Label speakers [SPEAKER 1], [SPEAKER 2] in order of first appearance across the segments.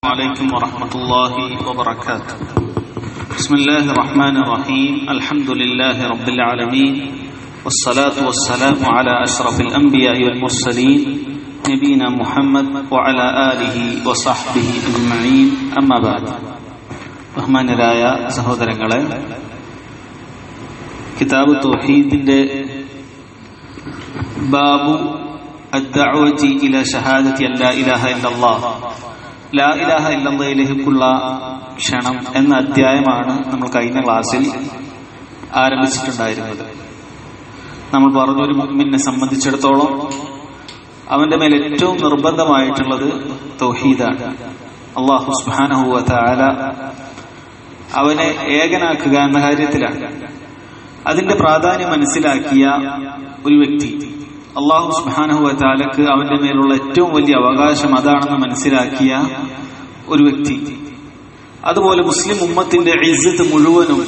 [SPEAKER 1] عليكم ورحمة الله وبركاته بسم الله الرحمن الرحيم الحمد لله رب العالمين والصلاة والسلام على أشرف الأنبياء والمرسلين نبينا محمد وعلى آله وصحبه أجمعين أما بعد ബഹുമാനരായ സഹോദരങ്ങളെ കിതാബ് തൗഹീദിന്റെ ബാബു الدعوة إلى شهادة أن لا إله إلا الله ലാ ഇലാഹ ഇല്ലയിലേക്കുള്ള ക്ഷണം എന്ന അധ്യായമാണ് നമ്മൾ കഴിഞ്ഞ ക്ലാസ്സിൽ ആരംഭിച്ചിട്ടുണ്ടായിരുന്നത് നമ്മൾ പറഞ്ഞു ഒരു മുമ്മിനെ സംബന്ധിച്ചിടത്തോളം അവന്റെ മേൽ ഏറ്റവും നിർബന്ധമായിട്ടുള്ളത് തൗഹീദാണ് അള്ളാഹു സുബാനഹുവ താല അവനെ ഏകനാക്കുക എന്ന കാര്യത്തിലാണ് അതിന്റെ പ്രാധാന്യം മനസ്സിലാക്കിയ ഒരു വ്യക്തി അള്ളാഹു സുബാനഹുവ താലക്ക് അവന്റെ മേലുള്ള ഏറ്റവും വലിയ അവകാശം അതാണെന്ന് മനസ്സിലാക്കിയ ഒരു വ്യക്തി അതുപോലെ മുസ്ലിം ഉമ്മത്തിന്റെ ഇസ്സത്ത് മുഴുവനും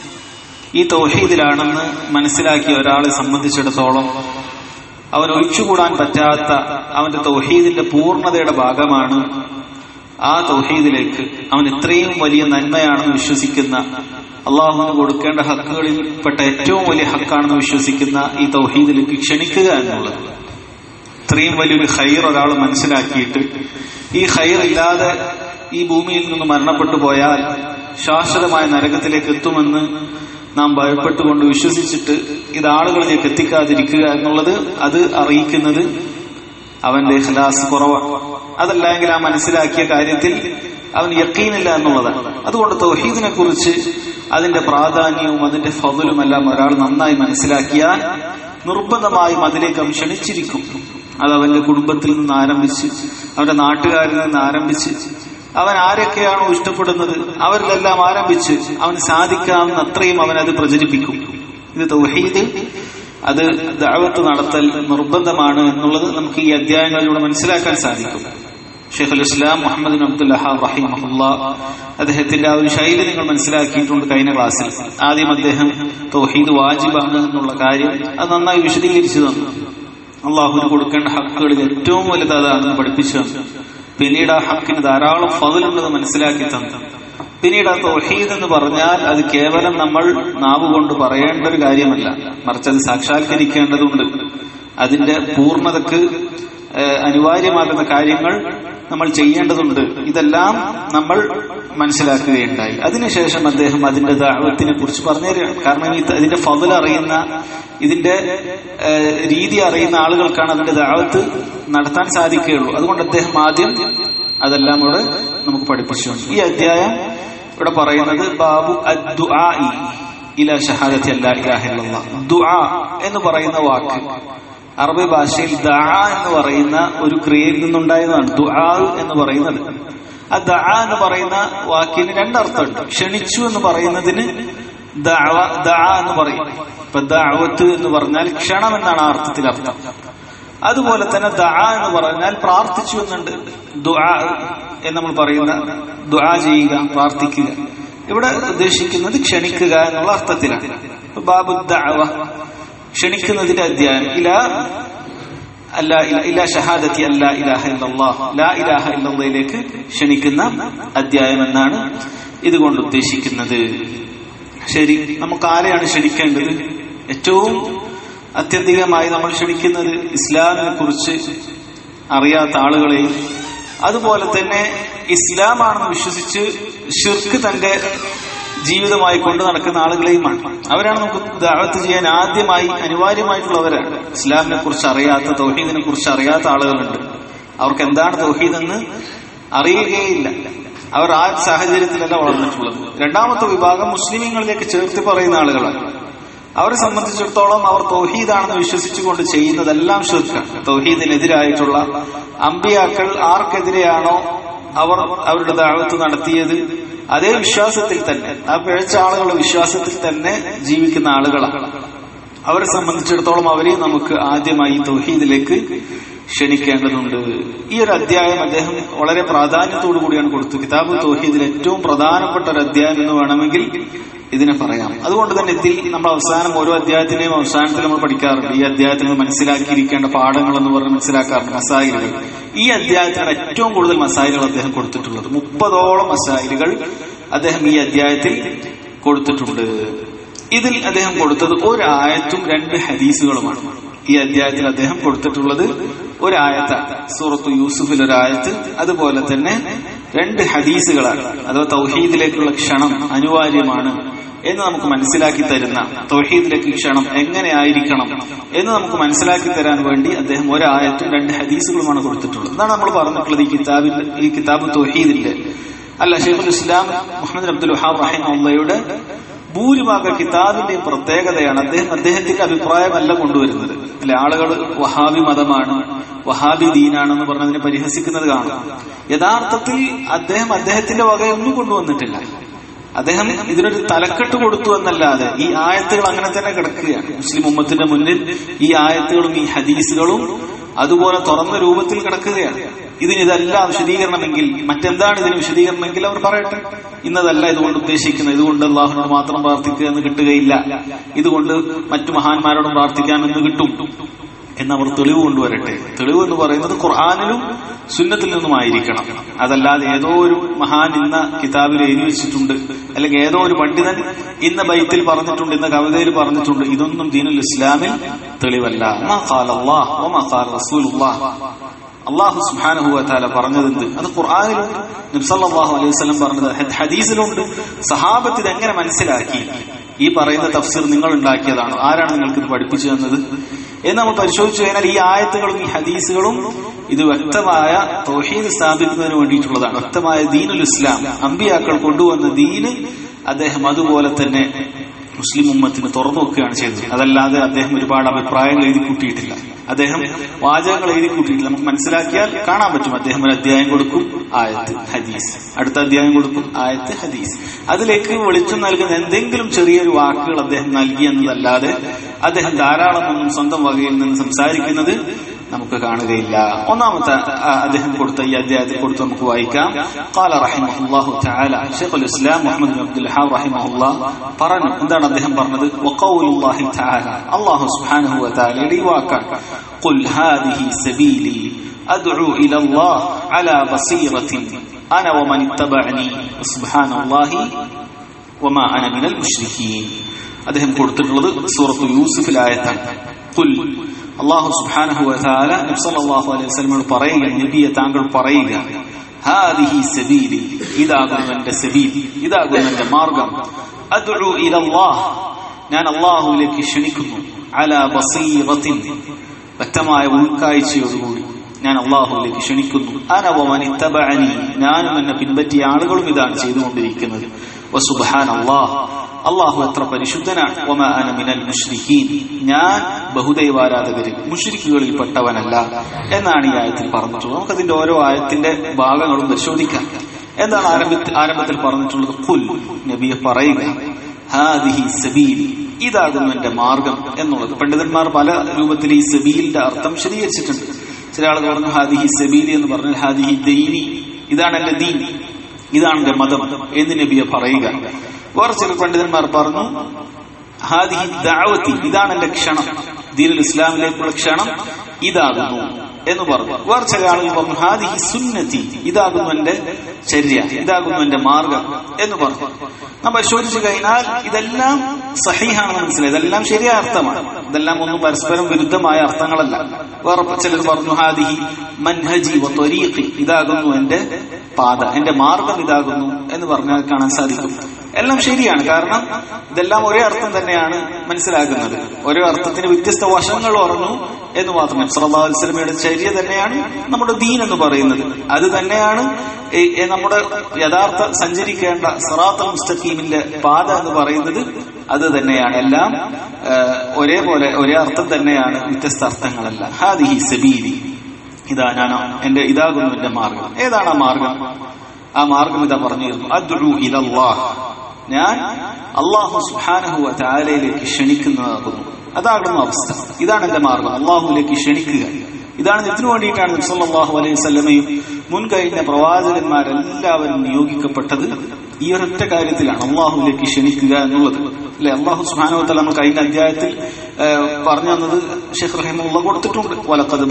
[SPEAKER 1] ഈ തൗഹീദിലാണെന്ന് മനസ്സിലാക്കിയ ഒരാളെ സംബന്ധിച്ചിടത്തോളം അവൻ ഒഴിച്ചുകൂടാൻ പറ്റാത്ത അവന്റെ തൗഹീദിന്റെ പൂർണ്ണതയുടെ ഭാഗമാണ് ആ തൗഹീദിലേക്ക് അവൻ ഇത്രയും വലിയ നന്മയാണെന്ന് വിശ്വസിക്കുന്ന അള്ളാഹുവിന് കൊടുക്കേണ്ട ഹക്കുകളിൽ പെട്ട ഏറ്റവും വലിയ ഹക്കാണെന്ന് വിശ്വസിക്കുന്ന ഈ തൗഹീദിലേക്ക് ക്ഷണിക്കുക എന്നുള്ളത് ഇത്രയും വലിയൊരു ഹൈർ ഒരാൾ മനസ്സിലാക്കിയിട്ട് ഈ ഹൈർ ഇല്ലാതെ ഈ ഭൂമിയിൽ നിന്ന് മരണപ്പെട്ടു പോയാൽ ശാശ്വതമായ നരകത്തിലേക്ക് എത്തുമെന്ന് നാം ഭയപ്പെട്ടുകൊണ്ട് വിശ്വസിച്ചിട്ട് ഇത് ആളുകളിലേക്ക് എത്തിക്കാതിരിക്കുക എന്നുള്ളത് അത് അറിയിക്കുന്നത് അവന്റെ ഇഖ്ലാസ് കുറവാണ് അതല്ലെങ്കിൽ ആ മനസ്സിലാക്കിയ കാര്യത്തിൽ അവൻ യക്കീനില്ല എന്നുള്ളതാണ് അതുകൊണ്ട് തൗഹീദിനെ കുറിച്ച് അതിന്റെ പ്രാധാന്യവും അതിന്റെ ഫതലും എല്ലാം ഒരാൾ നന്നായി മനസ്സിലാക്കിയാൽ നിർബന്ധമായും അതിലേക്ക് അവൻ ക്ഷണിച്ചിരിക്കും അത് അവന്റെ കുടുംബത്തിൽ നിന്ന് ആരംഭിച്ച് അവന്റെ നാട്ടുകാരിൽ നിന്ന് ആരംഭിച്ച് അവൻ ആരൊക്കെയാണോ ഇഷ്ടപ്പെടുന്നത് അവരിലെല്ലാം ആരംഭിച്ച് അവന് സാധിക്കാവുന്ന അത്രയും അവൻ അത് പ്രചരിപ്പിക്കും ഇത് തൗഹീദ് അത് ദഅവത്ത് നടത്തൽ നിർബന്ധമാണ് എന്നുള്ളത് നമുക്ക് ഈ അധ്യായങ്ങളിലൂടെ മനസ്സിലാക്കാൻ സാധിക്കും ഷെയ്ഖുൽ ഇസ്ലാം മുഹമ്മദ് അബ്ദുല്ലാഹ റഹിമഹുല്ല അദ്ദേഹത്തിന്റെ ആ ഒരു ശൈലി നിങ്ങൾ മനസ്സിലാക്കിയിട്ടുണ്ട് കഴിഞ്ഞ ക്ലാസ്സിൽ ആദ്യം അദ്ദേഹം തൗഹീദ് വാജിബാണ് എന്നുള്ള കാര്യം അത് നന്നായി വിശദീകരിച്ചു തന്നു അള്ളാഹുവിന് കൊടുക്കേണ്ട ഹക്കുകളിൽ ഏറ്റവും വലുത് അതാണെന്ന് പഠിപ്പിച്ചു തന്നു പിന്നീട് ആ ഹക്കിന് ധാരാളം ഫതിലുണ്ടെന്ന് മനസ്സിലാക്കി തന്നു പിന്നീട് ആ തൗഹീദ് എന്ന് പറഞ്ഞാൽ അത് കേവലം നമ്മൾ നാവ് കൊണ്ട് പറയേണ്ട ഒരു കാര്യമല്ല മറിച്ച് അത് സാക്ഷാത്കരിക്കേണ്ടതുണ്ട് അതിന്റെ പൂർണ്ണതക്ക് അനിവാര്യമാകുന്ന കാര്യങ്ങൾ നമ്മൾ ചെയ്യേണ്ടതുണ്ട് ഇതെല്ലാം നമ്മൾ മനസ്സിലാക്കുകയുണ്ടായി അതിനുശേഷം അദ്ദേഹം അതിന്റെ ദാവത്തിനെ കുറിച്ച് പറഞ്ഞു തരികയാണ് കാരണം ഈ അതിന്റെ ഫതിൽ അറിയുന്ന ഇതിന്റെ രീതി അറിയുന്ന ആളുകൾക്കാണ് അതിന്റെ ദാവത്ത് നടത്താൻ സാധിക്കുകയുള്ളൂ അതുകൊണ്ട് അദ്ദേഹം ആദ്യം അതെല്ലാം ഇവിടെ നമുക്ക് പഠിപ്പിച്ചു ഈ അധ്യായം ഇവിടെ പറയുന്നത് ബാബു ഇല ഷഹാദത്തി അല്ലാ ഇലാഹ ദുആ എന്ന് പറയുന്ന വാക്ക് അറബി ഭാഷയിൽ ദാ എന്ന് പറയുന്ന ഒരു ക്രിയയിൽ നിന്നുണ്ടായതാണ് ദുആ എന്ന് പറയുന്നത് ആ ദാ എന്ന് പറയുന്ന വാക്കിന് രണ്ടർത്ഥമുണ്ട് ക്ഷണിച്ചു എന്ന് പറയുന്നതിന് ദഅവ ദാ എന്ന് പറയും ഇപ്പൊ ദഅവത്ത് എന്ന് പറഞ്ഞാൽ ക്ഷണം എന്നാണ് ആ അർത്ഥത്തിൽ അർത്ഥം അതുപോലെ തന്നെ ദാ എന്ന് പറഞ്ഞാൽ പ്രാർത്ഥിച്ചു എന്നുണ്ട് ദുആ എന്ന് നമ്മൾ പറയുന്ന ദുആ ചെയ്യുക പ്രാർത്ഥിക്കുക ഇവിടെ ഉദ്ദേശിക്കുന്നത് ക്ഷണിക്കുക എന്നുള്ള അർത്ഥത്തിലാണ് ബാബു ദഅവ ക്ഷണിക്കുന്നതിന്റെ അധ്യായം ഇല അല്ല ഇല ഷഹാദത്തി അല്ല ഇലാഹ ഇല്ലല്ലാഹ് ലാ ഇലാഹ ഇല്ലല്ലയിലേക്ക് ക്ഷണിക്കുന്ന അധ്യായം എന്നാണ് ഇതുകൊണ്ട് ഉദ്ദേശിക്കുന്നത് ശരി നമുക്ക് ആരെയാണ് ക്ഷണിക്കേണ്ടത് ഏറ്റവും അത്യന്തികമായി നമ്മൾ ക്ഷണിക്കുന്നത് ഇസ്ലാമിനെ കുറിച്ച് അറിയാത്ത ആളുകളെയും അതുപോലെ തന്നെ ഇസ്ലാമാണെന്ന് വിശ്വസിച്ച് ഷിർക്ക് തന്റെ ജീവിതമായി കൊണ്ടു നടക്കുന്ന ആളുകളെയുമാണ് അവരാണ് നമുക്ക് ദാവത്ത് ചെയ്യാൻ ആദ്യമായി അനിവാര്യമായിട്ടുള്ളവരാണ് ഇസ്ലാമിനെ കുറിച്ച് അറിയാത്ത തൗഹീദിനെ കുറിച്ച് അറിയാത്ത ആളുകളുണ്ട് അവർക്ക് എന്താണ് തൗഹീദ് എന്ന് അറിയുകയില്ല അവർ ആ സാഹചര്യത്തിലല്ല വളർന്നിട്ടുള്ളത് രണ്ടാമത്തെ വിഭാഗം മുസ്ലിമീങ്ങളിലേക്ക് ചേർത്ത് പറയുന്ന ആളുകളാണ് അവരെ സംബന്ധിച്ചിടത്തോളം അവർ തൗഹീദാണെന്ന് വിശ്വസിച്ചുകൊണ്ട് ചെയ്യുന്നതെല്ലാം ഷിർക്കാണ് തൗഹീദിനെതിരായിട്ടുള്ള അമ്പിയാക്കൾ ആർക്കെതിരെയാണോ അവർ അവരുടെ ദാവത്ത് നടത്തിയത് അതേ വിശ്വാസത്തിൽ തന്നെ ആ പിഴച്ച ആളുകളുടെ വിശ്വാസത്തിൽ തന്നെ ജീവിക്കുന്ന ആളുകളാണ് അവരെ സംബന്ധിച്ചിടത്തോളം അവരെയും നമുക്ക് ആദ്യമായി തൗഹീദിലേക്ക് ക്ഷണിക്കേണ്ടതുണ്ട് ഈ ഒരു അധ്യായം അദ്ദേഹം വളരെ പ്രാധാന്യത്തോടു കൂടിയാണ് കൊടുത്തത് കിതാബ് തൗഹീദിൽ ഏറ്റവും പ്രധാനപ്പെട്ട ഒരു അധ്യായം എന്ന് വേണമെങ്കിൽ ഇതിനെ പറയാം അതുകൊണ്ട് തന്നെ ഇതിൽ നമ്മൾ അവസാനം ഓരോ അധ്യായത്തിന്റെയും അവസാനത്തിൽ നമ്മൾ പഠിക്കാറുണ്ട് ഈ അധ്യായത്തിൽ നമ്മൾ മനസ്സിലാക്കിയിരിക്കേണ്ട പാഠങ്ങൾ എന്ന് പറഞ്ഞ് മനസ്സിലാക്കാറുണ്ട് മസായിലുകൾ ഈ അധ്യായത്തിലാണ് ഏറ്റവും കൂടുതൽ മസായിലുകൾ അദ്ദേഹം കൊടുത്തിട്ടുള്ളത് മുപ്പതോളം മസായിലുകൾ അദ്ദേഹം ഈ അധ്യായത്തിൽ കൊടുത്തിട്ടുണ്ട് ഇതിൽ അദ്ദേഹം കൊടുത്തത് ഒരായത്തും രണ്ട് ഹദീസുകളുമാണ് ഈ അധ്യായത്തിൽ അദ്ദേഹം കൊടുത്തിട്ടുള്ളത് ഒരായത്താണ് സൂറത്ത് യൂസുഫിൽ ഒരായത്ത് അതുപോലെ തന്നെ രണ്ട് ഹദീസുകളാണ് അഥവാ തൗഹീദിലേക്കുള്ള ക്ഷണം അനിവാര്യമാണ് എന്ന് നമുക്ക് മനസ്സിലാക്കി തരുന്ന തൗഹീദിലേക്ക് ക്ഷണം എങ്ങനെയായിരിക്കണം എന്ന് നമുക്ക് മനസ്സിലാക്കി തരാൻ വേണ്ടി അദ്ദേഹം ഒരായത്തും രണ്ട് ഹദീസുകളുമാണ് കൊടുത്തിട്ടുള്ളത് എന്നാണ് നമ്മൾ പറഞ്ഞിട്ടുള്ളത് ഈ കിതാബിന്റെ ഈ കിതാബ് തൗഹീദിന്റെ അല്ല ഷെയ്ഖുൽ ഇസ്ലാം മുഹമ്മദ് അബ്ദുൽ വഹാബ് റഹിമുള്ളയുടെ ഭൂരിഭാഗ കിതാബിന്റെയും പ്രത്യേകതയാണ് അദ്ദേഹം അദ്ദേഹത്തിന്റെ അഭിപ്രായമല്ല കൊണ്ടുവരുന്നത് അല്ലെ ആളുകൾ വഹാബി മതമാണ് വഹാബി ദീനാണെന്ന് പറഞ്ഞതിനെ പരിഹസിക്കുന്നത് കാണും യഥാർത്ഥത്തിൽ അദ്ദേഹം അദ്ദേഹത്തിന്റെ വകയൊന്നും കൊണ്ടുവന്നിട്ടില്ല അദ്ദേഹം ഇതിനൊരു തലക്കെട്ട് കൊടുത്തു എന്നല്ലാതെ ഈ ആയത്തുകൾ അങ്ങനെ തന്നെ കിടക്കുകയാണ് മുസ്ലിം ഉമ്മത്തിന്റെ മുന്നിൽ ഈ ആയത്തുകളും ഈ ഹദീസുകളും അതുപോലെ തുറന്ന രൂപത്തിൽ കിടക്കുകയാണ് ഇതിന് ഇതെല്ലാം വിശദീകരണമെങ്കിൽ മറ്റെന്താണ് ഇതിന് വിശദീകരണമെങ്കിൽ അവർ പറയട്ടെ ഇന്നതല്ല ഇതുകൊണ്ട് ഉദ്ദേശിക്കുന്നത് ഇതുകൊണ്ട് അള്ളാഹുനോട് മാത്രം പ്രാർത്ഥിക്കുക എന്ന് കിട്ടുകയില്ല ഇതുകൊണ്ട് മറ്റു മഹാന്മാരോടും പ്രാർത്ഥിക്കാൻ എന്ന് കിട്ടും എന്നവർ തെളിവ് കൊണ്ടുവരട്ടെ തെളിവ് എന്ന് പറയുന്നത് ഖുർആാനിലും സുന്നത്തിൽ നിന്നുമായിരിക്കണം അതല്ലാതെ ഏതോ ഒരു മഹാൻ ഇന്ന കിതാബിൽ എഴുതി വെച്ചിട്ടുണ്ട് അല്ലെങ്കിൽ ഏതോ ഒരു പണ്ഡിതൻ ഇന്ന ബൈത്തിൽ പറഞ്ഞിട്ടുണ്ട് ഇന്ന കവിതയിൽ പറഞ്ഞിട്ടുണ്ട് ഇതൊന്നും ദീനുൽ ഇസ്ലാമിൽ തെളിവല്ല മാ ഖാല അല്ലാഹ് വമാ ഖാല റസൂലുള്ളാഹ് അള്ളാഹു സുബ്ഹാനഹു വതആല പറഞ്ഞതെന്ത് അത് ഖുർആനിലുണ്ട് നബ്സല്ലാഹു അലൈഹി വസല്ലം പറഞ്ഞത് ഹദീസിലുണ്ട് സഹാബത്ത് ഇത് എങ്ങനെ മനസ്സിലാക്കി ഈ പറയുന്ന തഫ്സീർ നിങ്ങൾ ഉണ്ടാക്കിയതാണോ ആരാണ് നിങ്ങൾക്ക് ഇത് പഠിപ്പിച്ചു തന്നത് എന്ന് നമ്മൾ പരിശോധിച്ചു കഴിഞ്ഞാൽ ഈ ആയത്തുകളും ഈ ഹദീസുകളും ഇത് വ്യക്തമായ തൗഹീദ് സ്ഥാപിക്കുന്നതിന് വേണ്ടിയിട്ടുള്ളതാണ് വ്യക്തമായ ദീനുൽ ഇസ്ലാം അമ്പിയാക്കൾ കൊണ്ടുവന്ന ദീന് അദ്ദേഹം അതുപോലെ തന്നെ മുസ്ലിം ഉമ്മത്തിന് തുറന്നു വെക്കുകയാണ് ചെയ്തത് അതല്ലാതെ അദ്ദേഹം ഒരുപാട് അഭിപ്രായങ്ങൾ എഴുതി കൂട്ടിയിട്ടില്ല അദ്ദേഹം വാചകങ്ങൾ എഴുതി കൂട്ടിയിട്ടില്ല നമുക്ക് മനസ്സിലാക്കിയാൽ കാണാൻ പറ്റും അദ്ദേഹം ഒരു അധ്യായം കൊടുക്കും ആയത്ത് ഹദീസ് അടുത്ത അധ്യായം കൊടുക്കും ആയത്ത് ഹദീസ് അതിലേക്ക് വെളിച്ചം നൽകുന്ന എന്തെങ്കിലും ചെറിയൊരു വാക്കുകൾ അദ്ദേഹം നൽകി എന്നതല്ലാതെ അദ്ദേഹം ധാരാളം ഒന്നും സ്വന്തം വകയിൽ നിന്ന് സംസാരിക്കുന്നത് നമുക്ക് കാണുകയില്ല ഒന്നാമത്തെ ആ, അദ്ദേഹം കൊടുത്ത ഈ അധ്യായത്തിൽ കൊടുത്ത് നമുക്ക് വായിക്കാം قال رحمه الله تعالى شيخ الاسلام محمد بن عبد الوهاب رحمه الله പറഞ്ഞു എന്താണ് അദ്ദേഹം പറഞ്ഞത് وقول الله تعالى الله سبحانه وتعالى ഈ വാക്കാണ് قل هذه سبيلي ادعو الى الله على بصيرة انا ومن اتبعني سبحان الله وما انا من المشركين അദ്ദേഹം കൊടുത്തിട്ടുള്ളത് സൂറത്ത് യൂസുഫിലായത്താണ് കുൽ അള്ളാഹു സുബ്ഹാനഹു വതആല നബി സല്ലല്ലാഹു അലൈഹി വസല്ലമയോട് പറയുക നബിയെ താങ്കൾ പറയുക ഹാദിഹി സബീലി ഇതാകുന്നു എന്റെ സബീൽ ഇതാകുന്നു എന്റെ മാർഗം അദ്ഉ ഇലല്ലാഹ് ഞാൻ അള്ളാഹുവിലേക്ക് ക്ഷണിക്കുന്നു അലാ ബസീറത്തിൻ വ്യക്തമായ ഉൾക്കാഴ്ചയോടുകൂടി ഞാൻ അള്ളാഹുവിലേക്ക് ക്ഷണിക്കുന്നു അനവമനിത്തബഅനി ഞാനും എന്നെ പറ്റിയ ആളുകളും ഇതാണ് ചെയ്തുകൊണ്ടിരിക്കുന്നത് വസുബ്ഹാൻ അല്ലാഹ് അള്ളാഹു എത്ര പരിശുദ്ധനാണ് വമാ അന മിനൽ മുശ്രിക്കീൻ ഞാൻ ബഹുദൈവാരാധകരിൽ മുശ്രിക്കുകളിൽ പെട്ടവനല്ല എന്നാണ് ഈ ആയത്തിൽ പറഞ്ഞിട്ടുള്ളത് നമുക്കതിന്റെ ഓരോ ആയത്തിന്റെ ഭാഗങ്ങളും പരിശോധിക്കാം എന്താണ് ആരംഭത്തിൽ ആരംഭത്തിൽ പറഞ്ഞിട്ടുള്ളത് കുൽ നബിയെ പറയുക ഹാദിഹി സബീൽ ഇതാകുന്നു എന്റെ മാർഗം എന്നുള്ളത് പണ്ഡിതന്മാർ പല രൂപത്തിൽ ഈ സബീലിന്റെ അർത്ഥം വിശദീകരിച്ചിട്ടുണ്ട് ചില ആളുകൾ പറഞ്ഞു ഹാദിഹി സബീലി എന്ന് പറഞ്ഞാൽ ഹാദിഹി ദൈനി ഇതാണ് എന്റെ ദീൻ ഇതാണ് എന്റെ മതം എന്ന് നബിയെ പറയുക വേറെ ചില പണ്ഡിതന്മാർ പറഞ്ഞു ഹാദിഹി ദാവത്തി ഇതാണ് എന്റെ ക്ഷണം ദീനുൽ ഇസ്ലാമിലേക്കുള്ള ക്ഷണം ഇതാകുന്നു എന്ന് പറഞ്ഞു വേറെ ചില ആളുകൾ പറഞ്ഞു ഹാദിഹി സുന്നത്തി ഇതാകുന്നു എന്റെ ചര്യ ഇതാകുന്നു എന്റെ മാർഗം എന്ന് പറഞ്ഞു നാം പരിശോധിച്ചു കഴിഞ്ഞാൽ ഇതെല്ലാം സഹിഹാണെന്ന് മനസ്സിലായി ഇതെല്ലാം ശരിയായ അർത്ഥമാണ് ഇതെല്ലാം ഒന്നും പരസ്പരം വിരുദ്ധമായ അർത്ഥങ്ങളല്ല വേറെ ചിലർ പറഞ്ഞു ഹാദിഹി മൻഹജി വത്വരീഖി ഇതാകുന്നു എന്റെ പാത എന്റെ മാർഗം ഇതാകുന്നു എന്ന് പറഞ്ഞാൽ കാണാൻ സാധിക്കും എല്ലാം ശരിയാണ് കാരണം ഇതെല്ലാം ഒരേ അർത്ഥം തന്നെയാണ് മനസ്സിലാക്കുന്നത് ഓരോ അർത്ഥത്തിന് വ്യത്യസ്ത വശങ്ങൾ പറഞ്ഞു എന്ന് മാത്രമേ സല്ലല്ലാഹു അലൈഹി വസല്ലമയുടെ ചര്യ തന്നെയാണ് നമ്മുടെ ദീൻ എന്ന് പറയുന്നത് അത് തന്നെയാണ് ഈ- ഈ നമ്മുടെ യഥാർത്ഥ സഞ്ചരിക്കേണ്ട സിറാത്തുൽ മുസ്തഖീമിന്റെ പാത എന്ന് പറയുന്നത് അത് തന്നെയാണ് എല്ലാം ആ, ഒരേപോലെ ഒരേ അർത്ഥം തന്നെയാണ് വ്യത്യസ്ത അർത്ഥങ്ങളല്ല ഹാദിഹി സബീലി ഇതാ ഞാൻ എന്റെ ഇതാകുന്നു എന്റെ മാർഗം ഏതാണ് ആ മാർഗം ആ മാർഗം ഇതാ പറഞ്ഞിരുന്നു അദ്ഉ ഇലല്ലാഹ് ഞാൻ അള്ളാഹു സുബ്ഹാനഹു വ തആലയിലേക്ക് ക്ഷണിക്കുന്നതാകുന്നു അതാകുന്നു അവസ്ഥ ഇതാണ് എന്റെ മാർഗം അള്ളാഹുവിലേക്ക് ക്ഷണിക്കുക ഇതാണ് ഇതിനു വേണ്ടിയിട്ടാണ് നബി സല്ലല്ലാഹു അലൈഹി വസല്ലമയും മുൻകഴിഞ്ഞ പ്രവാചകന്മാരെല്ലാവരും നിയോഗിക്കപ്പെട്ടത് ഈ ഒരൊറ്റ കാര്യത്തിലാണ് അള്ളാഹുലേക്ക് ക്ഷണിക്കുക എന്നുള്ളത് അല്ലെ അള്ളാഹു സുഹാനോത്തല നമ്മൾ കഴിഞ്ഞ അധ്യായത്തിൽ പറഞ്ഞു തന്നത് ഷെയ്ഖ് റഹിമുള്ള കൊടുത്തിട്ടുണ്ട് വലക്കത്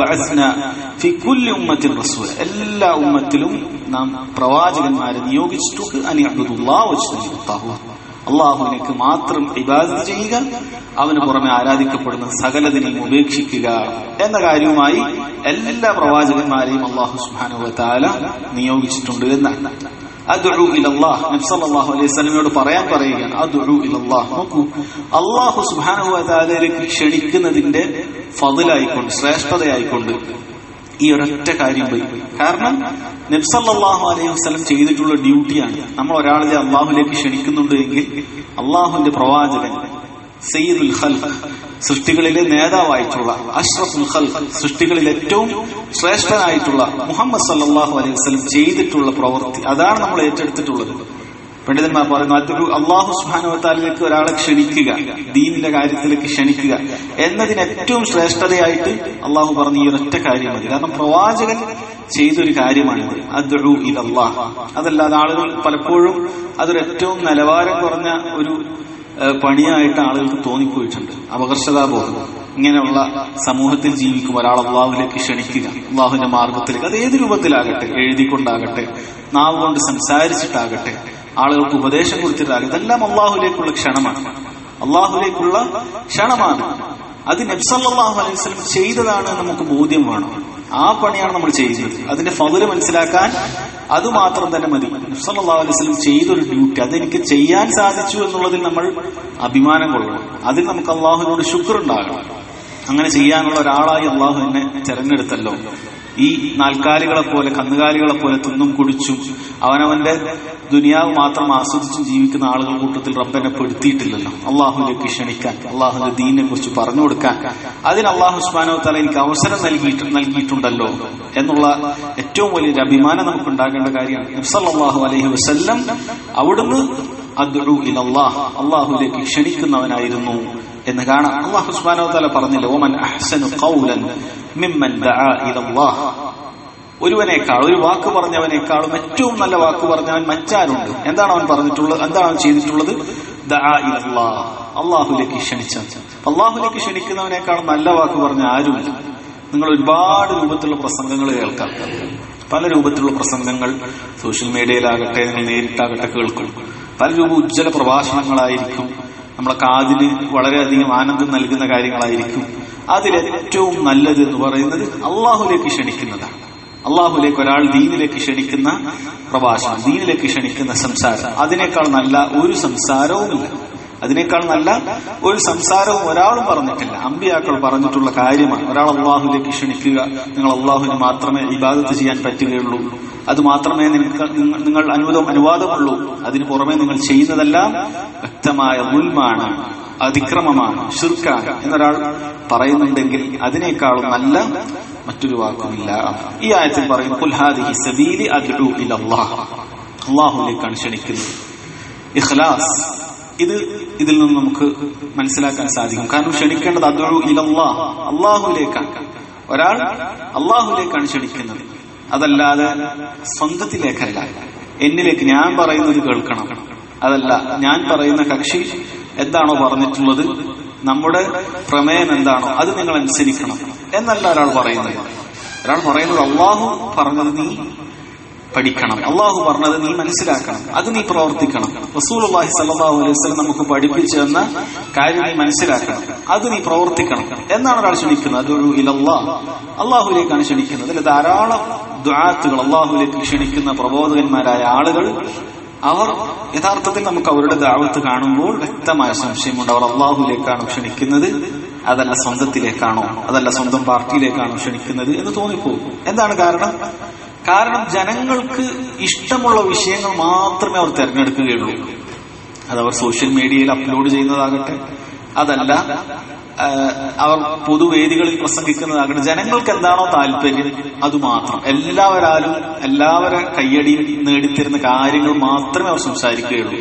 [SPEAKER 1] ഫി കുല്ലി ഉമ്മത്തിൽ റസൂൽ എല്ലാ ഉമ്മത്തിലും നാം പ്രവാചകന്മാരെ നിയോഗിച്ചിട്ടുണ്ട് അനിയബ്ദുല്ലാഹു അള്ളാഹുവിനേക്ക് മാത്രം ഇബാദത്ത് ചെയ്യുക അവന് പുറമെ ആരാധിക്കപ്പെടുന്ന സകലതിനെയും ഉപേക്ഷിക്കുക എന്ന കാര്യവുമായി എല്ലാ പ്രവാചകന്മാരെയും അള്ളാഹു സുഹാനുവത്താല നിയോഗിച്ചിട്ടുണ്ട് എന്നാണ് അദ്ഉ ഇലല്ലാഹ് നബി സല്ലല്ലാഹു അലൈഹി വസല്ലമയോട് പറയാൻ പറയുകയാണ് അദ്ഉ ഇലല്ലാഹ് നോക്കൂ അല്ലാഹു സുബ്ഹാനഹു വ തആലയിലേക്ക് ക്ഷണിക്കുന്നതിന്റെ ഫضലായിക്കൊണ്ട് ശ്രേഷ്ഠതയായിക്കൊണ്ട് ഈ ഒരൊറ്റ കാര്യം പോയി കാരണം നബി സല്ലല്ലാഹു അലൈഹി വസല്ലം ചെയ്തിട്ടുള്ള ഡ്യൂട്ടിയാണ് നമ്മൾ ഒരാളെ അള്ളാഹുലേക്ക് ക്ഷണിക്കുന്നുണ്ട് എങ്കിൽ അള്ളാഹുവിന്റെ പ്രവാചകൻ സയ്യിദുൽ ഖൽഖ് സൃഷ്ടികളിലെ നേതാവായിട്ടുള്ള അഷ്റഫുൽ ഖൽഖ് സൃഷ്ടികളിൽ ഏറ്റവും ശ്രേഷ്ഠനായിട്ടുള്ള മുഹമ്മദ് സല്ലല്ലാഹു അലൈഹി വസല്ലം ചെയ്തിട്ടുള്ള പ്രവൃത്തി അതാണ് നമ്മൾ ഏറ്റെടുത്തിട്ടുള്ളത് പണ്ഡിതന്മാർ പറയുന്നു അതൊരു അള്ളാഹു സുഹാനുവത്താലിലേക്ക് ഒരാളെ ക്ഷണിക്കുക ദീനിന്റെ കാര്യത്തിലേക്ക് ക്ഷണിക്കുക എന്നതിന് ഏറ്റവും ശ്രേഷ്ഠതയായിട്ട് അള്ളാഹു പറഞ്ഞ ഈ ഒരൊറ്റ കാര്യം മതി കാരണം പ്രവാചകൻ ചെയ്തൊരു കാര്യമാണിത് അതൊരു ഇതല്ലാഹ് അതല്ലാതെ ആളുകൾ പലപ്പോഴും അതൊരു ഏറ്റവും നിലവാരം കുറഞ്ഞ ഒരു പണിയായിട്ട് ആളുകൾക്ക് തോന്നിപ്പോയിട്ടുണ്ട് അപകർഷതാബോധം ഇങ്ങനെയുള്ള സമൂഹത്തിൽ ജീവിക്കും ഒരാൾ അള്ളാഹുലേക്ക് ക്ഷണിക്കുക അള്ളാഹുവിന്റെ മാർഗത്തിലേക്ക് അത് ഏത് രൂപത്തിലാകട്ടെ എഴുതിക്കൊണ്ടാകട്ടെ നാവ് കൊണ്ട് സംസാരിച്ചിട്ടാകട്ടെ ആളുകൾക്ക് ഉപദേശം കൊടുത്തിട്ടാകട്ടെ ഇതെല്ലാം അള്ളാഹുലേക്കുള്ള ക്ഷണമാണ് അള്ളാഹുലേക്കുള്ള ക്ഷണമാണ് അത് നബ്സല്ലാഹു അലൈഹി വസ്ലം ചെയ്തതാണ് നമുക്ക് ബോധ്യം വേണം ആ പണിയാണ് നമ്മൾ ചെയ്യുന്നത് അതിന്റെ ഫതില് മനസ്സിലാക്കാൻ അത് മാത്രം തന്നെ മതി നബ്സല്ലാഹു അലൈഹി വസ്ലം ചെയ്തൊരു ഡ്യൂട്ടി അതെനിക്ക് ചെയ്യാൻ സാധിച്ചു എന്നുള്ളതിൽ നമ്മൾ അഭിമാനം കൊള്ളണം അതിൽ നമുക്ക് അള്ളാഹുവിനോട് ശുക്ർ ഉണ്ടാകണം അങ്ങനെ ചെയ്യാനുള്ള ഒരാളായി അള്ളാഹു എന്നെ തെരഞ്ഞെടുത്തല്ലോ ഈ നാൽക്കാലികളെ പോലെ കന്നുകാലികളെ പോലെ തിന്നും കുടിച്ചും അവനവന്റെ ദുനിയാവ് മാത്രം ആസ്വദിച്ചും ജീവിക്കുന്ന ആളുകൾ കൂട്ടത്തിൽ റബ്ബനെ പെടുത്തിയിട്ടില്ലല്ലോ അള്ളാഹുലേക്ക് ക്ഷണിക്കാൻ അള്ളാഹുന്റെ ദീനെ കുറിച്ച് പറഞ്ഞു കൊടുക്കാൻ അതിന് അള്ളാഹു ഉസ്മാനോ തല എനിക്ക് അവസരം നൽകിയിട്ട് നൽകിയിട്ടുണ്ടല്ലോ എന്നുള്ള ഏറ്റവും വലിയൊരു അഭിമാനം നമുക്ക് ഉണ്ടാകേണ്ട കാര്യമാണ് നബ്സല്ലാഹു അലൈഹി വസല്ലം അവിടുന്ന് അദ്ഉ ഇലല്ലാഹ് അള്ളാഹുലേക്ക് ക്ഷണിക്കുന്നവനായിരുന്നു എന്ന് കാണാം അള്ളാഹു സുബ്ഹാനഹു വതആല പറഞ്ഞില്ല ഓമൻ അഹ്സനു ഖൗലൻ മിമ്മൻ ദആ ഇലല്ലാഹ് ഒരുവനേക്കാൾ ഒരു വാക്ക് പറഞ്ഞവനേക്കാളും ഏറ്റവും നല്ല വാക്ക് പറഞ്ഞവൻ മറ്റാരുണ്ട് എന്താണ് അവൻ പറഞ്ഞിട്ടുള്ളത് എന്താണ് അവൻ ചെയ്തിട്ടുള്ളത് ദആ ഇലല്ലാഹ് അള്ളാഹുലേക്ക് ക്ഷണിച്ചത് അള്ളാഹുലേക്ക് ക്ഷണിക്കുന്നവനേക്കാളും നല്ല വാക്ക് പറഞ്ഞ ആരുമില്ല നിങ്ങൾ ഒരുപാട് രൂപത്തിലുള്ള പ്രസംഗങ്ങൾ കേൾക്കാം പല രൂപത്തിലുള്ള പ്രസംഗങ്ങൾ സോഷ്യൽ മീഡിയയിലാകട്ടെ നിങ്ങൾ നേരിട്ടാകട്ടെ കേൾക്കും പല രൂപ ഉജ്ജ്വല പ്രഭാഷണങ്ങളായിരിക്കും നമ്മളെ കാതിന് വളരെയധികം ആനന്ദം നൽകുന്ന കാര്യങ്ങളായിരിക്കും അതിലേറ്റവും നല്ലത് എന്ന് പറയുന്നത് അള്ളാഹുലേക്ക് ക്ഷണിക്കുന്നതാണ് അള്ളാഹുലേക്ക് ഒരാൾ ദീനിലേക്ക് ക്ഷണിക്കുന്ന പ്രഭാഷണം ദീനിലേക്ക് ക്ഷണിക്കുന്ന സംസാരം അതിനേക്കാൾ നല്ല ഒരു സംസാരവുമില്ല അതിനേക്കാൾ നല്ല ഒരു സംസാരവും ഒരാളും പറഞ്ഞിട്ടില്ല അമ്പിയാക്കൾ പറഞ്ഞിട്ടുള്ള കാര്യമാണ് ഒരാൾ അള്ളാഹുലേക്ക് ക്ഷണിക്കുക നിങ്ങൾ അള്ളാഹുവിന് മാത്രമേ ഇബാദത്ത് ചെയ്യാൻ പറ്റുകയുള്ളൂ അത് മാത്രമേ നിങ്ങൾക്ക് നിങ്ങൾ അനുവാദം അനുവാദമുള്ളൂ അതിന് പുറമെ നിങ്ങൾ ചെയ്യുന്നതെല്ലാം വ്യക്തമായ ഉൽമാണ് അതിക്രമമാണ് ഷിർക്കാണ് എന്നൊരാൾ പറയുന്നുണ്ടെങ്കിൽ അതിനേക്കാളും നല്ല മറ്റൊരു വാക്കുമില്ല ഈ ആയത്തിൽ പറയും കുൽഹാദി സബീലി അദ്ഉ ഇലല്ലാഹ് അള്ളാഹുലേക്കാണ് ക്ഷണിക്കുന്നത് ഇഖ്ലാസ് ഇത് ഇതിൽ നിന്ന് നമുക്ക് മനസ്സിലാക്കാൻ സാധിക്കും കാരണം ക്ഷണിക്കേണ്ടത് അദ്ഉ ഇലല്ലാഹ് അള്ളാഹുലേക്കാണ് ഒരാൾ അള്ളാഹുലേക്കാണ് ക്ഷണിക്കുന്നത് അതല്ലാതെ സ്വന്തത്തിലേക്കല്ല എന്നിലേക്ക് ഞാൻ പറയുന്നത് കേൾക്കണം അതല്ല ഞാൻ പറയുന്ന കക്ഷി എന്താണോ പറഞ്ഞിട്ടുള്ളത് നമ്മുടെ പ്രമേയം എന്താണോ അത് നിങ്ങൾ അനുസരിക്കണം എന്നല്ല ഒരാൾ പറയുന്നത് ഒരാൾ പറയുന്നത് അള്ളാഹു പറഞ്ഞത് നീ പഠിക്കണം അള്ളാഹു പറഞ്ഞത് നീ മനസ്സിലാക്കണം അത് നീ പ്രവർത്തിക്കണം റസൂൽ അള്ളാഹി സല്ലാഹു അലൈഹി വസ്ലം നമുക്ക് പഠിപ്പിച്ചു തന്ന കാര്യം നീ മനസ്സിലാക്കണം അത് നീ പ്രവർത്തിക്കണം എന്നാണ് ഒരാൾ ക്ഷണിക്കുന്നത് അതൊരു ഇലല്ലാ അള്ളാഹുലേക്കാണ് ക്ഷണിക്കുന്നത് അല്ലെ ധാരാളം ദ്വാത്തുകൾ അള്ളാഹുലേക്ക് ക്ഷണിക്കുന്ന പ്രബോധകന്മാരായ ആളുകൾ അവർ യഥാർത്ഥത്തിൽ നമുക്ക് അവരുടെ ദാവത്ത് കാണുമ്പോൾ വ്യക്തമായ സംശയമുണ്ട് അവർ അള്ളാഹുലേക്കാണ് ക്ഷണിക്കുന്നത് അതല്ല സ്വന്തത്തിലേക്കാണോ അതല്ല സ്വന്തം പാർട്ടിയിലേക്കാണോ ക്ഷണിക്കുന്നത് എന്ന് തോന്നിപ്പോകും എന്താണ് കാരണം കാരണം ജനങ്ങൾക്ക് ഇഷ്ടമുള്ള വിഷയങ്ങൾ മാത്രമേ അവർ തിരഞ്ഞെടുക്കുകയുള്ളൂ അതവർ സോഷ്യൽ മീഡിയയിൽ അപ്ലോഡ് ചെയ്യുന്നതാകട്ടെ അതല്ല അവർ പൊതുവേദികളിൽ പ്രസംഗിക്കുന്നതാകട്ടെ ജനങ്ങൾക്ക് എന്താണോ താല്പര്യം അത് മാത്രം എല്ലാവരാലും എല്ലാവരെ കയ്യടിയും നേടിത്തരുന്ന കാര്യങ്ങൾ മാത്രമേ അവർ സംസാരിക്കുകയുള്ളൂ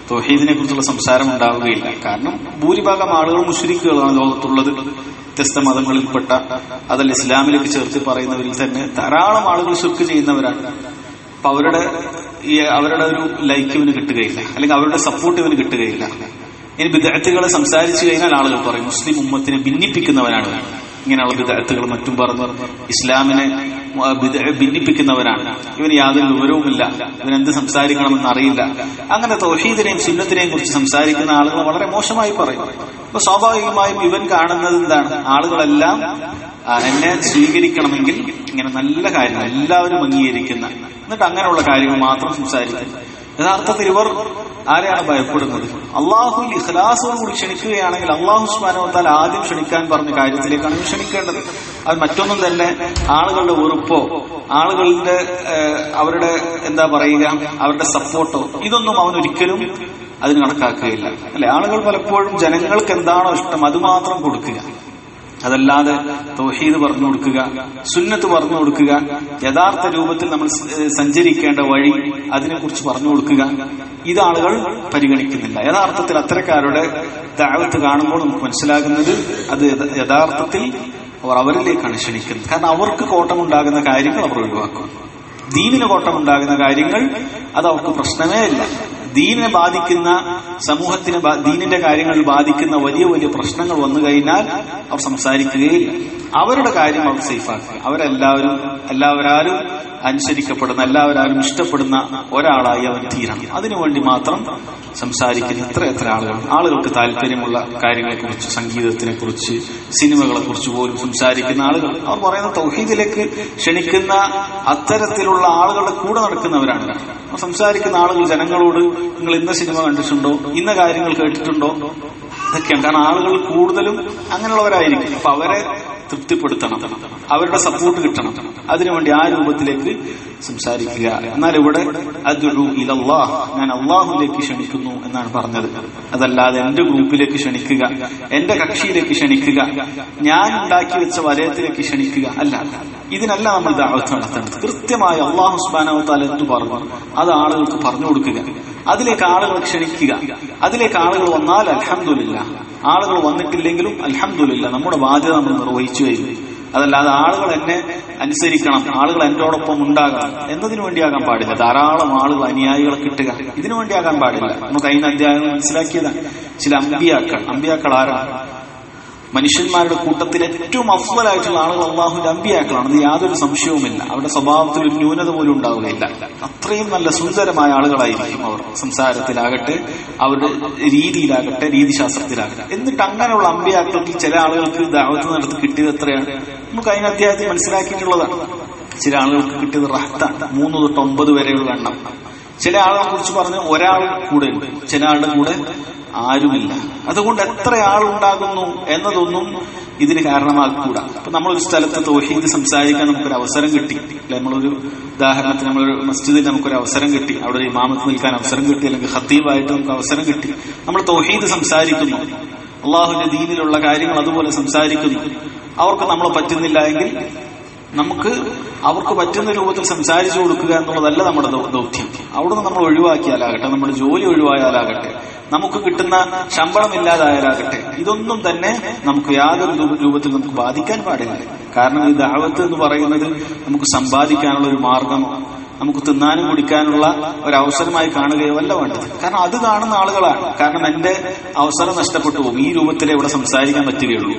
[SPEAKER 1] തൊഹീദിനെ കുറിച്ചുള്ള സംസാരം ഉണ്ടാവുകയില്ല കാരണം ഭൂരിഭാഗം ആളുകൾ മുഷരിക്കുകളാണ് ലോകത്തുള്ളത് വ്യത്യസ്ത മതങ്ങളിൽപ്പെട്ട അതല്ല ഇസ്ലാമിലേക്ക് ചേർത്ത് പറയുന്നവരിൽ തന്നെ ധാരാളം ആളുകൾ ശുർക്ക് ചെയ്യുന്നവരാണ് അപ്പൊ അവരുടെ ഈ അവരുടെ ഒരു ലൈക്ക് ഇവന് കിട്ടുകയില്ല അല്ലെങ്കിൽ അവരുടെ സപ്പോർട്ട് ഇവന് കിട്ടുകയില്ല ഇനി വിദ്യാർത്ഥികളെ സംസാരിച്ചു കഴിഞ്ഞാൽ ആളുകൾ പറയും മുസ്ലിം ഉമ്മത്തിനെ ഭിന്നിപ്പിക്കുന്നവനാണ് ഇവൻ. ഇങ്ങനെയുള്ള വിദ്യാർത്ഥികൾ മറ്റും പറഞ്ഞു ഇസ്ലാമിനെ ആ, ബിദ്അ ഭിന്നിപ്പിക്കുന്നവരാണ് ഇവന് യാതൊരു വിവരവുമില്ല ഇവൻ എന്ത് സംസാരിക്കണമെന്ന് അറിയില്ല അങ്ങനെ തൗഹീദിനെയും സുന്നത്തിനെയും കുറിച്ച് സംസാരിക്കുന്ന ആളുകൾ വളരെ മോശമായി പറയും അപ്പൊ സ്വാഭാവികമായും ഇവൻ കാണുന്നത് എന്താണ് ആളുകളെല്ലാം ആ, എന്നെ സ്വീകരിക്കണമെങ്കിൽ ഇങ്ങനെ നല്ല കാര്യങ്ങൾ എല്ലാവരും അംഗീകരിക്കുന്ന എന്നിട്ട് അങ്ങനെയുള്ള കാര്യങ്ങൾ മാത്രം സംസാരിക്കുന്നു യഥാർത്ഥത്തിൽ ഇവർ ആരെയാണ് ഭയപ്പെടുന്നത് അള്ളാഹുൽ ഇഖ്ലാസോടുകൂടി ക്ഷണിക്കുകയാണെങ്കിൽ അള്ളാഹു സ്മാനവത്താൽ ആദ്യം ക്ഷണിക്കാൻ പറഞ്ഞ കാര്യത്തിലേക്കാണ് ഇവർ ക്ഷണിക്കേണ്ടത് അത് മറ്റൊന്നും തന്നെ ആളുകളുടെ വെറുപ്പോ ആളുകളുടെ ഏഹ്, അവരുടെ എന്താ പറയുക അവരുടെ സപ്പോർട്ടോ ഇതൊന്നും അവൻ ഒരിക്കലും അതിന് കണക്കാക്കുകയില്ല അല്ലെ ആളുകൾ പലപ്പോഴും ജനങ്ങൾക്ക് എന്താണോ ഇഷ്ടം അത് മാത്രം കൊടുക്കുക അതല്ലാതെ തൗഹീദ് പറഞ്ഞു കൊടുക്കുക സുന്നത്ത് പറഞ്ഞു കൊടുക്കുക യഥാർത്ഥ രൂപത്തിൽ നമ്മൾ സ്- ഏഹ് സഞ്ചരിക്കേണ്ട വഴി അതിനെക്കുറിച്ച് പറഞ്ഞു കൊടുക്കുക ഇത് ആളുകൾ പരിഗണിക്കുന്നില്ല യഥാർത്ഥത്തിൽ അത്തരക്കാരുടെ ദാവത്ത് കാണുമ്പോൾ നമുക്ക് മനസ്സിലാകുന്നത് അത് യഥ- യഥാർത്ഥത്തിൽ അവർ അവരിലേക്കാണ് ക്ഷണിക്കുന്നത് കാരണം അവർക്ക് കോട്ടമുണ്ടാകുന്ന കാര്യങ്ങൾ അവർ ഒഴിവാക്കും ദീനിന് കോട്ടമുണ്ടാകുന്ന കാര്യങ്ങൾ അത് അവർക്ക് പ്രശ്നമേ ഇല്ല ദീനിനെ ബാധിക്കുന്ന സമൂഹത്തിന് ബാ- ദീനിന്റെ കാര്യങ്ങളിൽ ബാധിക്കുന്ന വലിയ വലിയ പ്രശ്നങ്ങൾ വന്നു കഴിഞ്ഞാൽ അവർ സംസാരിക്കുകയില്ല അവരുടെ കാര്യം അവർ സേഫാക്കുക അവരെല്ലാവരും എല്ലാവരാലും അനുസരിക്കപ്പെടുന്ന എല്ലാവരാലും ഇഷ്ടപ്പെടുന്ന ഒരാളായി അവൻ തീരണം അതിനുവേണ്ടി മാത്രം സംസാരിക്കുന്ന എത്ര എത്ര ആളുകൾ ആളുകൾക്ക് താല്പര്യമുള്ള കാര്യങ്ങളെക്കുറിച്ച് സംഗീതത്തിനെ കുറിച്ച് സിനിമകളെ കുറിച്ച് പോലും സംസാരിക്കുന്ന ആളുകൾ അവർ പറയുന്ന തൗഹീദിലേക്ക് ക്ഷണിക്കുന്ന അത്തരത്തിലുള്ള ആളുകളുടെ കൂടെ നടക്കുന്നവരാണ് അവർ സംസാരിക്കുന്ന ആളുകൾ ജനങ്ങളോട് നിങ്ങൾ ഇന്ന സിനിമ കണ്ടിട്ടുണ്ടോ ഇന്ന കാര്യങ്ങൾ കേട്ടിട്ടുണ്ടോ ഇതൊക്കെയാണ് കാരണം ആളുകൾ കൂടുതലും അങ്ങനെയുള്ളവരായിരിക്കും അപ്പൊ അവരെ തൃപ്തിപ്പെടുത്തണം അവരുടെ സപ്പോർട്ട് കിട്ടണം അതിനുവേണ്ടി ആ രൂപത്തിലേക്ക് സംസാരിക്കുക എന്നാൽ ഇവിടെ അദ്ഉ ഇലല്ലാഹ് ഞാൻ അള്ളാഹുലേക്ക് ക്ഷണിക്കുന്നു എന്നാണ് പറഞ്ഞത് അതല്ലാതെ എന്റെ ഗ്രൂപ്പിലേക്ക് ക്ഷണിക്കുക എന്റെ കക്ഷിയിലേക്ക് ക്ഷണിക്കുക ഞാൻ ഉണ്ടാക്കി വെച്ച വലയത്തിലേക്ക് ക്ഷണിക്കുക അല്ല ഇതിനല്ല നമ്മൾ ദാവത്ത് നടത്തേണ്ടത് കൃത്യമായി അള്ളാഹു സുബാനവത്താൽ എന്തു പറഞ്ഞു അത് ആളുകൾക്ക് പറഞ്ഞു കൊടുക്കുക അതിലേക്ക് ആളുകൾ ക്ഷണിക്കുക അതിലേക്ക് ആളുകൾ വന്നാൽ അൽഹംദുലില്ല ആളുകൾ വന്നിട്ടില്ലെങ്കിലും അൽഹംദുലില്ല നമ്മുടെ ബാധ്യത നമ്മൾ നിർവഹിച്ചു കഴിഞ്ഞു അതല്ലാതെ ആളുകൾ എന്നെ അനുസരിക്കണം ആളുകൾ എന്നോടൊപ്പം ഉണ്ടാകണം എന്നതിനു വേണ്ടിയാകാൻ പാടില്ല ധാരാളം ആളുകൾ അനുയായികളെ കിട്ടുക ഇതിനു വേണ്ടിയാകാൻ പാടില്ല നമുക്ക് കഴിഞ്ഞ അധ്യായം മനസ്സിലാക്കിയതാണ് ചില അമ്പിയാക്കൾ അമ്പിയാക്കൾ ആരാണ് മനുഷ്യന്മാരുടെ കൂട്ടത്തിൽ ഏറ്റവും അഫ്വലായിട്ടുള്ള ആളുകൾ അള്ളാഹുവിന്റെ അമ്പിയാക്കളാണ് അത് യാതൊരു സംശയവുമില്ല അവരുടെ സ്വഭാവത്തിൽ ഒരു ന്യൂനത പോലും ഉണ്ടാവുകയില്ല അത്രയും നല്ല സുന്ദരമായ ആളുകളായിരിക്കും അവർ സംസാരത്തിലാകട്ടെ അവരുടെ രീതിയിലാകട്ടെ രീതിശാസ്ത്രത്തിലാകട്ടെ എന്നിട്ട് അങ്ങനെയുള്ള അമ്പിയാക്കൾക്ക് ചില ആളുകൾക്ക് ദാവത്ത് നടത്തി കിട്ടിയത് എത്രയാണ് നമുക്ക് അതിന് അധ്യായത്തിൽ മനസ്സിലാക്കിയിട്ടുള്ളതാണ് ചില ആളുകൾക്ക് കിട്ടിയത് റഹത്താണ് മൂന്ന് തൊട്ട് ഒമ്പത് വരെയുള്ള എണ്ണം ചില ആളുകളെ കുറിച്ച് പറഞ്ഞ് ഒരാൾ കൂടെ ഉണ്ട് ചില ആളുടെ കൂടെ ആരുമില്ല അതുകൊണ്ട് എത്ര ആളുണ്ടാകുന്നു എന്നതൊന്നും ഇതിന് കാരണമാകൂടാ അപ്പൊ നമ്മളൊരു സ്ഥലത്ത് തോഹീദ് സംസാരിക്കാൻ നമുക്കൊരു അവസരം കിട്ടി അല്ലെ നമ്മളൊരു ഉദാഹരണത്തിന് നമ്മളൊരു മസ്ജിദിൽ നമുക്കൊരു അവസരം കിട്ടി അവിടെ ഒരു ഇമാമത്ത് നിൽക്കാൻ അവസരം കിട്ടി അല്ലെങ്കിൽ ഖത്തീബായിട്ട് നമുക്ക് അവസരം കിട്ടി നമ്മൾ തോഹീദ് സംസാരിക്കുന്നു അള്ളാഹുവിന്റെ ദീനിലുള്ള കാര്യങ്ങൾ അതുപോലെ സംസാരിക്കുന്നു അവർക്ക് നമ്മളെ പറ്റുന്നില്ല എങ്കിൽ നമുക്ക് അവർക്ക് പറ്റുന്ന രൂപത്തിൽ സംസാരിച്ചു കൊടുക്കുക എന്നുള്ളതല്ല നമ്മുടെ ദൗ- ദൗത്യം അവിടുന്ന് നമ്മൾ ഒഴിവാക്കിയാലാകട്ടെ നമ്മുടെ ജോലി ഒഴിവായാലാകട്ടെ നമുക്ക് കിട്ടുന്ന ശമ്പളം ഇല്ലാതായാലാകട്ടെ ഇതൊന്നും തന്നെ നമുക്ക് യാതൊരു രൂപ- രൂപത്തിൽ നമുക്ക് ബാധിക്കാൻ പാടില്ല കാരണം ഈ ദാവത്ത് എന്ന് പറയുന്നത് നമുക്ക് സമ്പാദിക്കാനുള്ള ഒരു മാർഗമോ നമുക്ക് തിന്നാനും കുടിക്കാനുള്ള ഒരു അവസരമായി കാണുകയോ അല്ല വേണ്ടത് കാരണം അത് കാണുന്ന ആളുകളാണ് കാരണം എന്റെ അവസരം നഷ്ടപ്പെട്ടു പോകും ഈ രൂപത്തിലേ ഇവിടെ സംസാരിക്കാൻ പറ്റുകയുള്ളൂ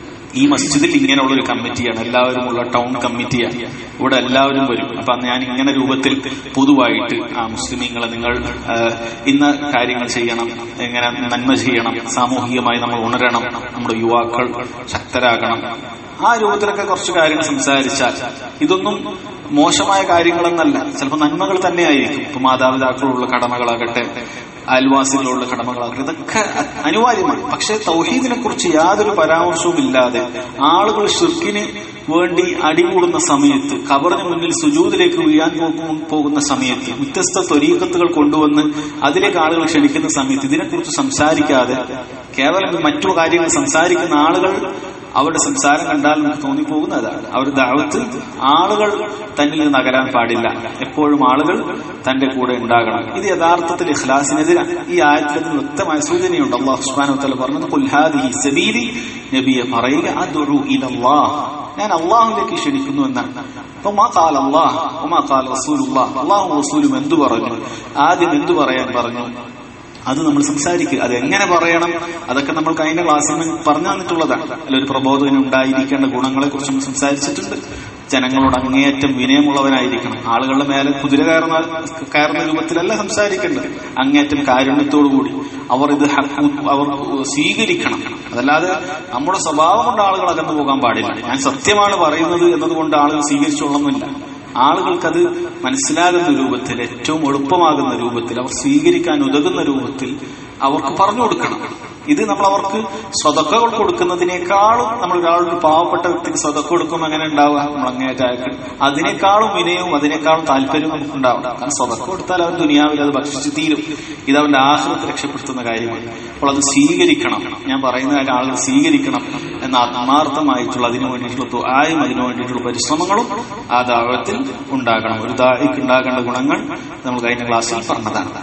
[SPEAKER 1] ഈ മസ്ജിദിൽ ഇങ്ങനെയുള്ള ഒരു കമ്മിറ്റിയാണ് എല്ലാവരും ഉള്ള ടൗൺ കമ്മിറ്റിയാണ് ഇവിടെ എല്ലാവരും വരും അപ്പൊ ഞാൻ ഇങ്ങനെ രൂപത്തിൽ പൊതുവായിട്ട് ആ മുസ്ലിമീങ്ങളെ നിങ്ങൾ ആ, ഇന്ന കാര്യങ്ങൾ ചെയ്യണം എങ്ങനെ നന്മ ചെയ്യണം സാമൂഹികമായി നമ്മൾ ഉണരണം നമ്മുടെ യുവാക്കൾ ശക്തരാകണം ആ രൂപത്തിലൊക്കെ കുറച്ച് കാര്യങ്ങൾ സംസാരിച്ചാൽ ഇതൊന്നും മോശമായ കാര്യങ്ങളെന്നല്ല ചിലപ്പോൾ നന്മകൾ തന്നെയായിരിക്കും ഇപ്പൊ മാതാപിതാക്കളുള്ള കടമകളാകട്ടെ അയൽവാസികളുള്ള കടമകളാകട്ടെ ഇതൊക്കെ അനിവാര്യമാണ് പക്ഷെ തൗഹീദിനെ കുറിച്ച് യാതൊരു പരാമർശവും ഇല്ലാതെ ആളുകൾ ഷിർക്കിന് വേണ്ടി അടികൂടുന്ന സമയത്ത് ഖബറിന് മുന്നിൽ സുജൂദിലേക്ക് വീഴാൻ പോകും- പോകുന്ന സമയത്ത് വ്യത്യസ്ത ത്വരീക്കത്തുകൾ കൊണ്ടുവന്ന് അതിലേക്ക് ആളുകൾ ക്ഷണിക്കുന്ന സമയത്ത് ഇതിനെക്കുറിച്ച് സംസാരിക്കാതെ കേവലം മറ്റു കാര്യങ്ങൾ സംസാരിക്കുന്ന ആളുകൾ അവരുടെ സംസാരം കണ്ടാൽ നമുക്ക് തോന്നിപ്പോകുന്ന അതാണ് അവർ ദാവത്ത് ആളുകൾ തന്നിൽ നിന്ന് അകലാൻ പാടില്ല എപ്പോഴും ആളുകൾ തന്റെ കൂടെ ഉണ്ടാകണം ഇത് യഥാർത്ഥത്തിൽ ഇഖ്ലാസിനെതിരാണ് ഈ ആയത്തിൽ അതിന് വ്യക്തമായ സൂചനയുണ്ട് അള്ളാഹു സുബ്ഹാനഹു വതആല പറഞ്ഞത് ഖുൽ ഹാദിഹി സബീലി നബിയെ പറയുക അദ്ഉ ഇലല്ലാഹ് ഞാൻ അള്ളാഹുലേക്ക് ക്ഷണിക്കുന്നു എന്നാണ് അപ്പൊ മാ കാൽ അള്ളാഹ് മാ കാൽ റസൂലുള്ളാഹ് അള്ളാഹു റസൂലും എന്തു പറഞ്ഞു ആദ്യം എന്തു പറയാൻ പറഞ്ഞു അത് നമ്മൾ സംസാരിക്കുക അത് എങ്ങനെ പറയണം അതൊക്കെ നമ്മൾ കഴിഞ്ഞ ക്ലാസ്സിൽ പറഞ്ഞു തന്നിട്ടുള്ളതാണ് അല്ല ഒരു പ്രബോധനം ഉണ്ടായിരിക്കേണ്ട ഗുണങ്ങളെ കുറിച്ച് നമ്മൾ സംസാരിച്ചിട്ടുണ്ട് ജനങ്ങളോട് അങ്ങേയറ്റം വിനയമുള്ളവനായിരിക്കണം ആളുകളുടെ മേലെ കുതിര കയറുന്ന കയറുന്ന രൂപത്തിലല്ല സംസാരിക്കേണ്ടത് അങ്ങേയറ്റം കാരുണ്യത്തോടുകൂടി അവർ ഇത് അവർ സ്വീകരിക്കണം അതല്ലാതെ നമ്മുടെ സ്വഭാവം കൊണ്ട് ആളുകൾ അകന്നു പോകാൻ പാടില്ല ഞാൻ സത്യമാണ് പറയുന്നത് എന്നതുകൊണ്ട് ആളുകൾ സ്വീകരിച്ചോളന്നില്ല ആളുകൾക്കത് മനസ്സിലാകുന്ന രൂപത്തിൽ ഏറ്റവും എളുപ്പമാകുന്ന രൂപത്തിൽ അവർ സ്വീകരിക്കാൻ ഉതകുന്ന രൂപത്തിൽ അവർക്ക് പറഞ്ഞു കൊടുക്കണം ഇത് നമ്മൾ അവർക്ക് സ്വതക്കകൾ കൊടുക്കുന്നതിനേക്കാളും നമ്മൾ ഒരാളൊരു പാവപ്പെട്ട വ്യക്തിക്ക് സ്വതക്ക കൊടുക്കുമ്പോൾ എങ്ങനെ ഉണ്ടാവുക നമ്മൾ അങ്ങേറ്റായിട്ട് അതിനേക്കാളും വിനയവും അതിനേക്കാളും താല്പര്യവും നമുക്ക് ഉണ്ടാവണം കാരണം സ്വതക്ക കൊടുത്താൽ അവൻ ദുനിയാവിൽ അത് ഭക്ഷിച്ച് തീരും ഇത് അവന്റെ ആഹ്ലത്തെ രക്ഷപ്പെടുത്തുന്ന കാര്യമാണ് അപ്പോൾ അത് സ്വീകരിക്കണം ഞാൻ പറയുന്ന കാര്യം ആളുകൾ സ്വീകരിക്കണം എന്ന ആത്മാർത്ഥമായിട്ടുള്ള അതിനു വേണ്ടിയിട്ടുള്ള ദുആയും അതിനു വേണ്ടിയിട്ടുള്ള പരിശ്രമങ്ങളും ആ ദാവത്തിൽ ഉണ്ടാകണം ഒരു ദായിക്ക് ഉണ്ടാകേണ്ട ഗുണങ്ങൾ നമ്മൾ കഴിഞ്ഞ ക്ലാസ്സിൽ പറഞ്ഞതാണ്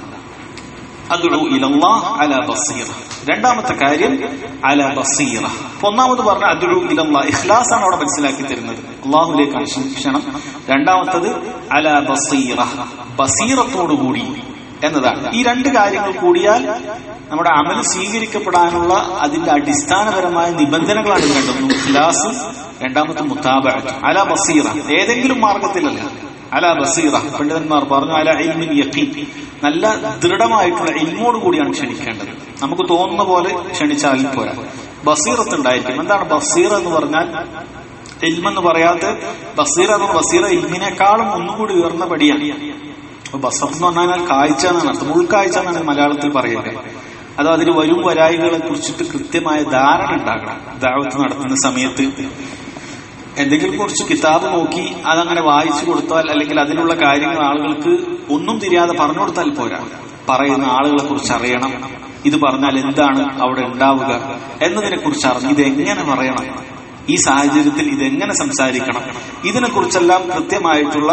[SPEAKER 1] അദ്ഉ ഇലല്ലാഹ് അലാ ബസീറ രണ്ടാമത്തെ കാര്യം അല ബസീറ ഒന്നാമത് പറഞ്ഞ അദ്ഉ ഇലല്ലാഹ് ഇഖ്ലാസ് ആണ് അവിടെ മനസ്സിലാക്കി തരുന്നത് അള്ളാഹുലേക്ക് ക്ഷണം രണ്ടാമത്തത് അല ബസീറ ബസീറത്തോടുകൂടി എന്നതാണ് ഈ രണ്ട് കാര്യങ്ങൾ കൂടിയാൽ നമ്മുടെ അമൽ സ്വീകരിക്കപ്പെടാനുള്ള അതിന്റെ അടിസ്ഥാനപരമായ നിബന്ധനകളാണ് വേണ്ടത് ഇഖ്ലാസും രണ്ടാമത്തെ മുത്താബ അല ബസീറ ഏതെങ്കിലും മാർഗത്തിലല്ല അല ബസീറ പണ്ഡിതന്മാർ പറഞ്ഞു അല ഇൽമിൻ യഖീൻ നല്ല ദൃഢമായിട്ടുള്ള ഇൽമോട് കൂടിയാണ് ക്ഷണിക്കേണ്ടത് നമുക്ക് തോന്നുന്ന പോലെ ക്ഷണിച്ചാൽ പോരാ ബസീറത്ത് ഉണ്ടായിരിക്കും എന്താണ് ബസീറ എന്ന് പറഞ്ഞാൽ ഇൽമെന്ന് പറയാത്ത ബസീറ എന്ന് ബസീറ ഇൽമിനേക്കാളും ഒന്നുകൂടി ഉയർന്ന പടിയാണ് അപ്പൊ ബസർ എന്ന് പറഞ്ഞാൽ കാഴ്ച എന്നാണ് അർത്ഥം ഉൾക്കാഴ്ച എന്നാണ് മലയാളത്തിൽ പറയുക അതോ അതിന് വരും വരായികളെ കുറിച്ചിട്ട് കൃത്യമായ ധാരണ ഉണ്ടാകണം ദാവത്ത് നടത്തുന്ന സമയത്ത് എന്തെങ്കിലും കുറച്ച് കിതാബ് നോക്കി അതങ്ങനെ വായിച്ചു കൊടുത്താൽ അല്ലെങ്കിൽ അതിനുള്ള കാര്യങ്ങൾ ആളുകൾക്ക് ഒന്നും തിരിയാതെ പറഞ്ഞു കൊടുത്താൽ പോരാ പറയുന്ന ആളുകളെ കുറിച്ച് അറിയണം ഇത് പറഞ്ഞാൽ എന്താണ് അവിടെ ഉണ്ടാവുക എന്നതിനെ കുറിച്ച് അറിഞ്ഞ് ഇത് എങ്ങനെ പറയണം ഈ സാഹചര്യത്തിൽ ഇതെങ്ങനെ സംസാരിക്കണം ഇതിനെക്കുറിച്ചെല്ലാം കൃത്യമായിട്ടുള്ള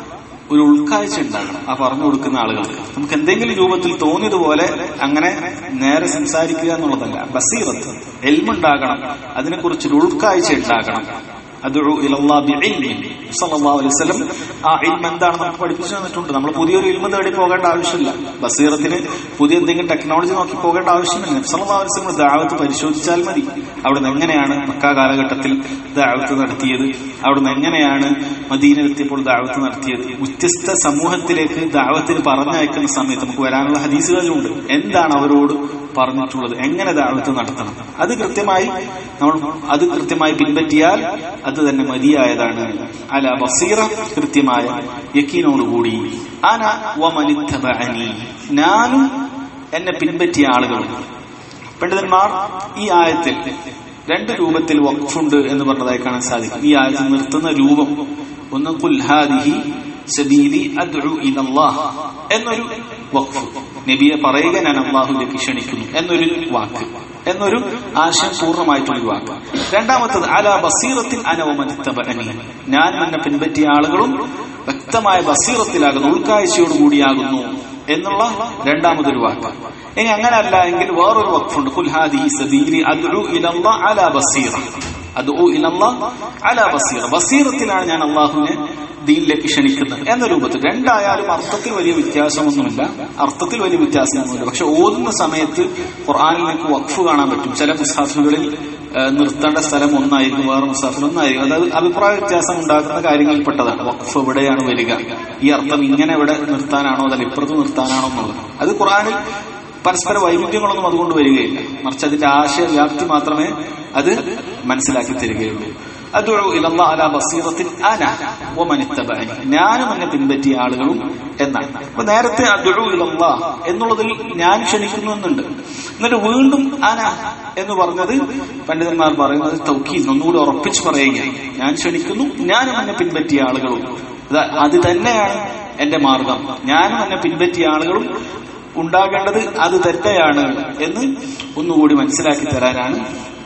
[SPEAKER 1] ഒരു ഉൾക്കാഴ്ച ഉണ്ടാകണം ആ പറഞ്ഞു കൊടുക്കുന്ന ആളുകൾക്ക് നമുക്ക് എന്തെങ്കിലും രൂപത്തിൽ തോന്നിയതുപോലെ അങ്ങനെ നേരെ സംസാരിക്കുക എന്നുള്ളതല്ല ബസീറത്ത് എൽമുണ്ടാകണം അതിനെക്കുറിച്ചൊരു ഉൾക്കാഴ്ച ഉണ്ടാകണം അദ്ഉ ഇലല്ലാഹ് ബിഇൽമിൻ സല്ലല്ലാഹു അലൈഹി വസല്ലം ആ ഇൽമ എന്താണ് നമുക്ക് പഠിപ്പിച്ചു തന്നിട്ടുണ്ട് നമ്മൾ പുതിയൊരു ഇൽമ തേടി പോകേണ്ട ആവശ്യമില്ല ബസീറത്തിന് പുതിയ എന്തെങ്കിലും ടെക്നോളജി നോക്കി പോകേണ്ട ആവശ്യമില്ല സല്ലല്ലാഹു അലൈഹി വസല്ലം ദഅവത്ത് പരിശോധിച്ചാൽ മതി അവിടുന്ന് എങ്ങനെയാണ് മക്ക കാലഘട്ടത്തിൽ ദഅവത്ത് നടത്തിയത് അവിടുന്ന് എങ്ങനെയാണ് മദീനയിലെത്തിയപ്പോൾ ദഅവത്ത് നടത്തിയത് വ്യത്യസ്ത സമൂഹത്തിലേക്ക് ദഅവത്തിന് പറഞ്ഞയക്കുന്ന സമയത്ത് നമുക്ക് വരാനുള്ള ഹദീസുകളുണ്ട് എന്താണ് അവരോട് പറഞ്ഞിട്ടുള്ളത് എങ്ങനെ ദാവത്ത് നടത്തണം അത് കൃത്യമായി നമ്മൾ അത് കൃത്യമായി പിൻപറ്റിയാൽ അത് തന്നെ മതിയായതാണ് അല ബസീറ കൃത്യമായ യക്കീനോടുകൂടി അന വമനിത്തബഅനി ഞാനും എന്നെ പിൻപറ്റിയ ആളുകളും പണ്ഡിതന്മാർ ഈ ആയത്തിൽ രണ്ട് രൂപത്തിൽ വഖഫുണ്ട് എന്ന് പറഞ്ഞതായി കാണാൻ സാധിക്കും ഈ ആയത്തിൽ നിർത്തുന്ന രൂപം ഒന്ന് കുൽഹാദിഹി സബീലി അദ്ഉ ഇലല്ലാഹ് എന്നൊരു വഖഫ് നബിയെ പറയുക ഞാൻ അള്ളാഹുലേക്ക് ക്ഷണിക്കുന്നു എന്നൊരു വാക്ക് എന്നൊരു ആശയം പൂർണ്ണമായിട്ടുള്ള വാക്ക് രണ്ടാമത്തത് അല ബസീറത്തിൽ അനവമനിത്തബഅനി ഞാൻ എന്നെ പിൻപറ്റിയ ആളുകളും വ്യക്തമായ ബസീറത്തിലാകുന്നു ഉൾക്കാഴ്ചയോട് കൂടിയാകുന്നു എന്നുള്ള രണ്ടാമതൊരു വാക്ക് ഇനി അങ്ങനെ അല്ല എങ്കിൽ വേറൊരു വഖഫുണ്ട് കുൽഹാദി സബീലി അദ്ഉ ഇലല്ലാഹ് അല ബസീറ അദ്ഉ ഇലല്ലാഹ് അല ബസീറ ബസീറത്തിലാണ് ഞാൻ അള്ളാഹുവിനെ ദീനിലേക്ക് ക്ഷണിക്കുന്നത് എന്ന രൂപത്തിൽ രണ്ടായാലും അർത്ഥത്തിൽ വലിയ വ്യത്യാസമൊന്നുമില്ല അർത്ഥത്തിൽ വലിയ വ്യത്യാസമൊന്നുമില്ല പക്ഷെ ഓതുന്ന സമയത്ത് ഖുർആാനിൽ നിങ്ങൾക്ക് വഖഫ് കാണാൻ പറ്റും ചില മുസാഫുകളിൽ നിർത്തേണ്ട സ്ഥലം ഒന്നായിരിക്കും വേറെ മുസാഫിൽ ഒന്നായിരിക്കും അതായത് അഭിപ്രായ വ്യത്യാസം ഉണ്ടാക്കുന്ന കാര്യങ്ങളിൽപ്പെട്ടതാണ് വഖഫ് എവിടെയാണ് വരിക ഈ അർത്ഥം ഇങ്ങനെ ഇവിടെ നിർത്താനാണോ അതല്ല ഇപ്പുറത്ത് നിർത്താനാണോ എന്നുള്ളത് അത് ഖുർആാനിൽ പരസ്പര വൈരുദ്ധ്യങ്ങളൊന്നും അതുകൊണ്ട് വരികയില്ല മറിച്ച് അതിന്റെ ആശയ വ്യാപ്തി മാത്രമേ അത് മനസ്സിലാക്കി തരികയുള്ളൂ ഞാനും എന്നെ പിൻപറ്റിയ ആളുകളും എന്നാണ് അപ്പൊ നേരത്തെ അദ്ഉ ഇലല്ലാ എന്നുള്ളതിൽ ഞാൻ ക്ഷണിക്കുന്നു എന്നുണ്ട് എന്നിട്ട് വീണ്ടും അന എന്ന് പറഞ്ഞത് പണ്ഡിതന്മാർ പറയുന്നത് തൗക്കീദ് ഒന്നുകൂടി ഉറപ്പിച്ച് പറയുകയാണ് ഞാൻ ക്ഷണിക്കുന്നു ഞാനും എന്നെ പിൻപറ്റിയ ആളുകളും അത് തന്നെയാണ് എന്റെ മാർഗം ഞാനും എന്നെ പിൻപറ്റിയ ആളുകളും ഉണ്ടാകേണ്ടത് അത് തെറ്റയാണ് എന്ന് ഒന്നുകൂടി മനസ്സിലാക്കി തരാനാണ്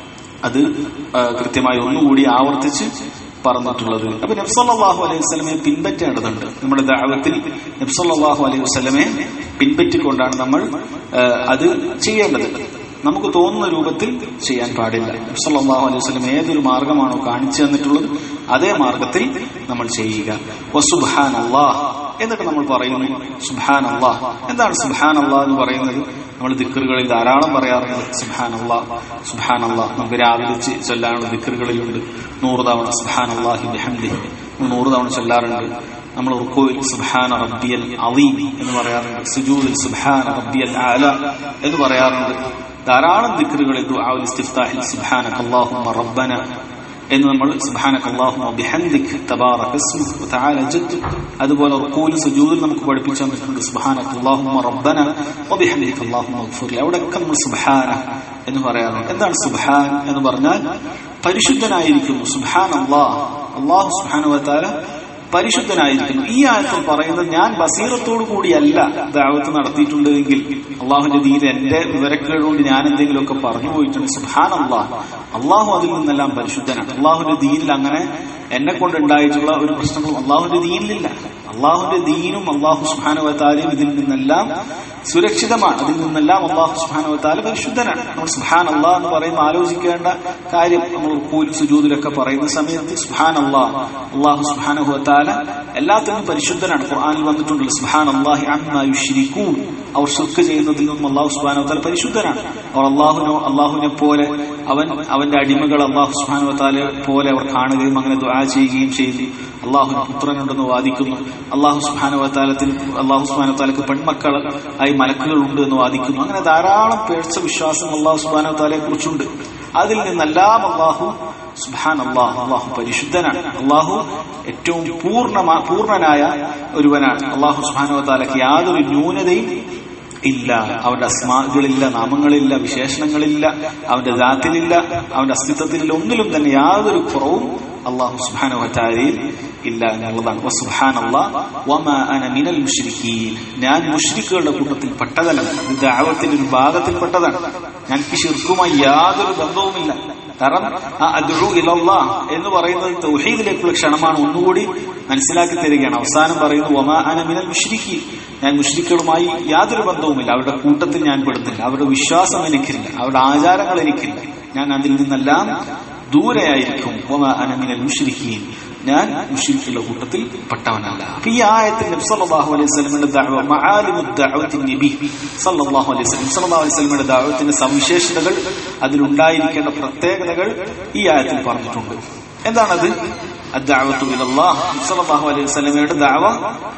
[SPEAKER 1] അത് ആ, കൃത്യമായി ഒന്നുകൂടി ആവർത്തിച്ച് പറഞ്ഞിട്ടുള്ളത് അപ്പൊ നബ്സല്ലാഹു അലൈഹി വസ്ലമെ പിൻപറ്റേണ്ടതുണ്ട് നമ്മുടെ ദാവത്തിൽ നബ്സല്ലാഹു അലൈഹി വസ്ലമെ പിൻപറ്റിക്കൊണ്ടാണ് നമ്മൾ ആ, അത് ചെയ്യേണ്ടത് നമുക്ക് തോന്നുന്ന രൂപത്തിൽ ചെയ്യാൻ പാടില്ല നബ്സല്ലാഹു അലൈഹി വസ്ലം ഏതൊരു മാർഗമാണോ കാണിച്ചു തന്നിട്ടുള്ളത് അതേ മാർഗത്തിൽ നമ്മൾ ചെയ്യുക സുബാൻ അള്ളാഹ് എന്നിട്ട് നമ്മൾ പറയുന്നു സുബാൻ അള്ളാഹ് എന്താണ് സുബാൻ അള്ളാഹ് എന്ന് പറയുന്നത് നമ്മൾ ദിക്കറുകളിൽ ധാരാളം പറയാറുണ്ട് സുബാൻ അള്ളാഹ് സുബാൻ അള്ളാഹ് നമുക്ക് രാവിലെ ചെ- ചൊല്ലാനുള്ള ദിക്കറുകളിലുണ്ട് നൂറ് തവണ സുബാൻ അള്ളാഹി ബിഹംദി നൂറ് തവണ ചൊല്ലാറുണ്ട് നമ്മൾ റുക്കോയിൽ സുബാന റബ്ബിയൽ അലീം എന്ന് പറയാറുണ്ട് സുജൂദിൽ സുബാന റബ്ബിയൽ ആല എന്ന് പറയാറുണ്ട് ധാരാളം ദിക്കറുകളിൽ ദുആഉൽ ഇസ്തിഫ്താഹിൽ സുബ്ഹാനക അല്ലാഹുമ്മ റബ്ബന എന്ന് നമ്മൾ സുബ്ഹാനക അല്ലാഹുമ്മ ബിഹംദിക് തബാറക ഇസ്മുക വതആല ജദ്ദുക അതുപോലെ റുക്കൂലും സുജൂദിൽ നമുക്ക് പഠിപ്പിച്ചു തന്നിട്ടുണ്ട് സുബ്ഹാനക അല്ലാഹുമ്മ റബ്ബന വബിഹംദിക അല്ലാഹുമ്മ ഗ്ഫിർലി അവിടെയൊക്കെ നമ്മൾ സുബ്ഹാന എന്ന് പറയാറുണ്ട് എന്താണ് സുബ്ഹാൻ എന്ന് പറഞ്ഞാൽ പരിശുദ്ധനായിരിക്കുന്നു സുബ്ഹാൻ അല്ലാഹ് അല്ലാഹു സുബ്ഹാനഹു വതആല പരിശുദ്ധനായിരിക്കുന്നു ഈ ആയത്തിൽ പറയുന്നത് ഞാൻ ബസീറത്തോടു കൂടിയല്ല ദാവത്ത് നടത്തിയിട്ടുണ്ട് എങ്കിൽ അള്ളാഹുന്റെ ദീൻ എന്റെ വിവരക്കേടുകൊണ്ട് ഞാൻ എന്തെങ്കിലുമൊക്കെ പറഞ്ഞു പോയിട്ടുണ്ട് സുഹാൻ അള്ളാഹ് അള്ളാഹു അതിൽ നിന്നെല്ലാം പരിശുദ്ധനാണ് അള്ളാഹുന്റെ ദീനിൽ അങ്ങനെ എന്നെ കൊണ്ടുണ്ടായിട്ടുള്ള ഒരു പ്രശ്നങ്ങളും അള്ളാഹുന്റെ ദീനിലില്ല അള്ളാഹുന്റെ ദീനും അള്ളാഹു സുഹാനുവത്താലും ഇതിൽ നിന്നെല്ലാം സുരക്ഷിതമാണ് അതിൽ നിന്നെല്ലാം അള്ളാഹു സുഹാനുവത്താല് പരിശുദ്ധനാണ് നമ്മൾ സുഹാൻ അള്ളാഹ് എന്ന് പറയുമ്പോൾ ആലോചിക്കേണ്ട കാര്യം നമ്മൾ കൂലി സുജൂദിലൊക്കെ പറയുന്ന സമയത്ത് സുഹാൻ അള്ളാഹ് അള്ളാഹു സുഹാനുഹത്താല എല്ലാത്തിനും പരിശുദ്ധനാണ് ഖുർആനിൽ വന്നിട്ടുണ്ടല്ലോ സുഹാൻ അള്ളാഹി അമ്മായുഷിരിക്കൂ അവർ ശുക്ക് ചെയ്യുന്നതിൽ നിന്നും അള്ളാഹു സുബാനുവത്താല പരിശുദ്ധനാണ് അവർ അള്ളാഹുനോ അള്ളാഹുവിനെ പോലെ അവൻ അവന്റെ അടിമകൾ അള്ളാഹു സുബാനുവത്താലെ പോലെ അവർ കാണുകയും അങ്ങനെ ദുആ ചെയ്യുകയും ചെയ്തു അള്ളാഹുന് പുത്രനുണ്ടെന്ന് വാദിക്കുന്നു അള്ളാഹു സുബാനുവത്താലത്തിൽ അള്ളാഹു സുബാനുവത്താലക്ക് പെൺമക്കൾ ആയി മലക്കുകൾ ഉണ്ട് എന്ന് വാദിക്കുന്നു അങ്ങനെ ധാരാളം പേഴ്ച വിശ്വാസം അള്ളാഹു സുബാനുവത്താലെ കുറിച്ചുണ്ട് അതിൽ നിന്നെല്ലാം അള്ളാഹു സുബാൻ അള്ളാഹു അള്ളാഹു പരിശുദ്ധനാണ് അള്ളാഹു ഏറ്റവും പൂർണ്ണമാ പൂർണ്ണനായ ഒരുവനാണ് അള്ളാഹു സുബാനുവത്താലക്ക് യാതൊരു ന്യൂനതയും ഇല്ല അവന്റെ അസ്മാകളില്ല നാമങ്ങളില്ല വിശേഷണങ്ങളില്ല അവന്റെ ദാത്തിലില്ല അവന്റെ അസ്തിത്വത്തിലില്ല ഒന്നിലും തന്നെ യാതൊരു കുറവും അള്ളാഹു സുബാനു വറ്റാരയിൽ ഇല്ല എന്നുള്ളതാണ് സുബാൻ അള്ളാഹ് ഞാൻ മുഷ്രിക്കുകളുടെ കൂട്ടത്തിൽ പെട്ടതല്ല ഇത് ദാവത്തിന്റെ ഒരു ഭാഗത്തിൽപ്പെട്ടതാണ് ഞങ്ങൾക്ക് ശിർക്കുമായി യാതൊരു ബന്ധവുമില്ല കാരണം ആ അദ്ഉ ഇലല്ലാ എന്ന് പറയുന്നത് തൗഹീദിലേക്കുള്ള ക്ഷണമാണ് ഒന്നുകൂടി മനസ്സിലാക്കി തരികയാണ് അവസാനം പറയുന്നു വമാ അന മിനൽ മുഷ്രിഖി ഞാൻ മുഷ്രിക്കുകളുമായി യാതൊരു ബന്ധവുമില്ല അവരുടെ കൂട്ടത്തിൽ ഞാൻ പെടുന്നില്ല അവരുടെ വിശ്വാസം എനിക്കില്ല അവരുടെ ആചാരങ്ങൾ എനിക്കില്ല ഞാൻ അതിൽ നിന്നെല്ലാം ദൂരെയായിരിക്കും വമാ അന മിനൽ മുഷ്രിഖീൻ ഞാൻ മുഷിരിക്കുള്ള കൂട്ടത്തിൽ പെട്ടവനല്ല അപ്പൊ ഈ ആയത്തിൽ നബി സല്ലല്ലാഹു അലൈഹി വസല്ലമയുടെ ദഅവ മആലിമു ദഅവത്തി നബി സല്ലല്ലാഹു അലൈഹി വസല്ലം സല്ലല്ലാഹു അലൈഹി വസല്ലമയുടെ ദഅവത്തിന്റെ സവിശേഷതകൾ അതിലുണ്ടായിരിക്കേണ്ട പ്രത്യേകതകൾ ഈ ആയത്തിൽ പറഞ്ഞിട്ടുണ്ട് എന്താണത് അദ്ദഅവത്തു ഇലല്ലാഹ് സല്ലല്ലാഹു അലൈഹി വസല്ലമയുടെ ദഅവ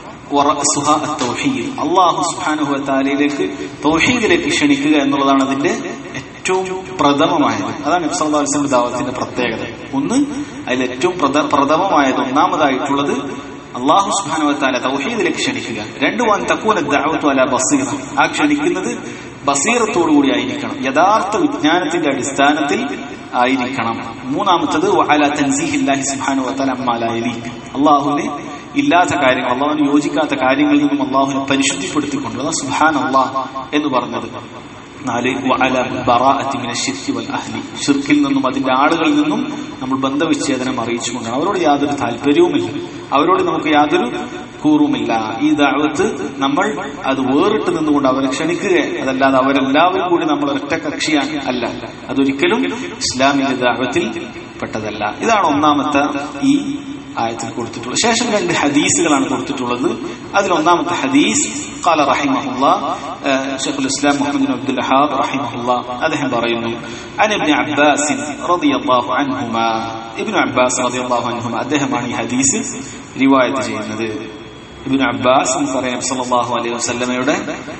[SPEAKER 1] വറഅസുഹ അത്തൗഹീദ് അല്ലാഹു സുബ്ഹാനഹു വതആലയിലേക്ക് തൗഹീദിലേക്ക് ക്ഷണിക്കുക എന്നുള്ളതാണ് അതിന്റെ ഏറ്റവും പ്രഥമമായത് അതാണ് നബ്സല്ലാസ്ലമിന്റെ ദാവത്തിന്റെ പ്രത്യേകത ഒന്ന് അതിൽ ഏറ്റവും പ്രഥ- പ്രഥമമായത് ഒന്നാമതായിട്ടുള്ളത് അള്ളാഹു സുബാനുവത്താല തൗഹീദിലേക്ക് ക്ഷണിക്കുക രണ്ടു വൻ തക്കൂന ദഅവത്തു അല ബസീറ ആ ക്ഷണിക്കുന്നത് ബസീറത്തോടുകൂടി ആയിരിക്കണം യഥാർത്ഥ വിജ്ഞാനത്തിന്റെ അടിസ്ഥാനത്തിൽ ആയിരിക്കണം മൂന്നാമത്തത് അല തൻസീഹില്ലാഹി സുബാനുവത്താല അമ്മാലായി അള്ളാഹുവിനെ ഇല്ലാത്ത കാര്യങ്ങൾ അള്ളാഹുവിന് യോജിക്കാത്ത കാര്യങ്ങളിൽ നിന്നും അള്ളാഹുവിനെ പരിശുദ്ധിപ്പെടുത്തിക്കൊണ്ട് അതാ സുഹാൻ അള്ളാഹ് എന്ന് പറഞ്ഞത് നാല് വഅല ബറാഅത്തി മിന ശിർക്കി വൽ അഹ്ലി ഷിർക്കിൽ നിന്നും അതിന്റെ ആളുകളിൽ നിന്നും നമ്മൾ ബന്ധവിച്ഛേദനം അറിയിച്ചുകൊണ്ടാണ് അവരോട് യാതൊരു താല്പര്യവുമില്ല അവരോട് നമുക്ക് യാതൊരു കൂറുമില്ല ഈ ദാവത്ത് നമ്മൾ അത് വേറിട്ട് നിന്നുകൊണ്ട് അവരെ ക്ഷണിക്കുക അതല്ലാതെ അവരെല്ലാവരും കൂടി നമ്മൾ ഒറ്റ കക്ഷിയാണ് അല്ല അതൊരിക്കലും ഇസ്ലാമിന്റെ ദാവത്തിൽ പെട്ടതല്ല ഇതാണ് ഒന്നാമത്തെ ഈ ആയത്തിൽ കൊടുത്തിട്ടുള്ളത് ശേഷം രണ്ട് ഹദീസുകളാണ് കൊടുത്തിട്ടുള്ളത് അതിൽ ഒന്നാമത്തെ ഹദീസ് قال رحمه الله شيخ الاسلام محمد بن عبد الوهاب رحمه الله അദ്ദേഹം പറയുന്നു عن ابن عباس رضي الله عنهما ابن عباس رضي الله عنهما അദ്ദേഹമാണ് ഈ ഹദീസ് റിവായത്ത് ചെയ്യുന്നത് ഇബ്നു അബ്ബാസ് നമുക്കറിയാം സല്ലല്ലാഹു അലൈഹി വസല്ലമയുടെ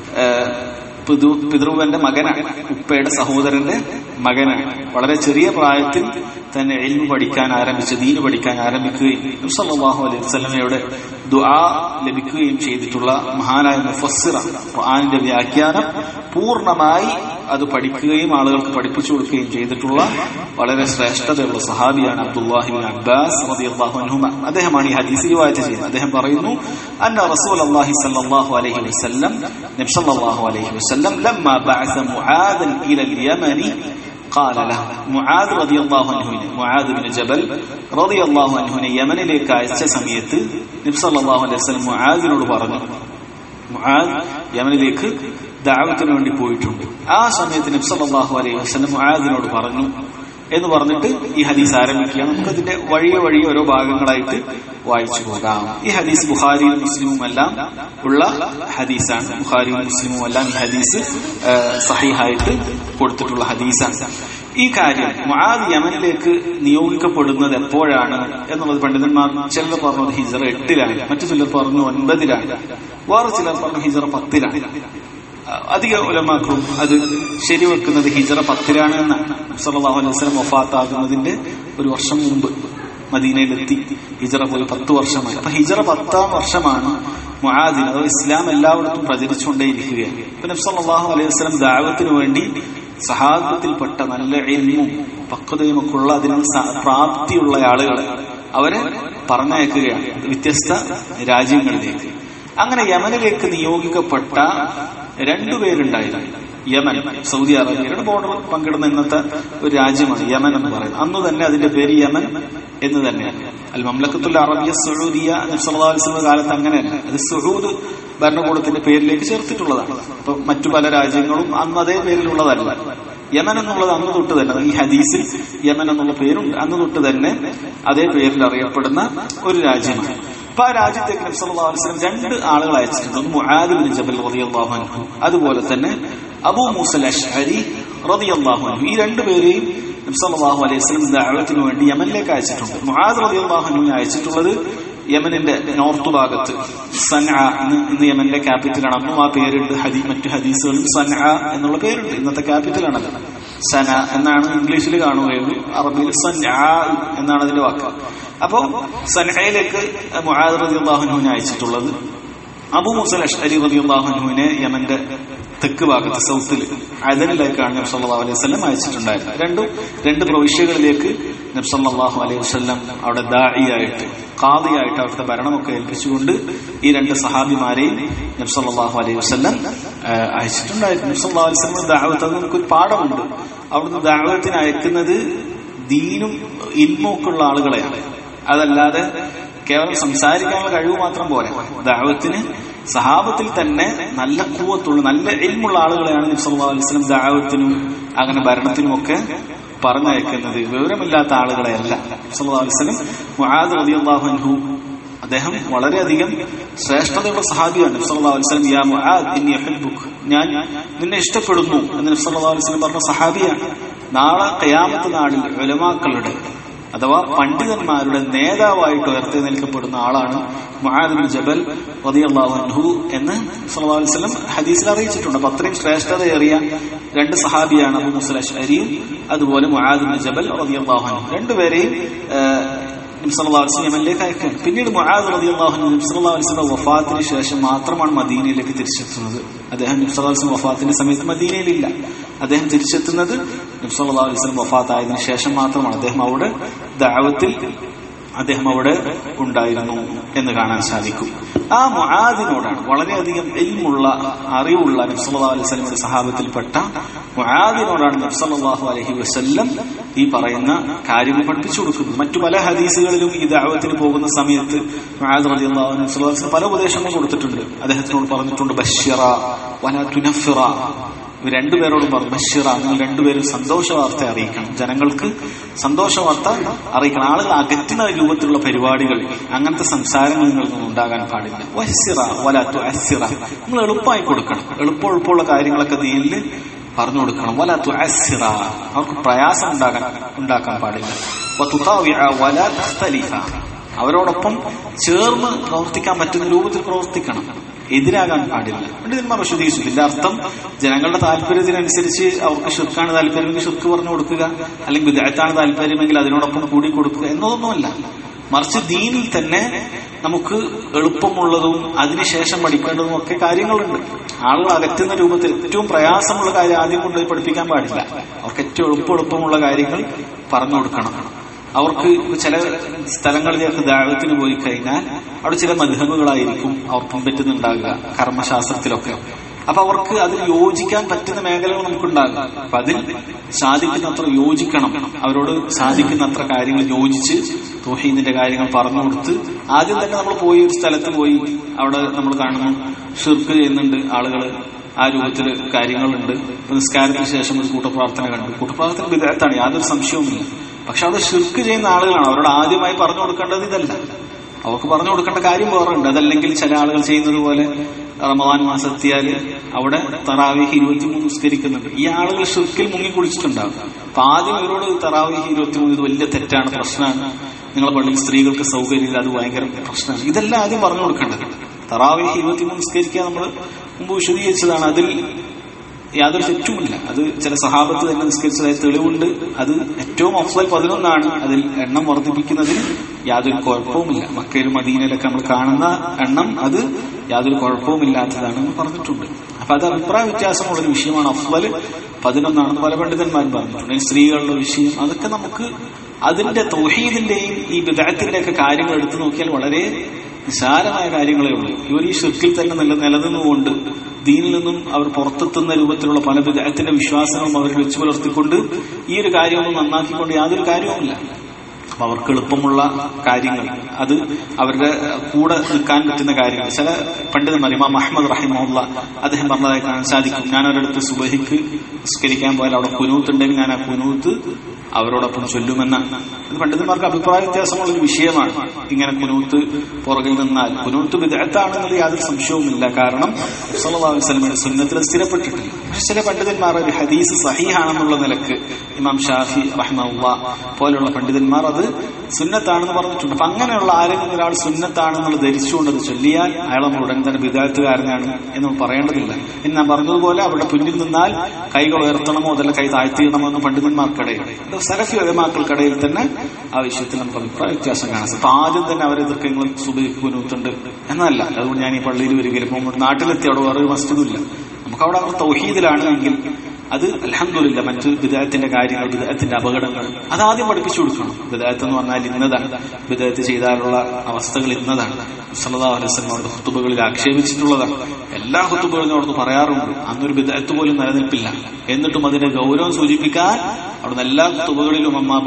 [SPEAKER 1] പിതൃവന്റെ മകനാണ് ഉപ്പയുടെ സഹോദരന്റെ മകനാണ് വളരെ ചെറിയ പ്രായത്തിൽ തന്നെ എൽമു പഠിക്കാൻ ആരംഭിച്ച് ദീന് പഠിക്കാൻ ആരംഭിക്കുകയും നബി സല്ലല്ലാഹു അലൈഹി വസല്ലമയുടെ ദുആ ലഭിക്കുകയും ചെയ്തിട്ടുള്ള മഹാനായ മുഫസ്സിറ ഖുർആനിന്റെ വ്യാഖ്യാനം പൂർണ്ണമായി അത് പഠിക്കുകയും ആളുകൾക്ക് പഠിപ്പിച്ചു കൊടുക്കുകയും ചെയ്തിട്ടുള്ള വളരെ ശ്രേഷ്ഠതയുള്ള സഹാബിയാണ് അബ്ദുല്ലാഹിബിൻ അബ്ബാസ് റളിയല്ലാഹു അൻഹുമ അദ്ദേഹമാണ് ഈ ഹദീസ് റിവായത്ത് ചെയ്യുന്നത് അദ്ദേഹം പറയുന്നു അന്ന റസൂൽ അല്ലാഹി സല്ലല്ലാഹു അലൈഹി വസല്ലം നബി സല്ലല്ലാഹു അലൈഹി വസല്ലം ലമ്മ ബഅസ മുആദൻ ഇല اليمن قال له മുആദ് റളിയല്ലാഹു അൻഹുവിനെ മുആദ് ബിൻ ജബൽ റളിയല്ലാഹു അൻഹുവിനെ യമനിലേക്ക് അയച്ച സമയത്ത് നബി സല്ലല്ലാഹു അലൈഹി വസല്ലം മുആദിനോട് പറഞ്ഞു മുആദ് യമനിലേക്ക് ദഅവത്തിന് വേണ്ടി പോയിട്ടുണ്ട് ആ സമയത്ത് നബി സല്ലല്ലാഹു അലൈഹി വസല്ലം മുആദിനോട് പറഞ്ഞു എന്ന് പറഞ്ഞിട്ട് ഈ ഹദീസ് ആരംഭിക്കുകയാണ് നമുക്ക് അതിന്റെ വഴിയെ വഴിയെ ഓരോ ഭാഗങ്ങളായിട്ട് വായിച്ചു പോകാം ഈ ഹദീസ് ബുഖാരിയും മുസ്ലിമും എല്ലാം ഉള്ള ഹദീസാണ് ബുഖാരിയും മുസ്ലിമും എല്ലാം ഈ ഹദീസ് ആ, സഹിഹായിട്ട് കൊടുത്തിട്ടുള്ള ഹദീസാണ് ഈ കാര്യം മുആദ് യമനിലേക്ക് നിയോഗിക്കപ്പെടുന്നത് എപ്പോഴാണ് എന്നുള്ളത് പണ്ഡിതന്മാർ ചിലർ പറഞ്ഞത് ഹിജറ എട്ടിലാണ് മറ്റു ചിലർ പറഞ്ഞു ഒൻപതിലാണ് വേറെ ചിലർ പറഞ്ഞു ഹിജറ പത്തിലാണ് അധിക ഉലമാക്കളും അത് ശരിവെക്കുന്നത് ഹിജറ പത്തിലാണ് എന്നാണ് സല്ലല്ലാഹു അലൈഹി വസല്ലം വഫാത്താകുന്നതിന്റെ ഒരു വർഷം മുമ്പ് മദീനയിലെത്തി ഹിജറ പോയി പത്ത് വർഷമായി അപ്പൊ ഹിജറ പത്താം വർഷമാണ് മുആദിന് അഥവാ ഇസ്ലാം എല്ലായിടത്തും പ്രചരിച്ചുകൊണ്ടേയിരിക്കുകയാണ് ഇപ്പൊ നബി സല്ലല്ലാഹു അലൈഹി വസല്ലം ദാവത്തിന് വേണ്ടി സഹാബത്തിൽപ്പെട്ട നല്ല ഇൽമും പക്വതയും ഒക്കെ ഉള്ള അതിന് സ- പ്രാപ്തിയുള്ള ആളുകളെ അവരെ പറഞ്ഞയക്കുകയാണ് വ്യത്യസ്ത രാജ്യങ്ങളിലേക്ക് അങ്ങനെ യമനിലേക്ക് നിയോഗിക്കപ്പെട്ട രണ്ടുപേരുണ്ടായിരുന്നു യമൻ സൗദി അറേബ്യയുടെ ബോർഡർ പങ്കിടുന്ന ഇന്നത്തെ ഒരു രാജ്യമാണ് യമൻ എന്ന് പറയുന്നത് അന്ന് തന്നെ അതിന്റെ പേര് യമൻ എന്ന് തന്നെയാണ് അൽ മംലക്കത്തുൽ അറബിയ സുഹൂദിയ നബ്സല്ലാസ്ലമ കാലത്ത് അങ്ങനെയല്ല അത് സുഹൂദ് ഭരണകൂടത്തിന്റെ പേരിലേക്ക് ചേർത്തിട്ടുള്ളതാണ് അപ്പൊ മറ്റു പല രാജ്യങ്ങളും അന്ന് അതേ പേരിലുള്ളതല്ല യമൻ എന്നുള്ളത് അന്ന് തൊട്ട് തന്നെ ഈ ഹദീസിൽ യമൻ എന്നുള്ള പേരുണ്ട് അന്ന് തൊട്ട് തന്നെ അതേ പേരിൽ അറിയപ്പെടുന്ന ഒരു രാജ്യമാണ് അപ്പൊ ആ രാജ്യത്തേക്ക് നബി സല്ലല്ലാഹു അലൈഹി വസല്ലം രണ്ട് ആളുകൾ അയച്ചിട്ടുണ്ട് ഒന്ന് മുആദ് ബിൻ ജബൽ റളിയല്ലാഹു അൻഹു അതുപോലെ തന്നെ അബൂ മൂസൽ അഷ്അരി റളിയല്ലാഹു അൻഹു ഈ രണ്ടുപേരെയും നബി സല്ലല്ലാഹു അലൈഹി വസല്ലം ദഅവത്തിന് വേണ്ടി യമനിലേക്ക് അയച്ചിട്ടുണ്ട് മുആദ് റളിയല്ലാഹു അൻഹുവിനെ അയച്ചിട്ടുള്ളത് യമനിന്റെ നോർത്ത് ഭാഗത്ത് സൻഅ ഇന്ന് ഇന്ന് യമന്റെ ക്യാപിറ്റലാണ് അന്നും ആ പേരുണ്ട് ഹദീ മറ്റു ഹദീസുകളിൽ സൻഅ എന്നുള്ള പേരുണ്ട് ഇന്നത്തെ ക്യാപിറ്റലാണത് സന എന്നാണ് ഇംഗ്ലീഷിൽ കാണുകയുള്ളൂ അറബിയിൽ സൻഅ എന്നാണ് അതിന്റെ വാക്ക് അപ്പോ സൻഹയിലേക്ക് മുആദ് റളിയല്ലാഹു അൻഹുവിനെ അയച്ചിട്ടുള്ളത് അബൂ മുസൽ അഷ്അരി റളിയല്ലാഹു അൻഹുവിനെ യമന്റെ തെക്ക് ഭാഗത്ത് സൗത്തിൽ അദനിലേക്കാണ് നബി സല്ലല്ലാഹു അലൈഹി വസല്ലം അയച്ചിട്ടുണ്ടായിരുന്നത് രണ്ടും രണ്ട് പ്രവിശ്യകളിലേക്ക് നബി സല്ലല്ലാഹു അലൈഹി വസല്ലം അവിടെ ദാഇയായിട്ട് ഖാദിയായിട്ട് അവിടുത്തെ ഭരണമൊക്കെ ഏൽപ്പിച്ചുകൊണ്ട് ഈ രണ്ട് സഹാബിമാരെയും നബി സല്ലല്ലാഹു അലൈഹി വസല്ലം ആ, അയച്ചിട്ടുണ്ടായിരുന്നു നബി സല്ലല്ലാഹു അലൈഹി വസല്ലം ദഅവത്ത് അത് നമുക്കൊരു പാഠമുണ്ട് അവിടുന്ന് ദഅവത്തിന് അയക്കുന്നത് ദീനും ഇൽമൊക്കെയുള്ള ആളുകളെയാണ് അതല്ലാതെ കേവലം സംസാരിക്കാനുള്ള കഴിവ് മാത്രം പോരാ ദാവത്തിന് സഹാബത്തിൽ തന്നെ നല്ല കൂവത്തുള്ള നല്ല ഇൽമുള്ള ആളുകളെയാണ് നബി സല്ലല്ലാഹു അലൈഹി വസല്ലം ദാവത്തിനും അങ്ങനെ ഭരണത്തിനും ഒക്കെ പറഞ്ഞയക്കുന്നത് വിവരമില്ലാത്ത ആളുകളെയല്ല നബി സല്ലല്ലാഹു അലൈഹി വസല്ലം മുആദ് റളിയല്ലാഹു അൻഹു അദ്ദേഹം വളരെയധികം ശ്രേഷ്ഠതയുള്ള സഹാബിയാണ് നബി സല്ലല്ലാഹു അലൈഹി വസല്ലം യാ മുആദ് ഇന്നി അഹബ്ബുക ഞാൻ നിന്നെ ഇഷ്ടപ്പെടുന്നു എന്ന് നബി സല്ലല്ലാഹു അലൈഹി വസല്ലം പറഞ്ഞ സഹാബിയാണ് നാളെ ഖിയാമത്ത് നാളിൽ ഉലമാക്കളുടെ അഥവാ പണ്ഡിതന്മാരുടെ നേതാവായിട്ട് ഉയർത്തി നിൽക്കപ്പെടുന്ന ആളാണ് മുആദ് ബിൻ ജബൽ റളിയല്ലാഹു അൻഹു എന്ന് സല്ലല്ലാഹു അലൈഹി വസല്ലം ഹദീസിൽ അറിയിച്ചിട്ടുണ്ട് അപ്പൊ അത്രയും ശ്രേഷ്ഠതയേറിയ രണ്ട് സഹാബിയാണ് അബൂ മുസൽ അഷ്അരിയും അതുപോലെ മുആദ് ബിൻ ജബൽ റളിയല്ലാഹു അൻഹു രണ്ടുപേരെയും ആ, നബി സല്ലല്ലാഹു അലൈഹി വസല്ലം യമനിലേക്ക് അയക്കാൻ പിന്നീട് മുആദ് റളിയല്ലാഹു അൻഹു നബി സല്ലല്ലാഹു അലൈഹി വസല്ലം വഫാത്തിന് ശേഷം മാത്രമാണ് മദീനയിലേക്ക് തിരിച്ചെത്തുന്നത് അദ്ദേഹം നബി സല്ലല്ലാഹു അലൈഹി വസല്ലം വഫാത്തിന്റെ സമയത്ത് മദീനയിലില്ല അദ്ദേഹം തിരിച്ചെത്തുന്നത് നബി സല്ലല്ലാഹു അലൈഹി വസല്ലം വഫാത്തായതിനു ശേഷം മാത്രമാണ് അദ്ദേഹം അവിടെ ദഅവത്തിൽ അദ്ദേഹം അവിടെ ഉണ്ടായിരുന്നു എന്ന് കാണാൻ സാധിക്കും ആ മുആദിനോടാണ് വളരെയധികം ഇൽമുള്ള അറിവുള്ള നബി സല്ലല്ലാഹു അലൈഹി വസല്ലമയുടെ സഹാബത്തിൽപ്പെട്ട മുആദിനോടാണ് നബി സല്ലല്ലാഹു അലൈഹി വസല്ലം ഈ പറയുന്ന കാര്യങ്ങൾ പഠിപ്പിച്ചു കൊടുക്കുന്നത് മറ്റു പല ഹദീസുകളിലും ഈ ദഅവത്തിന് പോകുന്ന സമയത്ത് മുആദ് റളിയല്ലാഹു അൻഹു സല്ലല്ലാഹു അലൈഹി വസല്ലം പല ഉപദേശങ്ങളും കൊടുത്തിട്ടുണ്ട് അദ്ദേഹത്തിനോട് പറഞ്ഞിട്ടുണ്ട് ബശ്ശിറ വലാ തുനഫിറ ഇവർ രണ്ടുപേരോടും പറഞ്ഞു ബഷീറ നിങ്ങൾ രണ്ടുപേരും സന്തോഷ വാർത്ത അറിയിക്കണം ജനങ്ങൾക്ക് സന്തോഷ വാർത്ത അറിയിക്കണം ആളുകൾ അകറ്റുന്ന രൂപത്തിലുള്ള പരിപാടികൾ അങ്ങനത്തെ സംസാരങ്ങൾ നിങ്ങളിൽ നിന്നും ഉണ്ടാകാൻ പാടില്ല വസ്സിറ വലാത്തു അസ്സിറ നിങ്ങൾ എളുപ്പമായി കൊടുക്കണം എളുപ്പം എളുപ്പമുള്ള കാര്യങ്ങളൊക്കെ ദീനില് പറഞ്ഞു കൊടുക്കണം വലാത്തു അസ്സിറ അവർക്ക് പ്രയാസം ഉണ്ടാകാൻ ഉണ്ടാക്കാൻ പാടില്ല വതുതാവിഅ വലാ തഖ്തലിഫ അവരോടൊപ്പം ചേർന്ന് പ്രവർത്തിക്കാൻ പറ്റുന്ന രൂപത്തിൽ പ്രവർത്തിക്കണം എതിരാകാൻ പാടില്ല പണ്ഡിതന്മാർ വിശദീകരിച്ചു ഇതിന്റെ അർത്ഥം ജനങ്ങളുടെ താല്പര്യത്തിനനുസരിച്ച് അവർക്ക് ഷിർക്കാണ് താല്പര്യമെങ്കിൽ ഷിർക്ക് പറഞ്ഞു കൊടുക്കുക അല്ലെങ്കിൽ വിദഗ്ധാണ് താല്പര്യമെങ്കിൽ അതിനോടൊപ്പം കൂടി കൊടുക്കുക എന്നതൊന്നുമല്ല മറിച്ച് ദീനിൽ തന്നെ നമുക്ക് എളുപ്പമുള്ളതും അതിനുശേഷം പഠിക്കേണ്ടതും ഒക്കെ കാര്യങ്ങളുണ്ട് ആളുകൾ അകറ്റുന്ന രൂപത്തിൽ ഏറ്റവും പ്രയാസമുള്ള കാര്യം ആദ്യം കൊണ്ടുപോയി പഠിപ്പിക്കാൻ പാടില്ല അവർക്ക് ഏറ്റവും എളുപ്പം എളുപ്പമുള്ള കാര്യങ്ങൾ പറഞ്ഞു കൊടുക്കണം അവർക്ക് ചില സ്ഥലങ്ങളിലേക്ക് ദാഴത്തിന് പോയി കഴിഞ്ഞാൽ അവിടെ ചില മധുഹമുകളായിരിക്കും അവർ പിൻപറ്റുന്നുണ്ടാകുക കർമ്മശാസ്ത്രത്തിലൊക്കെ അപ്പൊ അവർക്ക് അതിൽ യോജിക്കാൻ പറ്റുന്ന മേഖലകൾ നമുക്കുണ്ടാകും അപ്പൊ അതിൽ സാധിക്കുന്നത്ര യോജിക്കണം അവരോട് സാധിക്കുന്നത്ര കാര്യങ്ങൾ യോജിച്ച് തോഹീദിന്റെ കാര്യങ്ങൾ പറഞ്ഞു കൊടുത്ത് ആദ്യം തന്നെ നമ്മൾ പോയി ഒരു സ്ഥലത്ത് പോയി അവിടെ നമ്മൾ കാണുന്നു ഷിർക്ക് ചെയ്യുന്നുണ്ട് ആളുകൾ ആ രൂപത്തിൽ കാര്യങ്ങളുണ്ട് ഇപ്പൊ നിസ്കാരത്തിന് ശേഷം ഒരു കൂട്ടപ്രാർത്ഥന കണ്ടു കൂട്ടപ്രാർത്ഥന വിദേഹത്താണ് യാതൊരു സംശയവുമില്ല പക്ഷെ അവിടെ ഷിർക്ക് ചെയ്യുന്ന ആളുകളാണ് അവരോട് ആദ്യമായി പറഞ്ഞു കൊടുക്കേണ്ടത് ഇതല്ല അവർക്ക് പറഞ്ഞു കൊടുക്കേണ്ട കാര്യം വേറെ ഉണ്ട് അതല്ലെങ്കിൽ ചില ആളുകൾ ചെയ്യുന്നത് പോലെ റമദാൻ മാസം എത്തിയാൽ അവിടെ തറാവിഹ് ഇരുപത്തിമൂന്ന് നിസ്കരിക്കുന്നുണ്ട് ഈ ആളുകൾ ഷിർക്കിൽ മുങ്ങി കുളിച്ചിട്ടുണ്ടാകും അപ്പൊ ആദ്യം ഇവരോട് തറാവിഹ് ഇരുപത്തിമൂന്ന് ഇത് വലിയ തെറ്റാണ് പ്രശ്നമാണ് നിങ്ങളെ പള്ളിയിൽ സ്ത്രീകൾക്ക് സൗകര്യമില്ല അത് ഭയങ്കര പ്രശ്നമാണ് ഇതെല്ലാം ആദ്യം പറഞ്ഞു കൊടുക്കേണ്ടത് തറാവിഹ് ഇരുപത്തിമൂന്ന് നിസ്കരിക്കുക നമ്മൾ മുമ്പ് വിശദീകരിച്ചതാണ് അതിൽ യാതൊരു തെറ്റുമില്ല അത് ചില സഹാബത്ത് തന്നെ നിസ്കരിച്ചതായി തെളിവുണ്ട് അത് ഏറ്റവും അഫ്സൽ പതിനൊന്നാണ് അതിൽ എണ്ണം വർദ്ധിപ്പിക്കുന്നതിൽ യാതൊരു കുഴപ്പവുമില്ല മക്കയിലും മദീനയിലൊക്കെ നമ്മൾ കാണുന്ന എണ്ണം അത് യാതൊരു കുഴപ്പവുമില്ലാത്തതാണെന്ന് പറഞ്ഞിട്ടുണ്ട് അപ്പൊ അത് അഭിപ്രായ വ്യത്യാസമുള്ളൊരു വിഷയമാണ് അഫ്സൽ പതിനൊന്നാണെന്ന് പല പണ്ഡിതന്മാരും പറഞ്ഞിട്ടുണ്ട് സ്ത്രീകളുടെ വിഷയം അതൊക്കെ നമുക്ക് അതിന്റെ തൗഹീദിന്റെയും ഈ വിദഗ്ധത്തിന്റെ ഒക്കെ കാര്യങ്ങൾ എടുത്തു നോക്കിയാൽ വളരെ നിസാരമായ കാര്യങ്ങളേ ഉള്ളൂ ഇവർ ഈ ഷിർക്കിൽ തന്നെ നില നിലനിന്നുകൊണ്ട് ദീനിൽ നിന്നും അവർ പുറത്തെത്തുന്ന രൂപത്തിലുള്ള പല വിദഗ്ധത്തിന്റെ വിശ്വാസങ്ങളും അവരിൽ വെച്ച് പുലർത്തിക്കൊണ്ട് ഈ ഒരു കാര്യമൊന്നും നന്നാക്കിക്കൊണ്ട് യാതൊരു കാര്യവുമില്ല അപ്പൊ അവർക്ക് എളുപ്പമുള്ള കാര്യങ്ങൾ അത് അവരുടെ കൂടെ നിൽക്കാൻ പറ്റുന്ന കാര്യങ്ങൾ ചില പണ്ഡിതന്മാർ ഇമാം അഹമ്മദ് റഹിമുള്ള അദ്ദേഹം പറഞ്ഞതായി കാണാൻ സാധിക്കും ഞാൻ ഒരിടത്ത് സുബഹിക്ക് നിസ്കരിക്കാൻ പോയാൽ അവിടെ കുനൂത്ത് ഉണ്ടെങ്കിൽ ഞാൻ ആ കുനൂത്ത് അവരോടൊപ്പം ചൊല്ലുമെന്നാണ് ഇത് പണ്ഡിതന്മാർക്ക് അഭിപ്രായ വ്യത്യാസമുള്ള ഒരു വിഷയമാണ് ഇങ്ങനെ കുനൂത്ത് പുറകിൽ നിന്നാൽ കുനൂത്ത് വിദഗ്ധാണെന്നത് യാതൊരു സംശയവുമില്ല കാരണം സല്ലല്ലാഹു വസ്ലമയുടെ സുന്നത്തിൽ സ്ഥിരപ്പെട്ടിട്ടില്ല പക്ഷെ ചില പണ്ഡിതന്മാർ ഒരു ഹദീസ് സഹീഹാണെന്നുള്ള നിലക്ക് ഇമാം ഷാഫി റഹ്മുള്ള പോലെയുള്ള പണ്ഡിതന്മാർ അത് സുന്നത്താണെന്ന് പറഞ്ഞിട്ടുണ്ട് അപ്പൊ അങ്ങനെയുള്ള ആരെങ്കിലും ഒരാൾ സുന്നത്താണെന്നുള്ളത് ധരിച്ചുകൊണ്ട് അത് ചൊല്ലിയാൽ അയാൾ നമ്മൾ ഉടൻ തന്നെ വിദാർത്ഥുകാരനാണ് എന്ന് നമ്മൾ പറയേണ്ടതില്ല ഇനി ഞാൻ പറഞ്ഞതുപോലെ അവരുടെ പിന്നിൽ നിന്നാൽ കൈകൾ ഉയർത്തണമോ അതല്ല കൈ താഴ്ത്തിയിടണമോ എന്ന് പണ്ഡിതന്മാർക്കിടയിൽ അത് സലഫി ഒരമാക്കൾക്കിടയിൽ തന്നെ ആ വിഷയത്തിൽ നമുക്ക് അഭിപ്രായ വ്യത്യാസം കാണാം അപ്പൊ ആദ്യം തന്നെ അവരെ എതിർക്കുക നിങ്ങൾ സുബഹിക്കുനുത്തുണ്ട് എന്നല്ല അതുകൊണ്ട് ഞാൻ ഈ പള്ളിയിൽ വരികയില്ല ഇപ്പോൾ നാട്ടിലെത്തി അവിടെ വേറൊരു മസ്ജിദുമില്ല നമുക്ക് അവിടെ അവർ തൗഹീദിലാണ് എങ്കിൽ അത് അലഹമില്ല മറ്റു വിദേഹത്തിന്റെ കാര്യങ്ങൾ വിദേഹത്തിന്റെ അപകടങ്ങൾ അതാദ്യം പഠിപ്പിച്ചു കൊടുക്കണം വിദേഹത്ത് എന്ന് പറഞ്ഞാൽ ഇന്നതാണ് വിദേഹത്ത് ചെയ്താലുള്ള അവസ്ഥകൾ ഇന്നതാണ് സല്ലല്ലാഹു അലൈഹി വസല്ലം അവരുടെ ഹുത്തുബകളിൽ ആക്ഷേപിച്ചിട്ടുള്ളതാണ് എല്ലാ ഹുത്തുബകളും അവിടുന്ന് പറയാറുണ്ട് അന്നൊരു വിദേഹത്ത് പോലും നിലനിൽപ്പില്ല എന്നിട്ടും അതിന്റെ ഗൗരവം സൂചിപ്പിക്കാൻ അവിടുന്ന് എല്ലാ ഹുത്തുബകളിലും അമ്മ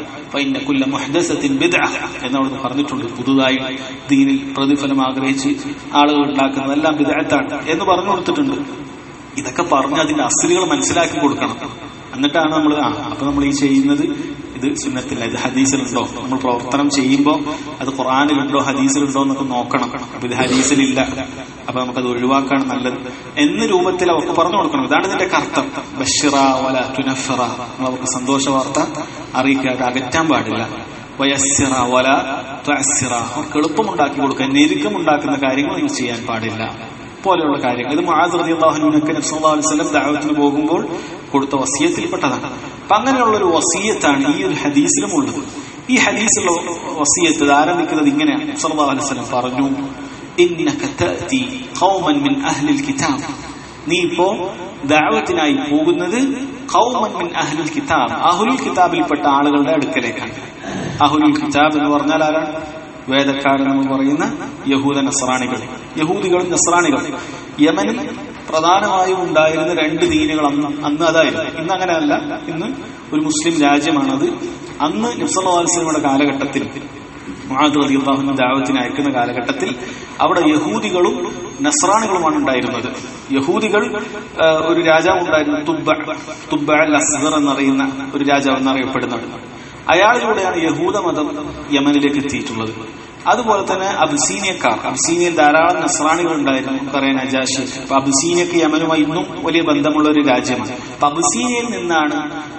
[SPEAKER 1] കുല്ല മുഹദസത്തിൻ ബിദ്അ എന്ന് അവിടുന്ന് പറഞ്ഞിട്ടുണ്ട് പുതുതായി ദീനിൽ പ്രതിഫലം ആഗ്രഹിച്ച് ആളുകൾ ഉണ്ടാക്കുന്നതെല്ലാം വിദേഹത്താണ് എന്ന് പറഞ്ഞു കൊടുത്തിട്ടുണ്ട് ഇതൊക്കെ പറഞ്ഞ് അതിന്റെ അസലുകൾ മനസ്സിലാക്കി കൊടുക്കണം എന്നിട്ടാണ് നമ്മൾ ആ അപ്പൊ നമ്മൾ ഈ ചെയ്യുന്നത് ഇത് സുന്നത്തില്ല ഇത് ഹദീസിലുണ്ടോ നമ്മൾ പ്രവർത്തനം ചെയ്യുമ്പോൾ അത് ഖുറാനിലുണ്ടോ ഹദീസിലുണ്ടോ എന്നൊക്കെ നോക്കണം അപ്പൊ ഇത് ഹദീസിലില്ല അപ്പൊ നമുക്കത് ഒഴിവാക്കാണ് നല്ലത് എന്ന രൂപത്തിൽ അവർക്ക് പറഞ്ഞു കൊടുക്കണം ഇതാണ് ഇതിന്റെ കർത്തം ബഷിറ വല തുനഫറ നമ്മൾ അവർക്ക് സന്തോഷ വാർത്ത അറിയിക്കാതെ അകറ്റാൻ പാടില്ല വയസ്സിറ വല ത്വസിറ അവർക്ക് എളുപ്പമുണ്ടാക്കി കൊടുക്കാൻ ഞെരുക്കമുണ്ടാക്കുന്ന കാര്യങ്ങൾ നിങ്ങൾ ചെയ്യാൻ പാടില്ല പോലെയുള്ള കാര്യങ്ങൾ ഇത് മുആദ് റളിയല്ലാഹുവിനൊക്കെ നബി സല്ലല്ലാഹു അലൈഹി വസല്ലം ദഅവത്തിന് പോകുമ്പോൾ കൊടുത്ത വസിയത്തിൽപ്പെട്ടതാണ് അപ്പൊ അങ്ങനെയുള്ള ഒരു വസിയത്താണ് ഈ ഒരു ഹദീസിലും ഉള്ളത് ഈ ഹദീസിലുള്ള വസിയത്ത് ഇത് ആരംഭിക്കുന്നത് ഇങ്ങനെയാണ് നബി സല്ലല്ലാഹു അലൈഹി വസല്ലം പറഞ്ഞു ഇന്നക തഅതി ഖൗമൻ മിൻ അഹ്ലിൽ കിതാബ് നീ ഇപ്പോ ദഅവത്തിനായി പോകുന്നത് ഖൗമൻ മിൻ അഹ്ലിൽ കിതാബ് അഹ്ലുൽ കിതാബിൽപ്പെട്ട ആളുകളുടെ അടുക്കലേക്കാണ് അഹ്ലുൽ കിതാബ് എന്ന് പറഞ്ഞാൽ ആരാണ് വേദക്കാരെന്ന് പറയുന്ന യഹൂദ നസ്രാണികൾ യഹൂദികളും നസ്രാണികളും യമനിൽ പ്രധാനമായും ഉണ്ടായിരുന്ന രണ്ട് ദീനുകൾ അന്ന് അന്ന് അതായിരുന്നു ഇന്ന് അങ്ങനെയല്ല ഇന്ന് ഒരു മുസ്ലിം രാജ്യമാണത് അന്ന് നബ്സല്ലാസ്ലമിയുടെ കാലഘട്ടത്തിൽ മുഹാദ്ഹുവിന്റെ ദാവത്തിന് അയക്കുന്ന കാലഘട്ടത്തിൽ അവിടെ യഹൂദികളും നസ്രാണികളുമാണ് ഉണ്ടായിരുന്നത് യഹൂദികൾ ഒരു രാജാവ് ഉണ്ടായിരുന്നു തുബ്ബ തുബ്ബ അൽ അസ്ഗർ എന്നറിയുന്ന ഒരു രാജാവ് എന്നറിയപ്പെടുന്നത് അയാളിലൂടെയാണ് യഹൂദ മതം യമനിലേക്ക് എത്തിയിട്ടുള്ളത് അതുപോലെ തന്നെ അബ്സീനിയക്കാർ അബ്സീനിയയിൽ ധാരാളം നസ്രാണികൾ ഉണ്ടായിരുന്നു നമുക്കറിയാൻ അജാഷി അപ്പൊ അബ്സീനിയക്ക് യമനുമായി ഇന്നും വലിയ ബന്ധമുള്ള ഒരു രാജ്യമാണ് അപ്പൊ അബ്സീനിയയിൽ നിന്നാണ്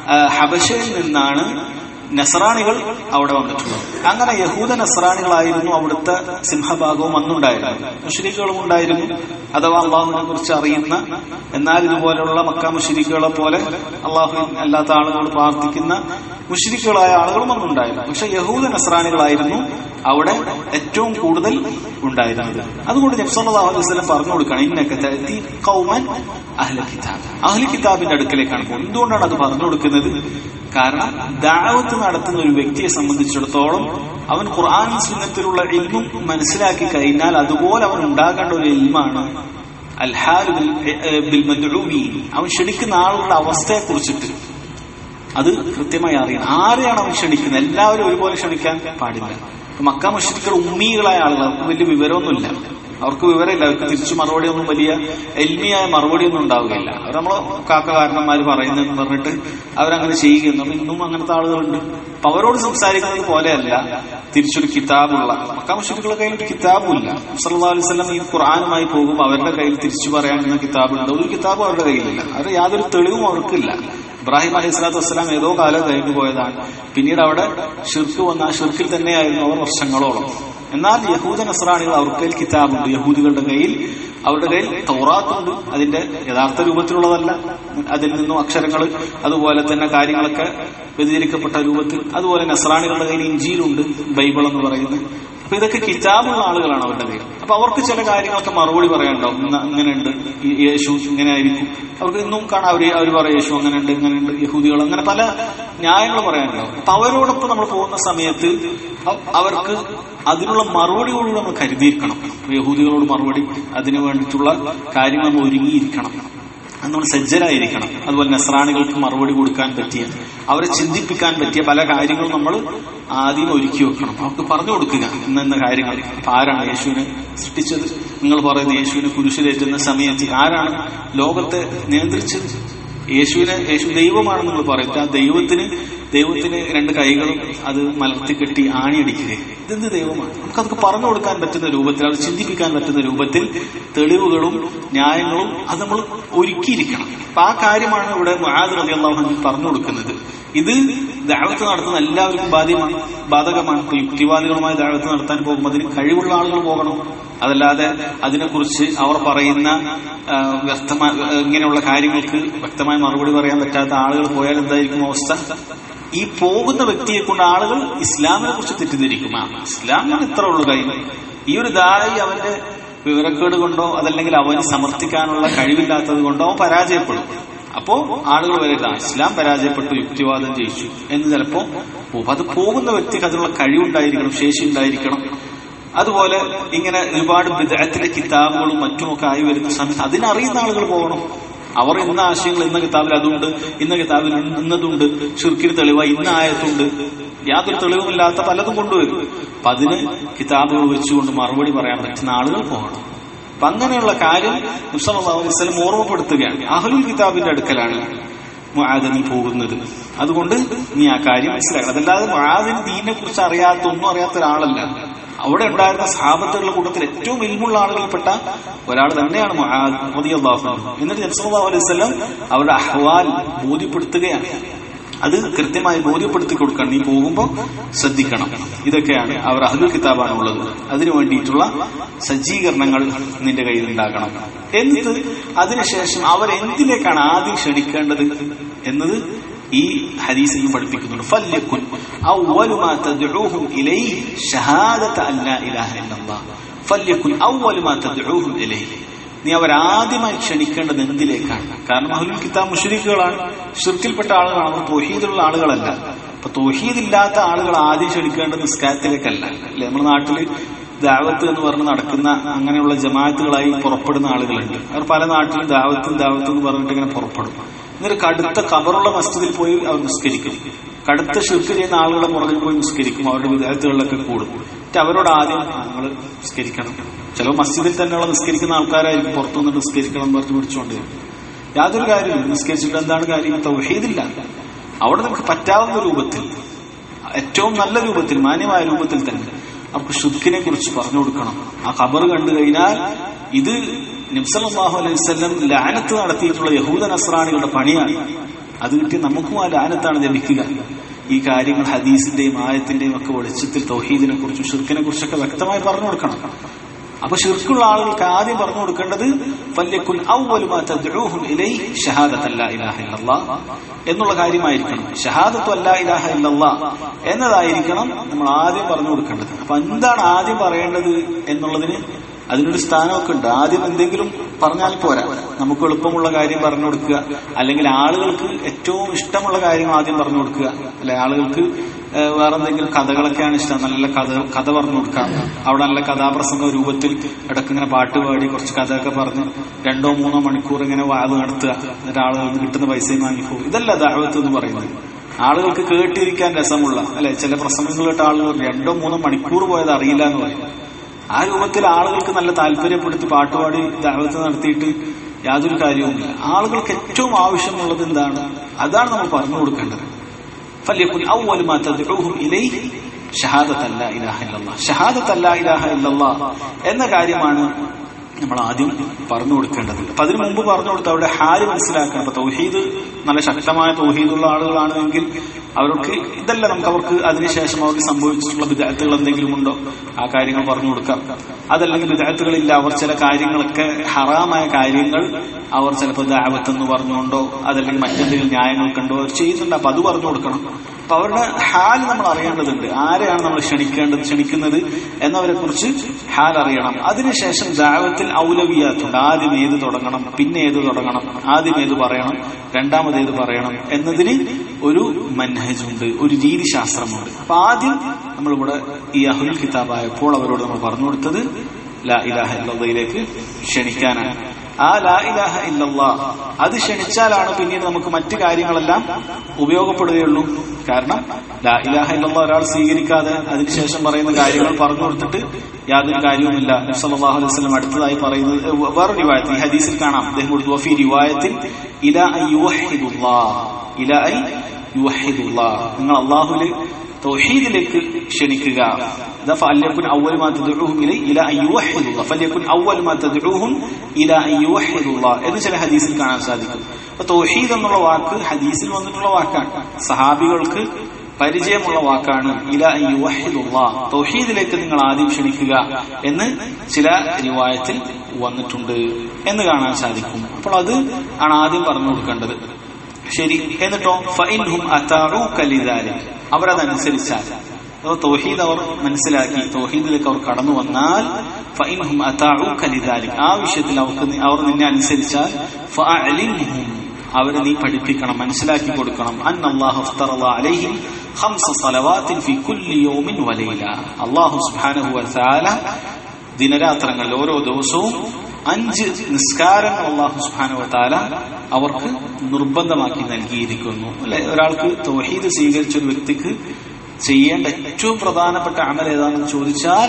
[SPEAKER 1] ഹബഷയിൽ നിന്നാണ് നസ്രാണികൾ അവിടെ വന്നിട്ടുള്ളത് അങ്ങനെ യഹൂദ നസ്രാണികളായിരുന്നു അവിടുത്തെ സിംഹഭാഗവും അന്നുണ്ടായിരുന്നു മുഷരിക്കുകളും ഉണ്ടായിരുന്നു അഥവാ അള്ളാഹുവിനെ കുറിച്ച് അറിയുന്ന എന്നാൽ ഇതുപോലെയുള്ള മക്ക മുഷരിക്കുകളെ പോലെ അള്ളാഹു അല്ലാത്ത ആളുകൾ പ്രാർത്ഥിക്കുന്ന മുഷരിക്കുകളായ ആളുകളും അന്നുണ്ടായിരുന്നു പക്ഷെ യഹൂദ നസ്രാണികളായിരുന്നു അവിടെ ഏറ്റവും കൂടുതൽ ഉണ്ടായിരുന്നത് അതുകൊണ്ട് നബ്സല്ലാഹു അലൈഹി വസല്ലം പറഞ്ഞു കൊടുക്കണം ഇന്നൊക്കെ തഅതി ഖൗമൻ അഹ്ല കിതാബ് അഹ്ല കിതാബിന്റെ അടുക്കലേക്കാണ് പോകുന്നത് എന്തുകൊണ്ടാണ് അത് പറഞ്ഞു കൊടുക്കുന്നത് കാരണം ദാവത്ത് നടത്തുന്ന ഒരു വ്യക്തിയെ സംബന്ധിച്ചിടത്തോളം അവൻ ഖുർആൻ സുന്നത്തിലുള്ള ഇൽമും മനസ്സിലാക്കി കഴിഞ്ഞാൽ അതുപോലെ അവൻ ഉണ്ടാകേണ്ട ഒരു ഇൽമാണ് അൽഹാൽ ബിൽ മദ്ഉബീൻ അവൻ ക്ഷണിക്കുന്ന ആളുകളുടെ അവസ്ഥയെ കുറിച്ചിട്ട് അത് കൃത്യമായി അറിയണം ആരെയാണ് അവൻ ക്ഷണിക്കുന്നത് എല്ലാവരും ഒരുപോലെ ക്ഷണിക്കാൻ പാടില്ല ഇപ്പൊ മക്ക മുഷ്രിക്കുകൾ ഉമ്മീകളായ ആളുകൾ അവർക്ക് വലിയ വിവരമൊന്നുമില്ല അവർക്ക് വിവരമില്ല അവർക്ക് തിരിച്ചു മറുപടി ഒന്നും വലിയ എൽമിയായ മറുപടി ഒന്നും ഉണ്ടാവുകയില്ല അവർ നമ്മളെ കാക്കകാരന്മാർ പറയുന്നതെന്ന് പറഞ്ഞിട്ട് അവരങ്ങനെ ചെയ്യുകയെന്ന് അപ്പൊ ഇന്നും അങ്ങനത്തെ ആളുകളുണ്ട് അപ്പൊ അവരോട് സംസാരിക്കുന്നത് പോലെയല്ല തിരിച്ചൊരു കിതാബുള്ള മക്ക മുഷ്രിക്കുകളുടെ കയ്യിൽ ഒരു കിതാബുമില്ല സല്ലല്ലാഹു അലൈഹി വസല്ലം ഈ ഖുർആനുമായി പോകുമ്പോൾ അവരുടെ കയ്യിൽ തിരിച്ചു പറയാനുള്ള കിതാബുണ്ട് ഒരു കിതാബും അവരുടെ കയ്യിലില്ല അവർ യാതൊരു തെളിവും അവർക്കില്ല ഇബ്രാഹിം അലൈഹി സ്വലാത്തു വസ്സലാം ഏതോ കാലം കഴിഞ്ഞു പോയതാണ് പിന്നീട് അവിടെ ഷിർക്ക് വന്ന ആ ഷിർക്കിൽ തന്നെയായിരുന്നു അവർ വർഷങ്ങളോളം എന്നാൽ യഹൂദ നസ്രാണികൾ അവർക്ക് കയ്യിൽ കിതാബുണ്ട് യഹൂദികളുടെ കയ്യിൽ അവരുടെ കയ്യിൽ തൗറാത്തുണ്ട് അതിന്റെ യഥാർത്ഥ രൂപത്തിലുള്ളതല്ല അതിൽ നിന്നും അക്ഷരങ്ങൾ അതുപോലെ തന്നെ കാര്യങ്ങളൊക്കെ വ്യതിചരിക്കപ്പെട്ട രൂപത്തിൽ അതുപോലെ നസ്രാണികളുടെ കയ്യിൽ ഇഞ്ചിയിലുണ്ട് ബൈബിൾ എന്ന് പറയുന്നത് അപ്പൊ ഇതൊക്കെ കിതാബുള്ള ആളുകളാണ് അവരുടെ കയ്യിൽ അപ്പൊ അവർക്ക് ചില കാര്യങ്ങളൊക്കെ മറുപടി പറയാനുണ്ടാവും ഇന്ന ഇങ്ങനെയുണ്ട് ഈ യേശു ഇങ്ങനെ ആയിരിക്കും അവർക്ക് ഇന്നും കാണാം അവര് അവർ പറയും യേശു അങ്ങനെയുണ്ട് ഇങ്ങനെയുണ്ട് യഹൂദികൾ അങ്ങനെ പല ന്യായങ്ങൾ പറയാനുണ്ടാവും അപ്പൊ അവരോടൊപ്പം നമ്മൾ പോകുന്ന സമയത്ത് അവ- അവർക്ക് അതിനുള്ള മറുപടി കൂടി നമ്മൾ കരുതിയിരിക്കണം യഹൂദികളോട് മറുപടി അതിനു വേണ്ടിയിട്ടുള്ള കാര്യങ്ങൾ നമ്മൾ ഒരുങ്ങിയിരിക്കണം അത് നമ്മൾ സജ്ജരായിരിക്കണം അതുപോലെ നസ്രാണികൾക്ക് മറുപടി കൊടുക്കാൻ പറ്റിയ അവരെ ചിന്തിപ്പിക്കാൻ പറ്റിയ പല കാര്യങ്ങളും നമ്മൾ ആദ്യം ഒരുക്കി വെക്കണം അവർക്ക് പറഞ്ഞു കൊടുക്കുക എന്ന കാര്യങ്ങൾ അപ്പൊ ആരാണ് യേശുവിനെ സൃഷ്ടിച്ചത് നിങ്ങൾ പറയുന്ന യേശുവിനെ കുരിശിലേറ്റുന്ന സമയത്ത് ആരാണ് ലോകത്തെ നിയന്ത്രിച്ചത് യേശുവിനെ യേശു ദൈവമാണെന്ന് നിങ്ങൾ പറയും ആ ദൈവത്തിന് ദൈവത്തിന് രണ്ട് കൈകളും അത് മലർത്തി കെട്ടി ആണിയടിക്കുക ഇതെന്ത് ദൈവമാണ് നമുക്കതൊക്കെ പറഞ്ഞു കൊടുക്കാൻ പറ്റുന്ന രൂപത്തിൽ അത് ചിന്തിപ്പിക്കാൻ പറ്റുന്ന രൂപത്തിൽ തെളിവുകളും ന്യായങ്ങളും അത് നമ്മൾ ഒരുക്കിയിരിക്കണം അപ്പൊ ആ കാര്യമാണ് ഇവിടെ മുആദ് റളിയല്ലാഹു അൻഹു പറഞ്ഞു കൊടുക്കുന്നത് ഇത് ദഅവത്ത് നടത്തുന്ന എല്ലാവർക്കും ബാധ്യമാണ് ബാധകമാണ് ഇപ്പൊ യുക്തിവാദികളുമായി ദഅവത്ത് നടത്താൻ പോകുമ്പോൾ അതിന് കഴിവുള്ള ആളുകൾ പോകണം അതല്ലാതെ അതിനെക്കുറിച്ച് അവർ പറയുന്ന ആ, വ്യക്തമായ ഇങ്ങനെയുള്ള കാര്യങ്ങൾക്ക് വ്യക്തമായ മറുപടി പറയാൻ പറ്റാത്ത ആളുകൾ പോയാൽ എന്തായിരിക്കും അവസ്ഥ ഈ പോകുന്ന വ്യക്തിയെ കൊണ്ട് ആളുകൾ ഇസ്ലാമിനെ കുറിച്ച് തെറ്റിദ്ധരിക്കും ആ ഇസ്ലാമിന് ഇത്ര ഉള്ളു കാര്യം ഈ ഒരു ദായി അവന്റെ വിവരക്കേട് കൊണ്ടോ അതല്ലെങ്കിൽ അവന് സമർത്ഥിക്കാനുള്ള കഴിവില്ലാത്തത് കൊണ്ടോ അവൻ പരാജയപ്പെടും അപ്പോ ആളുകൾ വരിക ഇസ്ലാം പരാജയപ്പെട്ടു യുക്തിവാദം ജയിച്ചു എന്ന് ചിലപ്പോ പോകും അത് പോകുന്ന വ്യക്തിക്ക് അതിനുള്ള കഴിവുണ്ടായിരിക്കണം ശേഷി ഉണ്ടായിരിക്കണം അതുപോലെ ഇങ്ങനെ ഒരുപാട് വിദഗ്ധത്തിലെ കിതാബുകളും മറ്റുമൊക്കെ ആയി വരുന്ന സമയത്ത് അതിനറിയുന്ന ആളുകൾ പോകണം അവർ ഇന്ന ആശയങ്ങൾ ഇന്ന കിതാബിൽ അതുണ്ട് ഇന്ന കിതാബിൽ ഇന്നതുണ്ട് ഷിർക്കിന് തെളിവായി ഇന്ന ആയത്തുണ്ട് യാതൊരു തെളിവുമില്ലാത്ത പലതും കൊണ്ടുവരും അപ്പൊ അതിന് കിതാബുകൾ വെച്ചുകൊണ്ട് മറുപടി പറയാൻ പറ്റുന്ന ആളുകൾ പോകണം അപ്പൊ അങ്ങനെയുള്ള കാര്യം മുസ്ലാം അലൈവലം ഓർമ്മപ്പെടുത്തുകയാണ് അഹ്ലുൽ കിതാബിന്റെ അടുക്കലാണ് മുആദിനി പോകുന്നത് അതുകൊണ്ട് നീ ആ കാര്യം മനസ്സിലാക്കണം അതല്ലാതെ മുആദിന് ദീനെ കുറിച്ച് അറിയാത്ത ഒന്നും അറിയാത്ത ഒരാളല്ല അവിടെ ഉണ്ടായിരുന്ന സാപത്തുകളുടെ കൂട്ടത്തിൽ ഏറ്റവും ഇൽമുള്ള ആളുകൾപ്പെട്ട ഒരാൾ തന്നെയാണ് മുആദ് റളിയല്ലാഹു അൻഹു എന്നിട്ട് നബി സല്ലല്ലാഹു അലൈഹി വസല്ലം അവരുടെ അഹ്വാൽ ബോധ്യപ്പെടുത്തുകയാണ് അത് കൃത്യമായി ബോധ്യപ്പെടുത്തി കൊടുക്കണം നീ പോകുമ്പോൾ ശ്രദ്ധിക്കണം ഇതൊക്കെയാണ് അവർ അഹ്ലുൽ കിതാബാണ് ഉള്ളത് അതിനു വേണ്ടിയിട്ടുള്ള സജ്ജീകരണങ്ങൾ നിന്റെ കയ്യിൽ ഉണ്ടാകണം എന്നിട്ട് അതിനുശേഷം അവർ എന്തിലേക്കാണ് ആദ്യം ക്ഷണിക്കേണ്ടത് എന്നത് ഈ ഹദീസിൽ പഠിപ്പിക്കുന്നുണ്ട് ഫല്യക്കുൻ അവ്വലു മാ തദ്ഉഹും ഇലൈഹി ഷഹാദത അല്ലാ ഇലാഹ ഇല്ലല്ലാഹ് ഫല്യക്കുൻ അവ്വലു മാ തദ്ഉഹും ഇലൈഹി നീ അവരാദ്യമായി ക്ഷണിക്കേണ്ടത് എന്തിലേക്കാണ് കാരണം അഹ്ലുൽ കിതാബ് മുഷരിക്കുകളാണ് ഷിർക്കിൽപ്പെട്ട ആളുകളാണ് അവർ തൊഹീദുള്ള ആളുകളല്ല അപ്പൊ തൊഹീദില്ലാത്ത ആളുകൾ ആദ്യം ക്ഷണിക്കേണ്ടത് നിസ്കാരത്തിലേക്കല്ല അല്ലെ നമ്മുടെ നാട്ടില് ദാവത്ത് എന്ന് പറഞ്ഞ് നടക്കുന്ന അങ്ങനെയുള്ള ജമാഅത്തുകളായി പുറപ്പെടുന്ന ആളുകളുണ്ട് അവർ പല നാട്ടിലും ദാവത്തും ദാവത്തും എന്ന് പറഞ്ഞിട്ട് ഇങ്ങനെ പുറപ്പെടും എന്നിട്ട് കടുത്ത കബറുള്ള മസ്ജിദിൽ പോയി അവർ നിസ്കരിക്കും കടുത്ത ഷിർക്ക് ചെയ്യുന്ന ആളുകളുടെ പുറകിൽ പോയി നിസ്കരിക്കും അവരുടെ വിദ്യാർത്ഥികളിലൊക്കെ കൂടും എന്നിട്ട് അവരോട് ആദ്യം നിങ്ങൾ നിസ്കരിക്കണം ചില മസ്ജിദിൽ തന്നെയുള്ള നിസ്കരിക്കുന്ന ആൾക്കാരായിരിക്കും പുറത്തുനിന്ന് നിസ്കരിക്കണം എന്ന് പറഞ്ഞ് പിടിച്ചുകൊണ്ട് വരും. യാതൊരു കാര്യമില്ല നിസ്കരിച്ചിട്ട് എന്താണ് കാര്യം തൗഹീദില്ല അവിടെ നമുക്ക് പറ്റാവുന്ന രൂപത്തിൽ ഏറ്റവും നല്ല രൂപത്തിൽ മാന്യമായ രൂപത്തിൽ തന്നെ അവർക്ക് ശുദ്ധിനെ കുറിച്ച് പറഞ്ഞു കൊടുക്കണം ആ ഖബർ കണ്ടു കഴിഞ്ഞാൽ ഇത് നിംസലാഹു അലൈഹി വസല്ലം ലാനത്ത് നടത്തിയിട്ടുള്ള യഹൂദ നസ്രാണികളുടെ പണിയാണ് അത് കിട്ടി നമുക്കും ആ ലാനത്താണ് ലഭിക്കുക ഈ കാര്യങ്ങൾ ഹദീസിന്റെയും ആയത്തിന്റെയും ഒക്കെ വെളിച്ചത്തിൽ തൗഹീദിനെ കുറിച്ചും ഷിർക്കിനെ കുറിച്ചൊക്കെ വ്യക്തമായി പറഞ്ഞു കൊടുക്കണം അപ്പൊ ഷിർക്കുള്ള ആളുകൾക്ക് ആദ്യം പറഞ്ഞു കൊടുക്കേണ്ടത് ഫല്യക്കുൻ അവ്വലു മാ തദ്ഉഹും ഇലൈഹി ഷഹാദത്ത് അല്ലാ ഇലാഹ ഇല്ലല്ലാഹ് എന്നുള്ള കാര്യമായിരിക്കണം ഷഹാദത്തു അല്ലാ ഇലാഹ ഇല്ലല്ലാഹ് എന്നതായിരിക്കണം നമ്മൾ ആദ്യം പറഞ്ഞു കൊടുക്കേണ്ടത് അപ്പൊ എന്താണ് ആദ്യം പറയേണ്ടത് എന്നുള്ളതിന് അതിനൊരു സ്ഥാനമൊക്കെ ഉണ്ട് ആദ്യം എന്തെങ്കിലും പറഞ്ഞാൽ പോരാ നമുക്ക് എളുപ്പമുള്ള കാര്യം പറഞ്ഞു കൊടുക്കുക അല്ലെങ്കിൽ ആളുകൾക്ക് ഏറ്റവും ഇഷ്ടമുള്ള കാര്യം ആദ്യം പറഞ്ഞു കൊടുക്കുക അല്ലെ ആളുകൾക്ക് ഏഹ് വേറെ എന്തെങ്കിലും കഥകളൊക്കെയാണ് ഇഷ്ടം നല്ല കഥ കഥ പറഞ്ഞു കൊടുക്കാം അവിടെ നല്ല കഥാപ്രസംഗ രൂപത്തിൽ ഇടയ്ക്ക് ഇങ്ങനെ പാട്ട് പാടി കുറച്ച് കഥയൊക്കെ പറഞ്ഞ് രണ്ടോ മൂന്നോ മണിക്കൂർ ഇങ്ങനെ വാത് നടത്തുക എന്നിട്ട് ആളുകളിൽ നിന്ന് കിട്ടുന്ന പൈസയും വാങ്ങിപ്പോ ഇതല്ല ദാവത്ത് എന്ന് പറയുന്നത് ആളുകൾക്ക് കേട്ടിരിക്കാൻ രസമുള്ള അല്ലെ ചില പ്രസംഗങ്ങൾ കേട്ട ആളുകൾ രണ്ടോ മൂന്നോ മണിക്കൂർ പോയത് അറിയില്ല എന്ന് പറയും ആ രൂപത്തിൽ ആളുകൾക്ക് നല്ല താല്പര്യപ്പെടുത്തി പാട്ടുപാടി ദാവത്ത് നടത്തിയിട്ട് യാതൊരു കാര്യവുമില്ല ആളുകൾക്ക് ഏറ്റവും ആവശ്യമുള്ളത് എന്താണ് അതാണ് നമ്മൾ പറഞ്ഞു കൊടുക്കേണ്ടത് فليكن أول ما تدعوهم إليه ഷഹാദത്ത് അല്ല ഇലാഹ ഇല്ലല്ലാ ഷഹാദത്ത് അല്ല ഇലാഹ ഇല്ലല്ലാ എന്ന കാര്യമാണ് നമ്മൾ ആദ്യം പറഞ്ഞു കൊടുക്കേണ്ടത് അപ്പൊ അതിനു മുമ്പ് പറഞ്ഞു കൊടുത്ത അവരുടെ ഹാല് മനസ്സിലാക്കണം അപ്പൊ തൗഹീദ് നല്ല ശക്തമായ തൗഹീദുള്ള ആളുകളാണെങ്കിൽ അവർക്ക് ഇതല്ല നമുക്ക് അവർക്ക് അതിനുശേഷം അവർക്ക് സംഭവിച്ചിട്ടുള്ള വിദഗ്ധകൾ എന്തെങ്കിലും ഉണ്ടോ ആ കാര്യങ്ങൾ പറഞ്ഞു കൊടുക്കാം അതല്ലെങ്കിൽ വിദഗ്ധകളില്ല അവർ ചില കാര്യങ്ങളൊക്കെ ഹറാമായ കാര്യങ്ങൾ അവർ ചിലപ്പോൾ ദാവത്ത് എന്ന് പറഞ്ഞുകൊണ്ടോ അതല്ലെങ്കിൽ മറ്റെന്തെങ്കിലും ന്യായങ്ങൾ കണ്ടോ അവർ ചെയ്യുന്നുണ്ട് അപ്പൊ അത് പറഞ്ഞു കൊടുക്കണം അപ്പൊ അവരുടെ ഹാൽ നമ്മൾ അറിയേണ്ടതുണ്ട് ആരെയാണ് നമ്മൾ ക്ഷണിക്കേണ്ടത് ക്ഷണിക്കുന്നത് എന്നവരെ കുറിച്ച് ഹാൽ അറിയണം അതിനുശേഷം ദാവത്തിൽ ഔലവിയാത്തുണ്ട് ആദ്യം ഏത് തുടങ്ങണം പിന്നെ ഏത് തുടങ്ങണം ആദ്യം ഏത് പറയണം രണ്ടാമത് ഏത് പറയണം എന്നതിന് ഒരു മൻഹജുണ്ട് ഒരു രീതിശാസ്ത്രമുണ്ട് അപ്പൊ ആദ്യം നമ്മളിവിടെ ഈ അഹുൽ കിതാബായപ്പോൾ അവരോട് നമ്മൾ പറഞ്ഞു കൊടുത്തത് ലാ ഇലാഹ ഇല്ലയിലേക്ക് ക്ഷണിക്കാനാണ് ആ ലാ ഇലാഹ ഇല്ലല്ലാ അത് ക്ഷണിച്ചാലാണ് പിന്നീട് നമുക്ക് മറ്റു കാര്യങ്ങളെല്ലാം ഉപയോഗപ്പെടുകയുള്ളൂ കാരണം ലാ ഇലാഹ ഇല്ലല്ലാ ഒരാൾ സ്വീകരിക്കാതെ അതിനുശേഷം പറയുന്ന കാര്യങ്ങൾ പറഞ്ഞു കൊടുത്തിട്ട് യാതൊരു കാര്യവുമില്ല സല്ലല്ലാഹു അലൈഹി വസല്ലം അടുത്തതായി പറയുന്നത് വേറെ റിവായത്ത് ഈ ഹദീസിൽ കാണാം അദ്ദേഹം കൊടുത്തു വഫി റിവായത്തിൽ ഇല അൻ യുവഹിദുല്ലാഹ് ഇല അൻ യുവഹിദുല്ലാഹ് നിങ്ങൾ അള്ളാഹുവിൽ തൗഹീദിലേക്ക് ക്ഷണിക്കുക فليكن أول ما تدعوهم إليه إلى أن يوحدوا الله فليكن أول ما تدعوهم إلى أن يوحدوا الله എന്ന് ചില ഹദീസിൽ കാണാൻ സാധിക്കും അപ്പൊ തൗഹീദ് എന്നുള്ള വാക്ക് ഹദീസിൽ വന്നിട്ടുള്ള വാക്കാണ് സഹാബികൾക്ക് പരിചയമുള്ള വാക്കാണ് ഇല യുവഹിദുള്ള തൗഹീദിലേക്ക് നിങ്ങൾ ആദ്യം ക്ഷണിക്കുക എന്ന് ചില റിവായത്തിൽ വന്നിട്ടുണ്ട് എന്ന് കാണാൻ സാധിക്കും അപ്പോൾ അത് ആണ് ആദ്യം പറഞ്ഞു കൊടുക്കേണ്ടത് ശരി എന്നിട്ടോ ഫൈൻഹും അവരതനുസരിച്ചാൽ അപ്പോൾ തൗഹീദ് അവർ മനസ്സിലാക്കി തൗഹീദിലേക്ക് അവർ കടന്നു വന്നാൽ ഫൈൻഹും ആ വിഷയത്തിൽ അവർക്ക് അവർ നിന്നെ അനുസരിച്ചാൽ ഫഅലിംഹും അവരെ നീ പഠിപ്പിക്കണം മനസ്സിലാക്കി കൊടുക്കണം അൻ അല്ലാഹു അലൈഹിം ഖംസ സലവാത്തിൻ ഫി കുല്ലി യൗമിൻ വലൈല അല്ലാഹു സുബ്ഹാനഹു വ തആല ദിനരാത്രങ്ങളിൽ ഓരോ ദിവസവും അഞ്ച് നിസ്കാരങ്ങൾ അള്ളാഹു സുബ്ഹാനഹു വ തആല അവർക്ക് നിർബന്ധമാക്കി നൽകിയിരിക്കുന്നു അല്ലെ ഒരാൾക്ക് തൗഹീദ് സ്വീകരിച്ച ഒരു വ്യക്തിക്ക് ചെയ്യേണ്ട ഏറ്റവും പ്രധാനപ്പെട്ട അമൽ ഏതാണെന്ന് ചോദിച്ചാൽ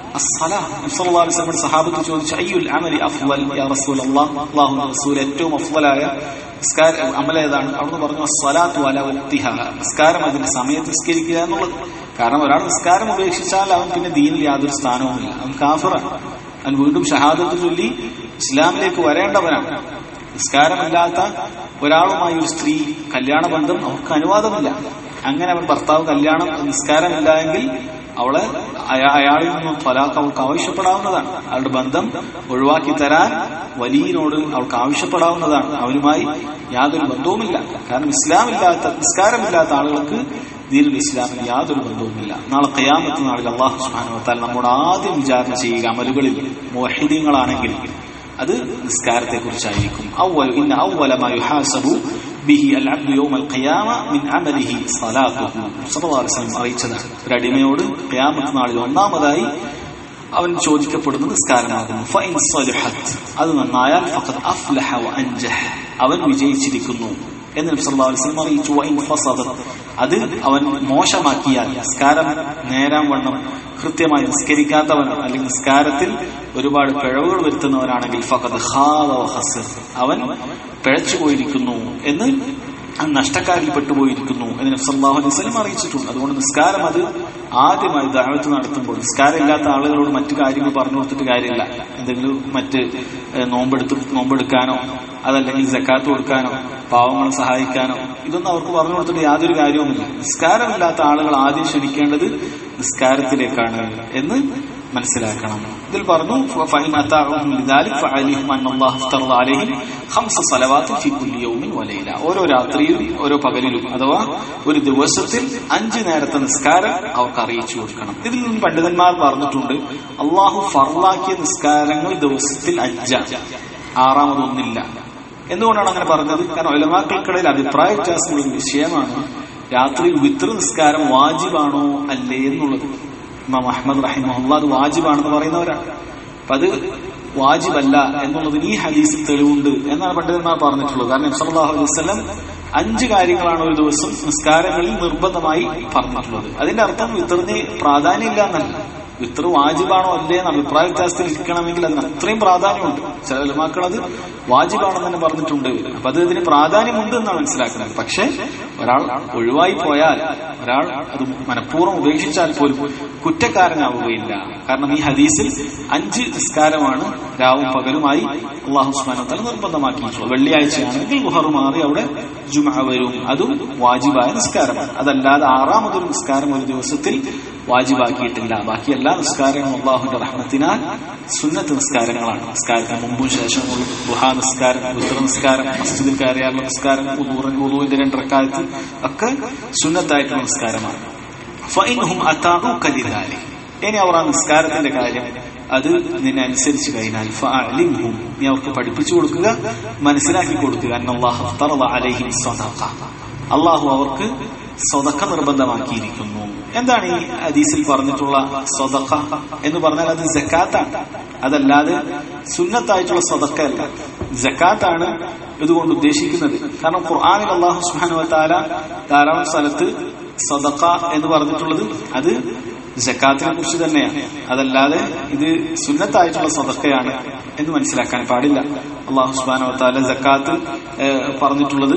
[SPEAKER 1] സഹാബത്ത് ചോദിച്ചു അയ്യുൽ അമലി അഫ്വൽ യാ റസൂൽ അള്ളാഹു റസൂൽ ഏറ്റവും അഫ്വലായ നിസ്കാര അമൽ ഏതാണ് അവിടുന്ന് പറഞ്ഞു സ്വലാത്തു അല ഉക്തിഹ നിസ്കാരം അതിന്റെ സമയത്ത് നിസ്കരിക്കുക എന്നുള്ളത് കാരണം ഒരാൾ നിസ്കാരം ഉപേക്ഷിച്ചാൽ അവൻ പിന്നെ ദീനിൽ യാതൊരു സ്ഥാനവുമില്ല അവൻ കാഫറാണ് അവൻ വീണ്ടും ഷഹാദത്ത് ചൊല്ലി ഇസ്ലാമിലേക്ക് വരേണ്ടവനാണ് നിസ്കാരമില്ലാത്ത ഒരാളുമായി ഒരു സ്ത്രീ കല്യാണ ബന്ധം അവർക്ക് അനുവാദമില്ല അങ്ങനെ അവൻ ഭർത്താവ് കല്യാണം നിസ്കാരമില്ല എങ്കിൽ അവളെ അയാളിൽ നിന്നും ത്വലാഖ് അവൾക്ക് ആവശ്യപ്പെടാവുന്നതാണ് അയാളുടെ ബന്ധം ഒഴിവാക്കി തരാൻ വലിയനോട് അവൾക്ക് ആവശ്യപ്പെടാവുന്നതാണ് അവനുമായി യാതൊരു ബന്ധവുമില്ല കാരണം ഇസ്ലാമില്ലാത്ത നിസ്കാരമില്ലാത്ത ആളുകൾക്ക് ദീനുൽ ഇസ്ലാമിൽ യാതൊരു ബന്ധവുമില്ല നാളെ കയാമത്ത് നാളിൽ അള്ളാഹു സുഹാനുവത്താൽ നമ്മോട് ആദ്യം വിചാരണ ചെയ്യുക അമലുകളിൽ മോഹിദീങ്ങളാണെങ്കിൽ അത് നിസ്കാരത്തെ കുറിച്ചായിരിക്കും ഇന്ന ഔവലമാ യുഹാസബു ബിഹി അൽ അബ്ദു യൗമൽ ഖിയാമ മിൻ അമലിഹി സ്വലാത്തുഹു സല്ലല്ലാഹു അലൈഹി വസല്ലം അറിയിച്ചതാണ് ഒരു അടിമയോട് ഖിയാമത്ത് നാളിൽ ഒന്നാമതായി അവൻ ചോദിക്കപ്പെടുന്നത് നിസ്കാരമാകുന്നു ഫൈൻ സലിഹത്ത് അത് നന്നായാൽ ഫഖദ് അഫ്ലഹ വ അൻജഹ് അവൻ വിജയിച്ചിരിക്കുന്നു എന്ന് നബി സല്ലല്ലാഹു അലൈഹി വസല്ലം അറിയിച്ചു വൈൻ ഫസദത് അത് അവൻ മോശമാക്കിയാൽ നിസ്കാരം നേരാൻ വണ്ണം കൃത്യമായി നിസ്കരിക്കാത്തവൻ അല്ലെങ്കിൽ നിസ്കാരത്തിൽ ഒരുപാട് പിഴവുകൾ വരുത്തുന്നവനാണെങ്കിൽ ഫഖദ് ഖാദ വ ഖസിർ അവൻ പിഴച്ചു പോയിരിക്കുന്നു എന്ന് നഷ്ടക്കാരിൽ പെട്ടുപോയിരിക്കുന്നു എന്ന് നബി സല്ലല്ലാഹു അലൈഹി വസല്ലം അറിയിച്ചിട്ടുണ്ട് അതുകൊണ്ട് നിസ്കാരം അത് ആദ്യമായി ദഅവത്ത് നടത്തുമ്പോൾ നിസ്കാരം ഇല്ലാത്ത ആളുകളോട് മറ്റു കാര്യങ്ങൾ പറഞ്ഞു കൊടുത്തിട്ട് കാര്യമില്ല എന്തെങ്കിലും മറ്റ് നോമ്പെടുത്ത് നോമ്പെടുക്കാനോ അതല്ലെങ്കിൽ ജക്കാത്ത് കൊടുക്കാനോ പാവങ്ങളെ സഹായിക്കാനോ ഇതൊന്നും അവർക്ക് പറഞ്ഞു കൊടുത്തിട്ട് യാതൊരു കാര്യവുമില്ല നിസ്കാരമില്ലാത്ത ആളുകൾ ആദ്യം ക്ഷണിക്കേണ്ടത് നിസ്കാരത്തിലേക്കാണ് എന്ന് മനസ്സിലാക്കണം ഇതിൽ പറഞ്ഞു فإن أطاعوهم لذلك فعليهم أن الله افترض عليهم خمس صلوات في كل يوم وليلة ഓരോ രാത്രിയിലും ഓരോ പകലിലും അഥവാ ഒരു ദിവസത്തിൽ അഞ്ചു നേരത്തെ നിസ്കാരം അവർക്ക് അറിയിച്ചു കൊടുക്കണം ഇതിൽ നിന്ന് പണ്ഡിതന്മാർ പറഞ്ഞിട്ടുണ്ട് അള്ളാഹു ഫർലാക്കിയ നിസ്കാരങ്ങൾ ദിവസത്തിൽ അഞ്ചാണ് ആറാമതൊന്നില്ല എന്തുകൊണ്ടാണ് അങ്ങനെ പറഞ്ഞത് കാരണം ഒലമാക്കൾക്കിടയിൽ അഭിപ്രായ വ്യത്യാസമുള്ള ഒരു വിഷയമാണ് രാത്രിയിൽ വിത്ര നിസ്കാരം വാജിബാണോ അല്ലേ എന്നുള്ളത് ഇമാം അഹമ്മദ് റഹിമഹുല്ല അത് വാജിബാണെന്ന് പറയുന്നവരാണ് അപ്പൊ അത് വാജിബല്ല എന്നുള്ളതിന് ഈ ഹദീസിൽ തെളിവുണ്ട് എന്നാണ് പണ്ഡിതന്മാർ പറഞ്ഞിട്ടുള്ളത് കാരണം സല്ലല്ലാഹു അലൈഹി വസല്ലം അഞ്ച് കാര്യങ്ങളാണ് ഒരു ദിവസം നിസ്കാരങ്ങളിൽ നിർബന്ധമായി പറഞ്ഞിട്ടുള്ളത് അതിന്റെ അർത്ഥം വിത്തറിന് പ്രാധാന്യമില്ല എന്നല്ല വിത്തർ വാജിബാണോ അല്ലേ എന്ന് അഭിപ്രായ വ്യത്യാസത്തിൽ ഇരിക്കണമെങ്കിൽ അതിന് അത്രയും പ്രാധാന്യമുണ്ട് ചില ലമാക്കൾ അത് വാജിബാണെന്ന് തന്നെ പറഞ്ഞിട്ടുണ്ട് അപ്പൊ അത് ഇതിന് പ്രാധാന്യമുണ്ട് എന്നാണ് മനസ്സിലാക്കുന്നത് പക്ഷെ ഒരാൾ ഒഴിവായി പോയാൽ ഒരാൾ അത് മനഃപൂർവ്വം ഉപേക്ഷിച്ചാൽ പോലും കുറ്റക്കാരനാവുകയില്ല കാരണം ഈ ഹദീസിൽ അഞ്ച് നിസ്കാരമാണ് രാവും പകലുമായി അള്ളാഹു സുബ്ഹാനഹു തആല നിർബന്ധമാക്കിയിട്ടുള്ളത് വെള്ളിയാഴ്ചയാണെങ്കിൽ ഗുഹർ മാറി അവിടെ ജുമ വരും അതും വാജിബായ നിസ്കാരമാണ് അതല്ലാതെ ആറാമതൊരു നിസ്കാരം ഒരു ദിവസത്തിൽ വാജിബാക്കിയിട്ടില്ല ബാക്കി എല്ലാ നിസ്കാരങ്ങളും അള്ളാഹുന്റെ റഹ്മത്തിനാൽ സുന്നത്ത് നിസ്കാരങ്ങളാണ് നിസ്കാരത്തിന് മുമ്പും ശേഷമുള്ള ദുഹാ നിസ്കാരം ഉത്തര നിസ്കാരം മസ്ജിദിൽ കയറിയാലുള്ള നിസ്കാരം ഉദൂവിന്റെ രണ്ടരക്കാലത്ത് ഒക്കെ സുന്നത്തായിട്ടുള്ള നിസ്കാരമാണ് ഫൈൻഹും അത്താഹു കലിതാലി ഇനി അവർ ആ നിസ്കാരത്തിന്റെ കാര്യം അത് നിന്നെ അനുസരിച്ച് കഴിഞ്ഞാൽ ഫഅലിംഹും നീ അവർക്ക് പഠിപ്പിച്ചു കൊടുക്കുക മനസ്സിലാക്കി കൊടുക്കുക അന്നല്ലാഹു ഫറള അലൈഹിം സ്വദഖ അള്ളാഹു അവർക്ക് സ്വതക്ക നിർബന്ധമാക്കിയിരിക്കുന്നു എന്താണ് ഈ ഹദീസിൽ പറഞ്ഞിട്ടുള്ള സ്വതക്ക എന്ന് പറഞ്ഞാൽ അത് ജക്കാത്താണ് അതല്ലാതെ സുന്നത്തായിട്ടുള്ള സ്വതക്ക അല്ല ജക്കാത്താണ് ഇതുകൊണ്ട് ഉദ്ദേശിക്കുന്നത് കാരണം ഖുർആാനിൽ അള്ളാഹു സുഹാനു താല ധാരാളം സ്ഥലത്ത് സ്വതക്ക എന്ന് പറഞ്ഞിട്ടുള്ളത് അത് ജക്കാത്തിനെ കുറിച്ച് തന്നെയാണ് അതല്ലാതെ ഇത് സുന്നത്തായിട്ടുള്ള സ്വതക്കയാണ് എന്ന് മനസ്സിലാക്കാൻ പാടില്ല അള്ളാഹു സുബാനോ താല ജക്കാത്ത് പറഞ്ഞിട്ടുള്ളത്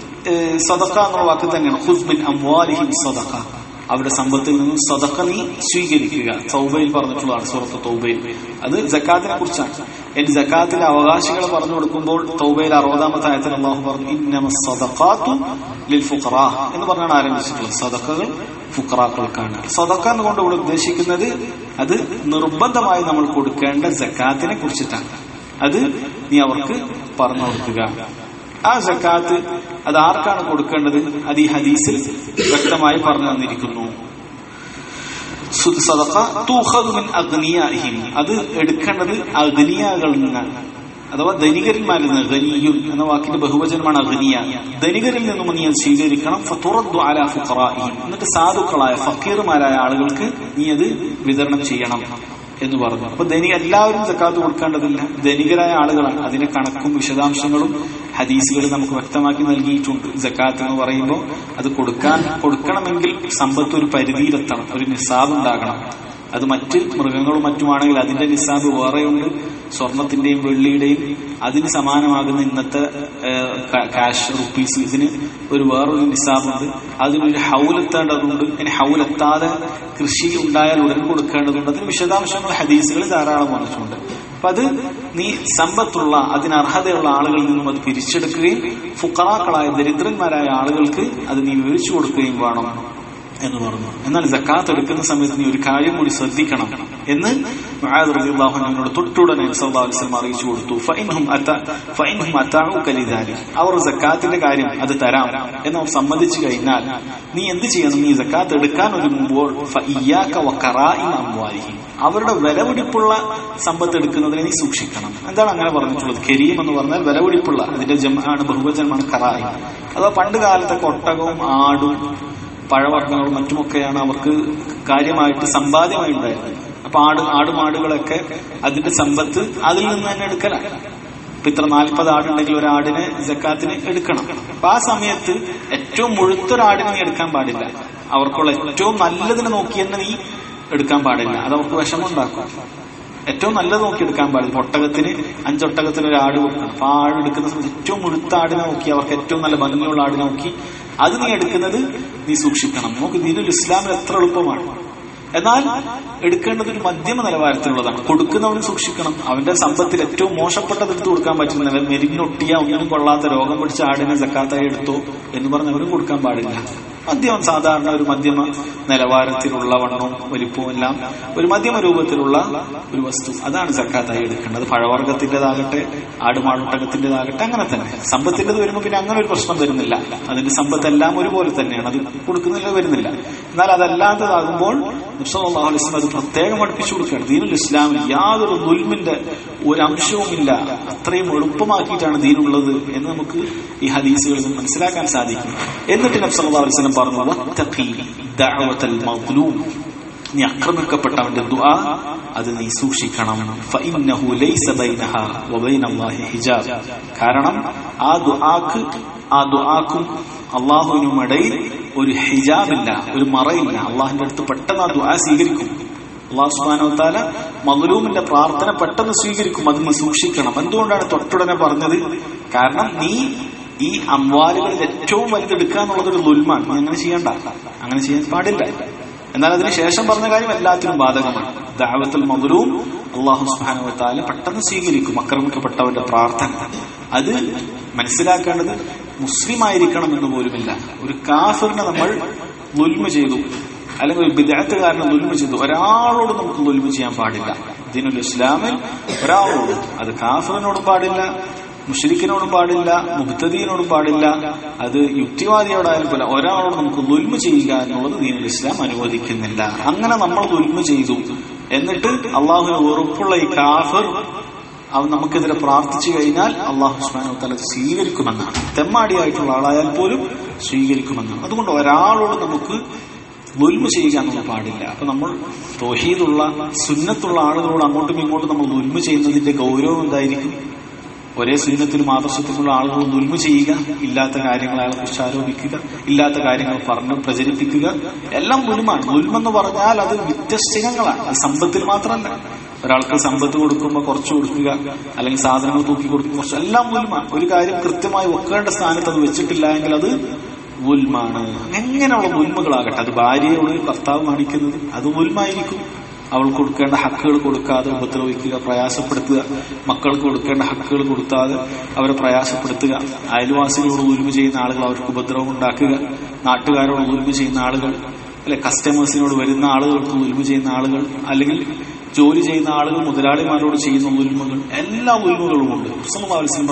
[SPEAKER 1] സദക്ക എന്നുള്ള വാക്ക് തന്നെയാണ് ഹുസ്ബിൻ അംവാലിഹിം സദക്ക അവരുടെ സമ്പത്തിൽ നിന്നും സദക്ക നീ സ്വീകരിക്കുക തൗബയിൽ പറഞ്ഞിട്ടുള്ളതാണ് സുഹൃത്ത് തൗബയിൽ അത് ജക്കാത്തിനെ കുറിച്ചാണ് എന്റെ ജക്കാത്തിന്റെ അവകാശികളെ പറഞ്ഞു കൊടുക്കുമ്പോൾ തൗബയിൽ അറുപതാമത്തെ ആയത്തിൽ അള്ളാഹു പറഞ്ഞു ഇന്നമ സദക്കാത്തു ലിൽ ഫുഖറ എന്ന് പറഞ്ഞാണ് ആരംഭിച്ചിട്ടുള്ളത് സദക്കകൾ ഫുഖറാക്കൾക്കാണ് സദക്ക എന്നുകൊണ്ട് ഇവിടെ ഉദ്ദേശിക്കുന്നത് അത് നിർബന്ധമായി നമ്മൾ കൊടുക്കേണ്ട ജക്കാത്തിനെ കുറിച്ചിട്ടാണ് അത് നീ അവർക്ക് പറഞ്ഞു കൊടുക്കുക ആ സക്കാത്ത് അത് ആർക്കാണ് കൊടുക്കേണ്ടത് അത് ഈ ഹദീസിൽ വ്യക്തമായി പറഞ്ഞു തന്നിരിക്കുന്നു അത് എടുക്കേണ്ടത് അഗ്നിയകളിൽ നിന്നാണ് അഥവാ ധനികരിന്മാരിൽ നിന്ന് ഖനിയുൻ എന്ന വാക്കിന്റെ ബഹുവചനമാണ് അഗ്നിയ ധനികരിൽ നിന്നും നീ അത് സ്വീകരിക്കണം ഫതുറദ്ദു അലാ ഫുഖറാഇഹിം എന്നിട്ട് സാധുക്കളായ ഫക്കീർമാരായ ആളുകൾക്ക് നീ അത് വിതരണം ചെയ്യണം എന്ന് പറഞ്ഞു അപ്പൊ ധനിക എല്ലാവരും ജക്കാത്ത് കൊടുക്കേണ്ടതില്ല ധനികരായ ആളുകളാണ് അതിന്റെ കണക്കും വിശദാംശങ്ങളും ഹദീസുകൾ നമുക്ക് വ്യക്തമാക്കി നൽകിയിട്ടുണ്ട് ജക്കാത്ത് എന്ന് പറയുമ്പോൾ അത് കൊടുക്കാൻ കൊടുക്കണമെങ്കിൽ സമ്പത്ത് ഒരു പരിധിയിലെത്തണം ഒരു നിസാബ് ഉണ്ടാകണം അത് മറ്റ് മൃഗങ്ങളും മറ്റുമാണെങ്കിൽ അതിന്റെ നിസാബ് വേറെയുണ്ട് സ്വർണത്തിന്റെയും വെള്ളിയുടെയും അതിന് സമാനമാകുന്ന ഇന്നത്തെ കാഷ് റുപ്പീസ് ഇതിന് ഒരു വേറൊരു നിസാബുണ്ട് അതിനൊരു ഹൗലെത്തേണ്ടതുണ്ട് ഇനി ഹൗലെത്താതെ കൃഷി ഉണ്ടായാൽ ഉടൻ കൊടുക്കേണ്ടതുണ്ട് അതിന് വിശദാംശങ്ങൾ ഹദീസുകൾ ധാരാളം വന്നിട്ടുണ്ട് അപ്പൊ അത് നീ സമ്പത്തുള്ള അതിന് അർഹതയുള്ള ആളുകളിൽ നിന്നും അത് പിരിച്ചെടുക്കുകയും ഫുക്കറാക്കളായ ദരിദ്രന്മാരായ ആളുകൾക്ക് അത് നീ വിവരിച്ചു കൊടുക്കുകയും വേണം എന്ന് പറഞ്ഞു എന്നാൽ ജക്കാത്ത് എടുക്കുന്ന സമയത്ത് നീ ഒരു കാര്യം കൂടി ശ്രദ്ധിക്കണം എന്ന് റളിയല്ലാഹുവിനോട് തൊട്ടുടനെ സല്ലാസ്ലം അറിയിച്ചു കൊടുത്തു ഫൈൻഹും ഫൈൻഹും കലിദാലി അവർ ജക്കാത്തിന്റെ കാര്യം അത് തരാം എന്ന് അവർ സമ്മതിച്ചു കഴിഞ്ഞാൽ നീ എന്ത് ചെയ്യണം നീ ജക്കാത്ത് എടുക്കാൻ ഒരുങ്ങുമ്പോൾ അവരുടെ വിലപിടിപ്പുള്ള സമ്പത്ത് എടുക്കുന്നതിനെ നീ സൂക്ഷിക്കണം എന്താണ് അങ്ങനെ പറഞ്ഞിട്ടുള്ളത് കരീം എന്ന് പറഞ്ഞാൽ വിലപിടിപ്പുള്ള അതിന്റെ ജമാണ് ബഹുവചനമാണ് കറായി അഥവാ പണ്ട് കാലത്തൊക്കെ ഒട്ടകവും ആടും പഴവർഗ്ഗങ്ങളും മറ്റുമൊക്കെയാണ് അവർക്ക് കാര്യമായിട്ട് സമ്പാദ്യമായി ഉണ്ടായിരുന്നത് അപ്പൊ ആട് ആടുമാടുകളൊക്കെ അതിന്റെ സമ്പത്ത് അതിൽ നിന്ന് തന്നെ എടുക്കലാണ് ഇപ്പൊ ഇത്ര നാൽപ്പത് ആടുണ്ടെങ്കിൽ ഒരു ആടിനെ ജക്കാത്തിന് എടുക്കണം അപ്പൊ ആ സമയത്ത് ഏറ്റവും മുഴുത്തൊരാടിനെ നീ എടുക്കാൻ പാടില്ല അവർക്കുള്ള ഏറ്റവും നല്ലതിനെ നോക്കി തന്നെ നീ എടുക്കാൻ പാടില്ല അത് അവർക്ക് വിഷമം ഉണ്ടാക്കും ഏറ്റവും നല്ലത് നോക്കി എടുക്കാൻ പാടില്ല ഒട്ടകത്തിന് അഞ്ചൊട്ടകത്തിന് ഒരു ആട് കൊടുക്കണം അപ്പൊ ആ ആട് എടുക്കുന്ന സമയത്ത് ഏറ്റവും മുഴുത്ത ആടിനെ നോക്കി അവർക്ക് ഏറ്റവും നല്ല ഭംഗിയുള്ള ആടിനെ നോക്കി അത് നീ എടുക്കുന്നത് നീ സൂക്ഷിക്കണം നമുക്ക് ദീനുൽ ഇസ്ലാമിൽ എത്ര എളുപ്പമാണ് എന്നാൽ എടുക്കേണ്ടത് ഒരു മധ്യമ നിലവാരത്തിലുള്ളതാണ് കൊടുക്കുന്നവന് സൂക്ഷിക്കണം അവന്റെ സമ്പത്തിൽ ഏറ്റവും മോശപ്പെട്ടത് എടുത്തു കൊടുക്കാൻ പറ്റുന്നില്ല മെരിഞ്ഞൊട്ടിയ ഒന്നിനും കൊള്ളാത്ത രോഗം പിടിച്ച ആടിനെ സക്കാത്തായി എടുത്തോ എന്ന് പറഞ്ഞ് അവരും കൊടുക്കാൻ പാടില്ല മദ്യം സാധാരണ ഒരു മധ്യമ നിലവാരത്തിലുള്ള വണ്ണവും വലിപ്പവും എല്ലാം ഒരു മധ്യമ രൂപത്തിലുള്ള ഒരു വസ്തു അതാണ് സക്കാത്തായി എടുക്കേണ്ടത് പഴവർഗത്തിൻ്റെതാകട്ടെ ആടുമാടൊട്ടകത്തിൻ്റെതാകട്ടെ അങ്ങനെ തന്നെ സമ്പത്തിൻ്റെത് വരുമ്പോൾ പിന്നെ അങ്ങനെ ഒരു പ്രശ്നം വരുന്നില്ല അതിന്റെ സമ്പത്തെല്ലാം ഒരുപോലെ തന്നെയാണ് അത് കൊടുക്കുന്നില്ല വരുന്നില്ല എന്നാൽ അതല്ലാത്തതാകുമ്പോൾ നിസ്ലാം അത് പ്രത്യേകം പഠിപ്പിച്ചു കൊടുക്കുകയാണ് ദീനുൽ ഇസ്ലാമിൽ യാതൊരു ദുൽമിന്റെ ഒരു അംശവുമില്ല അത്രയും എളുപ്പമാക്കിയിട്ടാണ് ദീനുള്ളത് എന്ന് നമുക്ക് ഈ ഹദീസുകളിൽ നിന്ന് മനസ്സിലാക്കാൻ സാധിക്കും എന്നിട്ട് നബ്സല്ലാ അലിസ്ലം വസല്ലം പറഞ്ഞു "വത്തഖി ദഅവതൽ മദ്ലൂം നീ ആക്രമിക്കപ്പെട്ടവന്റെ ദുആ അത് നീ സൂക്ഷിക്കണം ഫഇന്നഹു ലൈസ ബൈനഹ വബൈനല്ലാഹി ഹിജാബ് കാരണം ആ ദുആക്ക് ആ ദുആക്കും അള്ളാഹുവിനും ഇടയിൽ ഒരു ഹിജാബില്ല ഒരു മറയില്ല അള്ളാഹിന്റെ അടുത്ത് പെട്ടെന്ന് ആ ദുആ സ്വീകരിക്കും അള്ളാഹു സുബ്ഹാനഹു വതആല മദ്ലൂമിന്റെ പ്രാർത്ഥന പെട്ടെന്ന് സ്വീകരിക്കും അത് നീ സൂക്ഷിക്കണം എന്തുകൊണ്ടാണ് തൊട്ടുടനെ പറഞ്ഞത് കാരണം നീ ഈ അംവാലുകളിൽ ഏറ്റവും വലുതെടുക്കുക എന്നുള്ളത് ഒരു ലുൽമാണ് നീ അങ്ങനെ ചെയ്യണ്ട അങ്ങനെ ചെയ്യാൻ പാടില്ല എന്നാൽ അതിന് ശേഷം പറഞ്ഞ കാര്യം എല്ലാത്തിനും ബാധകമാണ് ദാവത്തുൽ മദ്ലൂം അള്ളാഹു സുബ്ഹാനഹു വതആല പെട്ടെന്ന് സ്വീകരിക്കും ആക്രമിക്കപ്പെട്ടവന്റെ പ്രാർത്ഥന അത് മനസ്സിലാക്കേണ്ടത് മുസ്ലിം ആയിരിക്കണം എന്ന് പോലുമില്ല ഒരു കാഫിറിനെ നമ്മൾ നുൽമ ചെയ്തു അല്ലെങ്കിൽ ഒരു വിദ്യാർത്ഥികാരനെ നുൽമ ചെയ്തു ഒരാളോട് നമുക്ക് നുൽമ ചെയ്യാൻ പാടില്ല ദീനുൽ ഇസ്ലാമിൽ ഒരാളോട് അത് കാഫിറിനോടും പാടില്ല മുഷരിക്കിനോടും പാടില്ല മുബ്തദീനോടും പാടില്ല അത് യുക്തിവാദിയോടായാലും പോലെ ഒരാളോട് നമുക്ക് ദുൽമ ചെയ്യുക എന്നുള്ളത് ദീനുൽ ഇസ്ലാം അനുവദിക്കുന്നില്ല അങ്ങനെ നമ്മൾ ദുൽമ ചെയ്തു എന്നിട്ട് അള്ളാഹുവിന് ഉറപ്പുള്ള ഈ കാഫർ അവൻ നമുക്കെതിരെ പ്രാർത്ഥിച്ചു കഴിഞ്ഞാൽ അള്ളാഹു സുബ്ഹാനഹു തല സ്വീകരിക്കുമെന്നാണ് തെമ്മാടിയായിട്ടുള്ള ആളായാൽ പോലും സ്വീകരിക്കുമെന്നാണ് അതുകൊണ്ട് ഒരാളോട് നമുക്ക് ദുൽമ ചെയ്യുക എന്നുള്ള പാടില്ല അപ്പൊ നമ്മൾ തോഹീദുള്ള സുന്നത്തുള്ള ആളുകളോട് അങ്ങോട്ടും ഇങ്ങോട്ടും നമ്മൾ ദുൽമ ചെയ്യുന്നതിന്റെ ഗൗരവം എന്തായിരിക്കും ഒരേ സുന്നത്തിലും ആദർശത്തിലുള്ള ആളുകൾ ദുൽമ ചെയ്യുക ഇല്ലാത്ത കാര്യങ്ങൾ അയാളെ കുറിച്ച് ആരോപിക്കുക ഇല്ലാത്ത കാര്യങ്ങൾ പറഞ്ഞ് പ്രചരിപ്പിക്കുക എല്ലാം ദുൽമാണ് ദുൽമെന്ന് പറഞ്ഞാൽ അത് വ്യത്യസ്തങ്ങളാണ് അത് സമ്പത്തിൽ മാത്രമല്ല ഒരാൾക്ക് സമ്പത്ത് കൊടുക്കുമ്പോൾ കുറച്ച് കൊടുക്കുക അല്ലെങ്കിൽ സാധനങ്ങൾ തൂക്കി കൊടുക്കുക കുറച്ച് എല്ലാം ദുൽമാണ് ഒരു കാര്യം കൃത്യമായി വെക്കേണ്ട സ്ഥാനത്ത് അത് വെച്ചിട്ടില്ല എങ്കിൽ അത് ഉൽമാണ് എങ്ങനെയുള്ള ഉൽമകളാകട്ടെ അത് ഭാര്യയോട് ഭർത്താവ് കാണിക്കുന്നത് അത് ഉൽമായിരിക്കും അവൾ കൊടുക്കേണ്ട ഹക്കുകൾ കൊടുക്കാതെ ഉപദ്രവിക്കുക പ്രയാസപ്പെടുത്തുക മക്കൾക്ക് കൊടുക്കേണ്ട ഹക്കുകൾ കൊടുക്കാതെ അവരെ പ്രയാസപ്പെടുത്തുക അയൽവാസികളോട് ഉൽമ ചെയ്യുന്ന ആളുകൾ അവർക്ക് ഉപദ്രവം ഉണ്ടാക്കുക നാട്ടുകാരോട് ഉൽമ ചെയ്യുന്ന ആളുകൾ അല്ലെ കസ്റ്റമേഴ്സിനോട് വരുന്ന ആളുകൾക്ക് ഉൽമ ചെയ്യുന്ന ആളുകൾ അല്ലെങ്കിൽ ജോലി ചെയ്യുന്ന ആളുകൾ മുതലാളിമാരോട് ചെയ്യുന്ന ഉൽമകൾ എല്ലാ ഉൽമകളുമുണ്ട് പറഞ്ഞ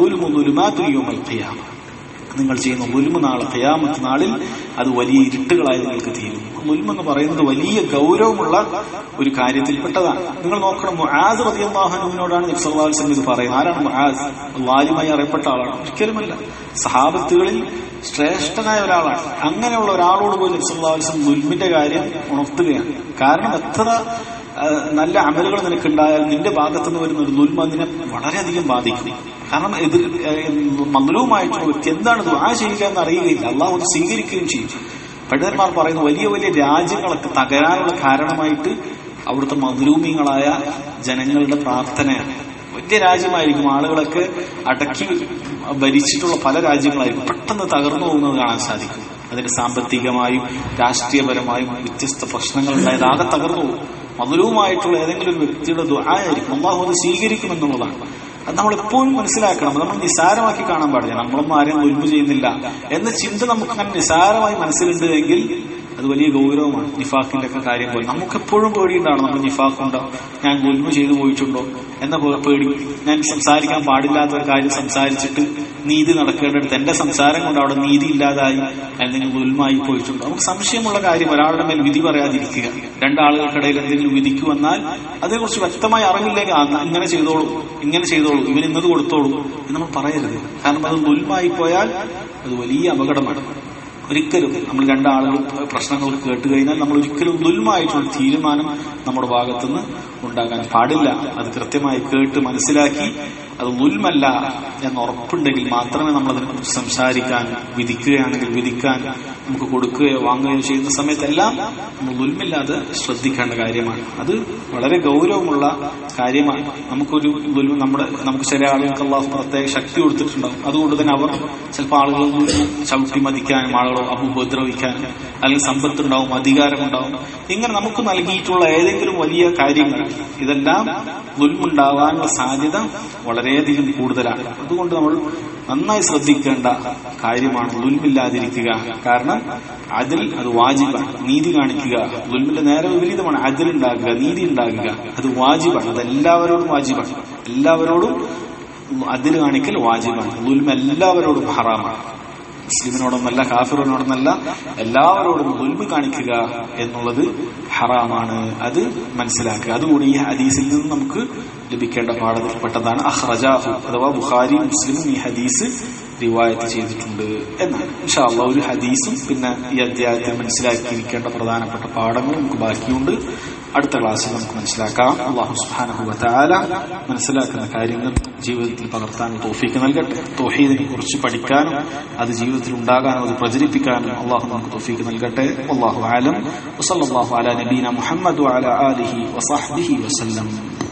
[SPEAKER 1] അല്ലുലുമാതുലിയോമൽഖിയാമ നിങ്ങൾ ചെയ്യുന്ന മുൽമ നാളെ ഖയാമത്ത് നാളിൽ അത് വലിയ ഇരുട്ടുകളായി നിങ്ങൾക്ക് തീരും മുൽമ എന്ന് പറയുന്നത് വലിയ ഗൗരവമുള്ള ഒരു കാര്യത്തിൽപ്പെട്ടതാണ് നിങ്ങൾ നോക്കണം മുആദ് റളിയല്ലാഹുവിനോടാണ് നബി സല്ലല്ലാഹു അലൈഹി വസല്ലം ഇത് പറയുന്നത് ആരാണ് മുആദ് വാലിമായി അറിയപ്പെട്ട ആളാണ് ഒരിക്കലുമല്ല സഹാബത്തുകളിൽ ശ്രേഷ്ഠനായ ഒരാളാണ് അങ്ങനെയുള്ള ഒരാളോട് പോലും നബി സല്ലല്ലാഹു അലൈഹി വസല്ലം മുൽമിന്റെ കാര്യം ഉണർത്തുകയാണ് കാരണം എത്ര നല്ല അമലുകൾ നിനക്കുണ്ടായാൽ നിന്റെ ഭാഗത്തുനിന്ന് വരുന്ന ഒരു ദുൽമ നിന്നെ വളരെയധികം ബാധിക്കും കാരണം എതിർ മംഗലവുമായിട്ടുള്ള വ്യക്തി എന്താണ് ദുആ ചെയ്യുക എന്ന് അറിയുകയില്ല അള്ളാഹു അത് സ്വീകരിക്കുകയും ചെയ്യും പണ്ഡിതന്മാർ പറയുന്നു വലിയ വലിയ രാജ്യങ്ങളൊക്കെ തകരാനുള്ള കാരണമായിട്ട് അവിടുത്തെ മധുരൂമികളായ ജനങ്ങളുടെ പ്രാർത്ഥനയാണ് വലിയ രാജ്യമായിരിക്കും ആളുകളൊക്കെ അടക്കി ഭരിച്ചിട്ടുള്ള പല രാജ്യങ്ങളായിരിക്കും പെട്ടെന്ന് തകർന്നു പോകുന്നത് കാണാൻ സാധിക്കും അതിന് സാമ്പത്തികമായും രാഷ്ട്രീയപരമായും വ്യത്യസ്ത പ്രശ്നങ്ങൾ ഉണ്ടായത് ആകെ തകർന്നു പോകും മധുരവുമായിട്ടുള്ള ഏതെങ്കിലും ഒരു വ്യക്തിയുടെ ദുആയിരിക്കും അള്ളാഹു അത് സ്വീകരിക്കുമെന്നുള്ളതാണ് അത് നമ്മൾ എപ്പോഴും മനസ്സിലാക്കണം നമ്മൾ നിസാരമാക്കി കാണാൻ പാടില്ല നമ്മളൊന്നും ആരെയും ഒൽമു ചെയ്യുന്നില്ല എന്ന ചിന്ത നമുക്ക് അങ്ങനെ നിസാരമായി മനസ്സിലുണ്ട് എങ്കിൽ അത് വലിയ ഗൗരവമാണ് നിഫാഖിന്റെ ഒക്കെ കാര്യം പോലെ നമുക്ക് എപ്പോഴും പേടിയുണ്ടാണ് നമ്മൾ നിഫാഖുണ്ടോ ഞാൻ ഒൽമു ചെയ്തു പോയിട്ടുണ്ടോ എന്ന പോലെ പേടി ഞാൻ സംസാരിക്കാൻ പാടില്ലാത്ത ഒരു കാര്യം സംസാരിച്ചിട്ട് നീതി നടക്കേണ്ടടുത്ത് എന്റെ സംസാരം കൊണ്ട് അവിടെ നീതി ഇല്ലാതായി എന്തെങ്കിലും ഉൽമായി പോയിട്ടുണ്ടോ നമുക്ക് സംശയമുള്ള കാര്യം ഒരാളുടെ മേൽ വിധി പറയാതിരിക്കുക രണ്ടാളുകൾക്കിടയിൽ എന്തെങ്കിലും വിധിക്ക് വന്നാൽ അതേക്കുറിച്ച് വ്യക്തമായി അറിവില്ലെങ്കിൽ ആ, ഇങ്ങനെ ചെയ്തോളൂ ഇങ്ങനെ ചെയ്തോളൂ ഇവന് ഇന്നത് കൊടുത്തോളൂ എന്ന് നമ്മൾ പറയരുത് കാരണം അത് ഉൽമായി പോയാൽ അത് വലിയ അപകടമാണ് ഒരിക്കലും നമ്മൾ രണ്ടാളുകൾ പ്രശ്നങ്ങൾ കേട്ട് കഴിഞ്ഞാൽ നമ്മൾ ഒരിക്കലും ദുൽമായിട്ടുള്ള തീരുമാനം നമ്മുടെ ഭാഗത്തുനിന്ന് ഉണ്ടാകാൻ പാടില്ല അത് കൃത്യമായി കേട്ട് മനസ്സിലാക്കി അത് ദുൽമല്ല എന്ന് ഉറപ്പുണ്ടെങ്കിൽ മാത്രമേ നമ്മൾ അതിനെക്കുറിച്ച് സംസാരിക്കാൻ വിധിക്കുകയാണെങ്കിൽ വിധിക്കാൻ നമുക്ക് കൊടുക്കുകയോ വാങ്ങുകയോ ചെയ്യുന്ന സമയത്തെല്ലാം നമ്മൾ ദുൽമില്ലാതെ ശ്രദ്ധിക്കേണ്ട കാര്യമാണ് അത് വളരെ ഗൗരവമുള്ള കാര്യമാണ് നമുക്കൊരു ദുൽമ നമ്മുടെ നമുക്ക് ചില ആളുകൾക്ക് അള്ളാഹു പ്രത്യേക ശക്തി കൊടുത്തിട്ടുണ്ടാവും അതുകൊണ്ട് തന്നെ അവർ ചിലപ്പോൾ ആളുകൾ ചവിട്ടി മതിക്കാനും ആളുകളോ ഉപദ്രവിക്കാനും അല്ലെങ്കിൽ സമ്പത്തുണ്ടാവും അധികാരമുണ്ടാവും ഇങ്ങനെ നമുക്ക് നൽകിയിട്ടുള്ള ഏതെങ്കിലും വലിയ കാര്യങ്ങൾ ഇതെല്ലാം ദുൽമുണ്ടാവാനുള്ള സാധ്യത വളരെയധികം കൂടുതലാണ് അതുകൊണ്ട് നമ്മൾ നന്നായി ശ്രദ്ധിക്കേണ്ട കാര്യമാണ് ദുൽമില്ലാതിരിക്കുക കാരണം അതിൽ അത് വാജിബാണ് നീതി കാണിക്കുക ദുൽമിന്റെ നേരെ വിപരീതമാണ് അതിൽ ഉണ്ടാകുക നീതി ഉണ്ടാകുക അത് വാജിബാണ് അത് എല്ലാവരോടും വാജിബാണ് എല്ലാവരോടും അതിൽ കാണിക്കൽ വാജിബാണ് ദുൽമ എല്ലാവരോടും ഹറാമാണ് മുസ്ലിമിനോടൊന്നല്ല കാഫിറിനോടൊന്നല്ല എല്ലാവരോടും ഉൽമ കാണിക്കുക എന്നുള്ളത് ഹറാമാണ് അത് മനസ്സിലാക്കുക അതുകൂടി ഈ ഹദീസിൽ നിന്ന് നമുക്ക് ലഭിക്കേണ്ട പാഠത്തിൽപ്പെട്ടതാണ് അഹ്റജാഹു അഥവാ ബുഖാരി മുസ്ലിമും ഈ ഹദീസ് റിവായത്ത് ചെയ്തിട്ടുണ്ട് എന്നാണ് ഇൻഷാല്ല ഒരു ഹദീസും പിന്നെ ഈ അധ്യായത്തിൽ മനസ്സിലാക്കിയിരിക്കേണ്ട പ്രധാനപ്പെട്ട പാഠങ്ങളും നമുക്ക് ബാക്കിയുണ്ട് അടുത്ത ക്ലാസ്സിൽ നമുക്ക് മനസ്സിലാക്കാം അള്ളാഹു സുബ്ഹാനഹു വതആല മനസ്സിലാക്കുന്ന കാര്യങ്ങൾ ജീവിതത്തിൽ പകർത്താൻ തോഫീക്ക് നൽകട്ടെ തോഹീദിനെ കുറിച്ച് പഠിക്കാനും അത് ജീവിതത്തിൽ ഉണ്ടാകാനും അത് പ്രചരിപ്പിക്കാനും അള്ളാഹു നമുക്ക് തോഫീക്ക് നൽകട്ടെ അള്ളാഹു ആലം വസല്ലല്ലാഹു അലാ നബീന മുഹമ്മദ് വഅലാ ആലിഹി വസഹ്ബിഹി വസല്ലം